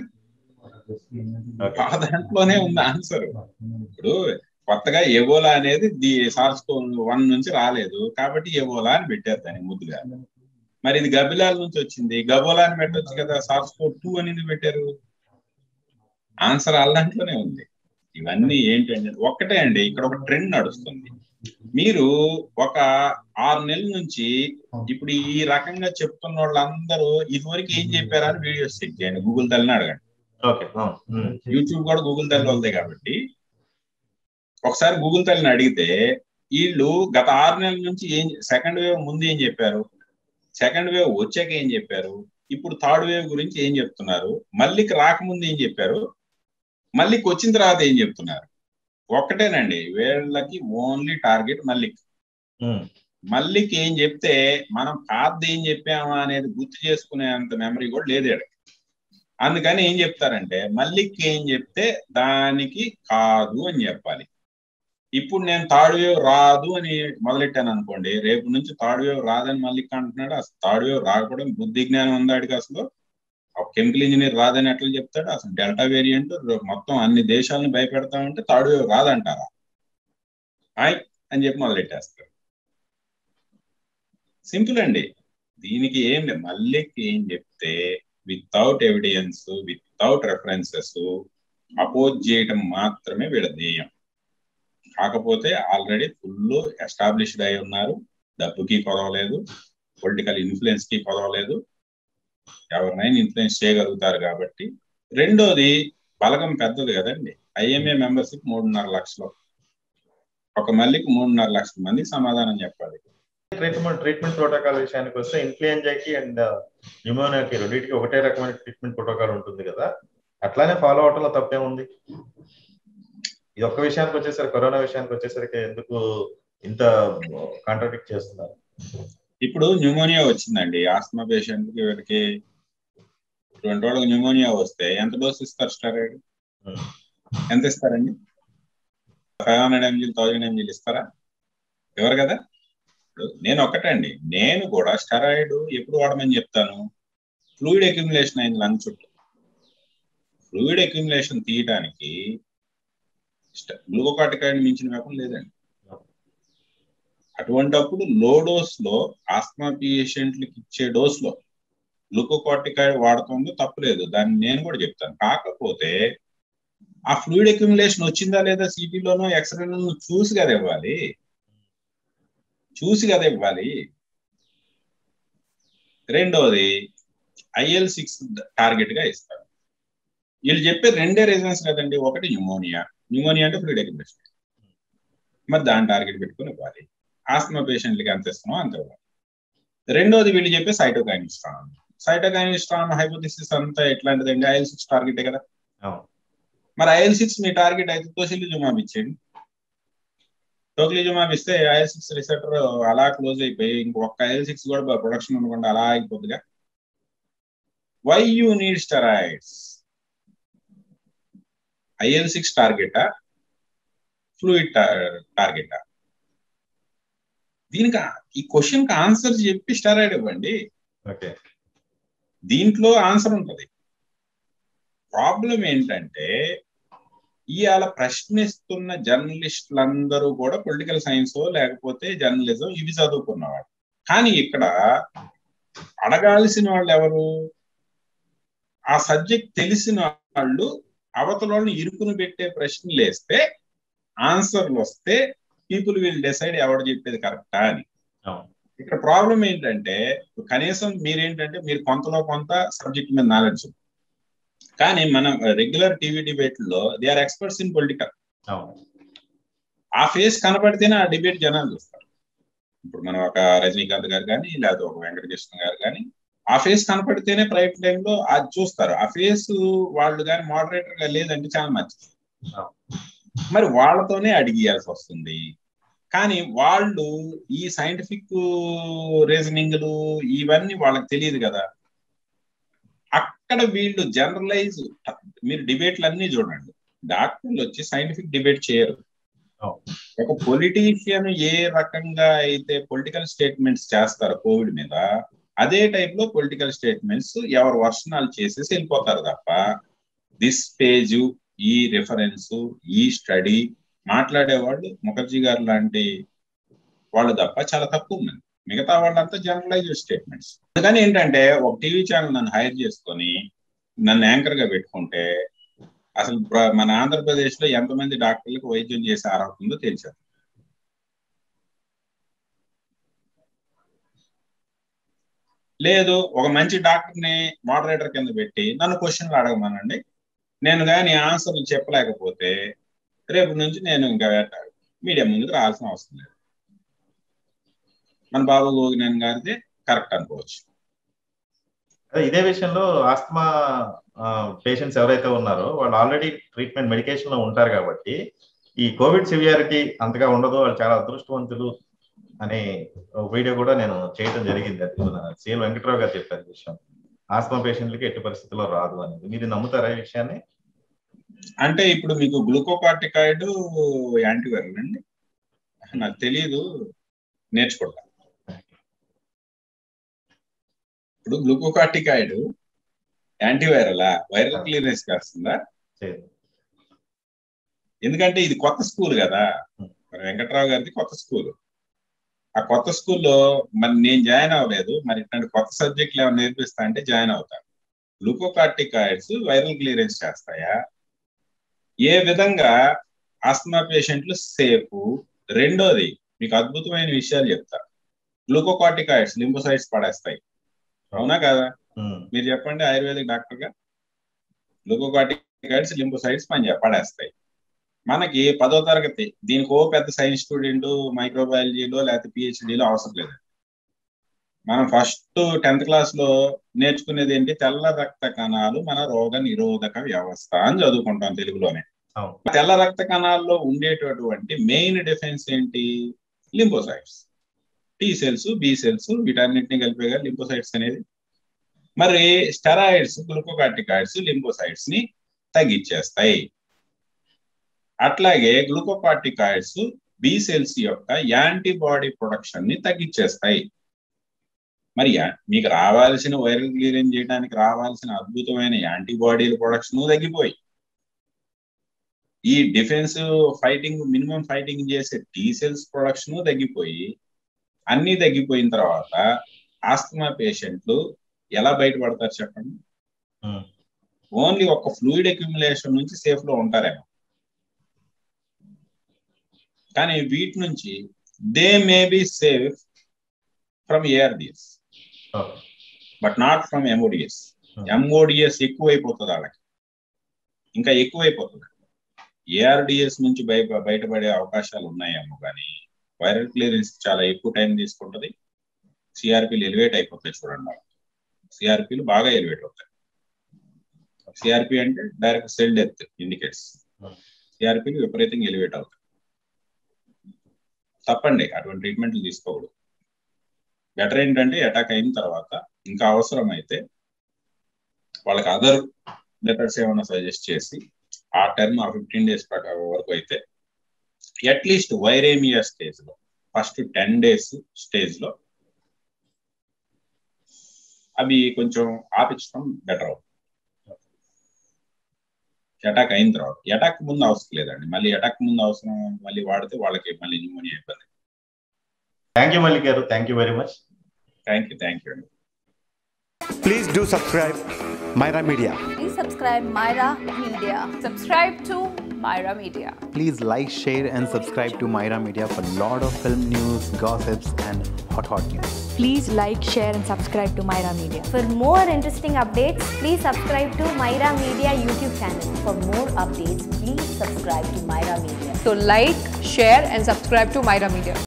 ఆ దాంట్లోనే ఉంది ఆన్సర్ ఇప్పుడు కొత్తగా ఎబోలా అనేది ది సార్స్ వన్ నుంచి రాలేదు కాబట్టి ఎబోలా అని పెట్టారు దాన్ని ముద్దుగా మరి ఇది గబిలాల నుంచి వచ్చింది గబోలా అని పెట్టొచ్చు కదా సార్స్ టూ అనేది పెట్టారు ఆన్సర్ దాంట్లోనే ఉంది ఇవన్నీ ఏంటంటే ఒక్కటే అండి ఇక్కడ ఒక ట్రెండ్ నడుస్తుంది మీరు ఒక ఆరు నెలల నుంచి ఇప్పుడు ఈ రకంగా చెప్తున్న వాళ్ళందరూ ఇదివరకు ఏం చెప్పారా అని వీడియోస్ చెక్ చేయండి గూగుల్ తల్లిని అడగండి యూట్యూబ్ కూడా గూగుల్ తల్లి వాళ్ళదే కాబట్టి ఒకసారి గూగుల్ తల్లిని అడిగితే వీళ్ళు గత ఆరు నెలల నుంచి ఏం సెకండ్ వేవ్ ముందు ఏం చెప్పారు సెకండ్ వేవ్ వచ్చాక ఏం చెప్పారు ఇప్పుడు థర్డ్ వేవ్ గురించి ఏం చెప్తున్నారు మళ్ళీకి రాకముందు ఏం చెప్పారు మళ్ళీకి వచ్చిన తర్వాత ఏం చెప్తున్నారు ఒక్కటేనండి వీళ్ళకి ఓన్లీ టార్గెట్ మల్లిక్ మల్లికి ఏం చెప్తే మనం పాతది ఏం చెప్పామా అనేది గుర్తు చేసుకునే అంత మెమరీ కూడా లేదు ఇక్కడ అందుకని ఏం చెప్తారంటే మల్లికి ఏం చెప్తే దానికి కాదు అని చెప్పాలి ఇప్పుడు నేను థర్డ్ వేవ్ రాదు అని మొదలెట్టాను అనుకోండి రేపు నుంచి థర్డ్ వేవ్ రాదని మల్లిక్ అంటున్నాడు అసలు థర్డ్ వేవ్ రాకపోవడం బుద్ధి జ్ఞానం ఉందాడికి అసలు కెమికల్ ఇంజనీర్ రాదని ఎట్లా చెప్తాడు అసలు డెల్టా వేరియంట్ మొత్తం అన్ని దేశాలను భయపెడతామంటే థర్డ్ వేవ్ రాదంటారా హాయ్ అని చెప్పి మొదలెట్టేస్తారు సింపుల్ అండి దీనికి ఏం లేదు మళ్ళీ ఏం చెప్తే without evidence without references oppose చేయటం మాత్రమే వీళ్ళ ధ్యేయం కాకపోతే ఆల్రెడీ ఫుల్ ఎస్టాబ్లిష్డ్ అయి ఉన్నారు డబ్బుకి పర్వాలేదు పొలిటికల్ ఇన్ఫ్లుయెన్స్ కి పర్వాలేదు ఎవరినైనా ఇన్ఫ్లుయెన్స్ చేయగలుగుతారు కాబట్టి రెండోది బలగం పెద్దది కదండి ఐఎంఏ మెంబర్షిప్ మూడున్నర లక్షలు ఒక మళ్ళీకి మూడున్నర లక్షల మందికి సమాధానం చెప్పాలి ట్రీట్మెంట్ ట్రీట్మెంట్ ప్రోటోకాల్ విషయానికి వస్తే ఇన్ఫ్లుయెంజాకి అండ్ న్యూమోనియాకి రెండింటికి ఒకటే రకమైన ట్రీట్మెంట్ ప్రోటోకాల్ ఉంటుంది కదా అట్లానే ఫాలో అవటంలో తప్పే ఉంది ఇది ఒక్క విషయానికి వచ్చేసరికి కరోనా విషయానికి వచ్చేసరికి ఎందుకు ఇంత కాంట్రాడిక్ట్ చేస్తున్నారు ఇప్పుడు న్యూమోనియా వచ్చిందండి ఆస్మా పేషెంట్ కి వీళ్ళకి ఇటువంటి వాళ్ళకి న్యూమోనియా వస్తే ఎంత డోస్ ఇస్తారు స్టెరాయిడ్ ఎంత ఇస్తారండి ఫైవ్ హండ్రెడ్ ఎంజీలు థౌజండ్ ఎంజీలు ఇస్తారా ఎవరు కదా నేను ఒక్కటండి నేను కూడా స్టెరాయిడ్ ఎప్పుడు వాడమని చెప్తాను ఫ్లూయిడ్ అక్యుములేషన్ అయింది లంగ్ చుట్టూ ఫ్లూయిడ్ అక్యుములేషన్ తీయడానికి గ్లూకోకాటికాయిడ్ మించిన వేపం లేదండి అటువంటప్పుడు లో డోస్ లో ఆస్మా పేషెంట్లకి ఇచ్చే డోస్ లో గ్లూకోకాటికాయిడ్ వాడుతుంది తప్పులేదు దాన్ని నేను కూడా చెప్తాను కాకపోతే ఆ ఫ్లూయిడ్ అక్యుములేషన్ వచ్చిందా లేదా సిటీలోనో ఎక్స్రేలోనో చూసి కదా ఇవ్వాలి చూసి కదా ఇవ్వాలి రెండోది ఐఎల్ సిక్స్ టార్గెట్ గా ఇస్తారు వీళ్ళు చెప్పే రెండే రీజన్స్ కదండి ఒకటి న్యూమోనియా న్యూమోనియా అంటే ఫ్లూయిడ్ అక్యుములేషన్ మరి దాని టార్గెట్ పెట్టుకుని ఇవ్వాలి ఆస్మా పేషెంట్లకి ఎంత ఇస్తున్నాం అంత ఇవ్వాలి రెండోది వీళ్ళు చెప్పే సైటోకైన్ ఇస్తాం సైటోకైన్ స్ట్రామ్ హైపోథిసిస్ అంతా ఎట్లాంటిదండి ఐఎల్ సిక్స్ టార్గెటే కదా అవును మరి ఐఎల్ సిక్స్ మీ టార్గెట్ అయితే తోసిలిజుమాబ్ ఇచ్చేయండి టోక్లిజుమాబ్ ఇస్తే ఐఎల్ సిక్స్ రిసెప్టర్ అలా క్లోజ్ అయిపోయి ఇంకొక ఐఎల్ సిక్స్ కూడా ప్రొడక్షన్ ఉండకుండా అలా అయిపోతుందిగా why you need steroids IL six టార్గెటా ఫ్లూయిడ్ టార్గెటా దీనికి ఈ క్వశ్చన్ కి ఆన్సర్ చెప్పి స్టెరాయిడ్ ఇవ్వండి ఓకే దీంట్లో ఆన్సర్ ఉంటది ప్రాబ్లం ఏంటంటే ఇవాళ ప్రశ్నిస్తున్న జర్నలిస్టులందరూ కూడా పొలిటికల్ సైన్స్ లేకపోతే జర్నలిజం ఇవి చదువుకున్నవాడు కానీ ఇక్కడ అడగాల్సిన వాళ్ళు ఎవరు ఆ సబ్జెక్ట్ తెలిసిన వాళ్ళు అవతలని ఇరుకును పెట్టే ప్రశ్నలు వేస్తే ఆన్సర్లు వస్తే పీపుల్ విల్ డిసైడ్ ఎవడు చెప్పేది కరెక్టా అని అవును ఇక్కడ ప్రాబ్లం ఏంటంటే కనీసం మీరేంటంటే మీరు కొంతలో కొంత సబ్జెక్ట్ మీద నాలెడ్జ్ కానీ మన రెగ్యులర్ టీవీ డిబేట్లో they are experts in political అవును ఆ ఫేస్ కనపడితేనే ఆ డిబేట్ జనాలు చూస్తారు ఇప్పుడు మనం ఒక రజనీకాంత్ గారు కానీ లేదా ఒక వెంకటకృష్ణ గారు కానీ ఆ ఫేస్ కనపడితేనే ప్రైవేట్ టైంలో అది చూస్తారు ఆ ఫేస్ వాళ్ళు కానీ మోడరేటర్ గా లేదంటే చాలా మంచిది అవును. మరి వాళ్ళతోనే అడిగియాల్సి వస్తుంది కానీ వాళ్ళు ఈ సైంటిఫిక్ రీజనింగ్లు ఇవన్నీ వాళ్ళకి తెలియదు కదా అక్కడ వీళ్ళు జనరలైజ్ మీరు డిబేట్లు అన్ని చూడండి డాక్టర్లు వచ్చి సైంటిఫిక్ డిబేట్ చేయరు అవును. ఒక పొలిటీషియన్ ఏ రకంగా అయితే పొలిటికల్ స్టేట్మెంట్స్ చేస్తారో కోవిడ్ మీద అదే టైప్ లో పొలిటికల్ స్టేట్మెంట్స్ ఎవరు వర్షనాలు చేసేసి వెళ్ళిపోతారు తప్ప దిస్ పేజ్ ఈ రిఫరెన్స్ ఈ స్టడీ మాట్లాడేవాళ్ళు ముఖర్జీ గారు లాంటి వాళ్ళు తప్ప చాలా తక్కువ మంది మిగతా వాళ్ళంతా జనరలైజ్ స్టేట్మెంట్స్ అందుకని ఏంటంటే ఒక టీవీ ఛానల్ నన్ను హైర్ చేసుకొని నన్ను యాంకర్ గా పెట్టుకుంటే అసలు ప్ర- మన ఆంధ్రప్రదేశ్ లో ఎంతమంది డాక్టర్లకు వైద్యం చేసే అర్హత ఉందో తెలిసారు లేదు ఒక మంచి డాక్టర్ ని మోడరేటర్ కింద పెట్టి నన్ను క్వశ్చన్లు అడగమనండి నేను కానీ ఆన్సర్లు చెప్పలేకపోతే రేపు నుంచి నేను ఇంకా మీడియా ముందుకు రావాల్సిన అవసరం లేదు మన బాబు గోగినేని గారిది కరెక్ట్ అనుకోవచ్చు అదే ఇదే విషయంలో ఆస్తమా పేషెంట్స్ ఎవరైతే ఉన్నారో వాళ్ళు ఆల్రెడీ ట్రీట్మెంట్ మెడికేషన్ లో ఉంటారు కాబట్టి ఈ కోవిడ్ సివియారిటీ అంతగా ఉండదు వాళ్ళు చాలా అదృష్టవంతులు అనే ఒక వీడియో కూడా నేను చేయడం జరిగింది అది మన సిఎల్ వెంకట్రావు గారు చెప్పారు ఈ విషయం ఆస్తమా పేషెంట్లకి ఎట్టి పరిస్థితుల్లో రాదు అనేది మీరు నమ్ముతారా ఈ విషయాన్ని అంటే ఇప్పుడు మీకు గ్లూకోకార్టికాయిడ్ యాంటీవైరల్ అండి నాకు తెలియదు నేర్చుకుంటా ఇప్పుడు గ్లూకోకార్టికాయిడ్ యాంటీవైరలా వైరల్ క్లియరెన్స్ చేస్తుందా చేయదు ఎందుకంటే ఇది కొత్త స్కూల్ కదా మరి వెంకట్రావు గారిది కొత్త స్కూల్ ఆ కొత్త స్కూల్లో మరి నేను జాయిన్ అవ్వలేదు మరి ఇట్లాంటి కొత్త సబ్జెక్టులు ఏమైనా నేర్పిస్తా అంటే జాయిన్ అవుతాను గ్లూకోకార్టికాయిడ్స్ వైరల్ క్లియరెన్స్ చేస్తాయా ఏ విధంగా ఆస్తమా పేషెంట్లు సేఫ్ రెండోది మీకు అద్భుతమైన విషయాలు చెప్తా గ్లూకోకార్టికాయిడ్స్ లింబోసైడ్స్ పడేస్తాయి అవునా కదా ఉమ్, మీరు చెప్పండి ఆయుర్వేదిక్ డాక్టర్ గా గ్లూకోకార్టికాయిడ్స్ లింబోసైడ్స్ పని పడేస్తాయి మనకి పదో తరగతి దీనికి ఓ పెద్ద సైన్స్ స్టూడెంట్ మైక్రోబయాలజీలో లేకపోతే పిహెచ్డిలో అవసరం లేదు మనం ఫస్ట్ టెన్త్ క్లాస్ లో నేర్చుకునేది ఏంటి తెల్ల రక్త కణాలు మన రోగ నిరోధక వ్యవస్థ అని చదువుకుంటాం తెలుగులోనే అవును తెల్ల రక్త కణాల్లో ఉండేటటువంటి మెయిన్ డిఫెన్స్ ఏంటి lymphocytes T cells B cells వీటన్నిటిని కలిపేగా లింపోసైడ్స్ అనేది మరి స్టెరాయిడ్స్ గ్లూకోకార్టికాయిడ్స్ లింపోసైడ్స్ ని తగ్గించేస్తాయి అట్లాగే గ్లూకోకార్టికాయిడ్స్ బి సెల్స్ యొక్క యాంటీబాడీ ప్రొడక్షన్ ని తగ్గించేస్తాయి మరి యా- మీకు రావాల్సిన వైరల్ క్లియరెన్స్ చేయడానికి రావాల్సిన అద్భుతమైన యాంటీబాడీల ప్రొడక్షన్ తగ్గిపోయి ఈ డిఫెన్స్ ఫైటింగ్ మినిమం ఫైటింగ్ చేసే టీ సెల్స్ ప్రొడక్షన్ తగ్గిపోయి అన్ని తగ్గిపోయిన తర్వాత ఆస్తమా పేషెంట్లు ఎలా బయటపడతారు చెప్పండి ఉమ్, ఓన్లీ ఒక ఫ్లూయిడ్ అక్యుములేషన్ నుంచి సేఫ్ లో ఉంటారేమో కానీ వీటి నుంచి they may be safe from ARDS okay but not from MODS Hmm. MODS ఎక్కువైపోతుంది వాళ్ళకి ఇంకా ఎక్కువైపోతుంది ఏఆర్డిఎస్ నుంచి బయ బయటపడే అవకాశాలు ఉన్నాయేమో కానీ వైరల్ క్లియరెన్స్ చాలా ఎక్కువ టైం తీసుకుంటుంది సిఆర్పీలు ఎలివేట్ అయిపోతాయి చూడండి సిఆర్పిలు బాగా ఎలివేట్ అవుతాయి సిఆర్పి అంటే డైరెక్ట్ సెల్ డెత్ ఇండికేట్స్ సిఆర్పిలు విపరీతంగా ఎలివేట్ అవుతాయి తప్పండి అటువంటి ట్రీట్మెంట్లు తీసుకోకూడదు బెటర్ ఏంటంటే అటాక్ అయిన తర్వాత ఇంకా అవసరం అయితే వాళ్ళకి అదర్ లెటర్స్ ఏమైనా సజెస్ట్ చేసి ఆ టర్మ్ ఆ ఫిఫ్టీన్ డేస్ వరకు అయితే అట్లీస్ట్ వైరేమియా స్టేజ్ లో ఫస్ట్ టెన్ డేస్ స్టేజ్ లో అవి కొంచెం ఆపించడం బెటర్ అవుతుంది అటాక్ అయిన తర్వాత అటాక్ ముందు అవసరం లేదండి మళ్ళీ అటాక్ ముందు అవసరం మళ్ళీ వాడితే వాళ్ళకి మళ్ళీ న్యూమోనియా ఇబ్బంది థ్యాంక్ యూ మల్లిక్ గారు thank you very much thank you thank you అండి Please do subscribe Myra Media. Please subscribe Myra Media. Subscribe to Myra Media. Please like, share, and subscribe to Myra Media for lot of film news, gossips, and hot hot news. Please like, share, and subscribe to Myra Media. For more interesting updates, please subscribe to Myra Media YouTube channel. For more updates, please subscribe to Myra Media. So like, share and subscribe to Myra Media.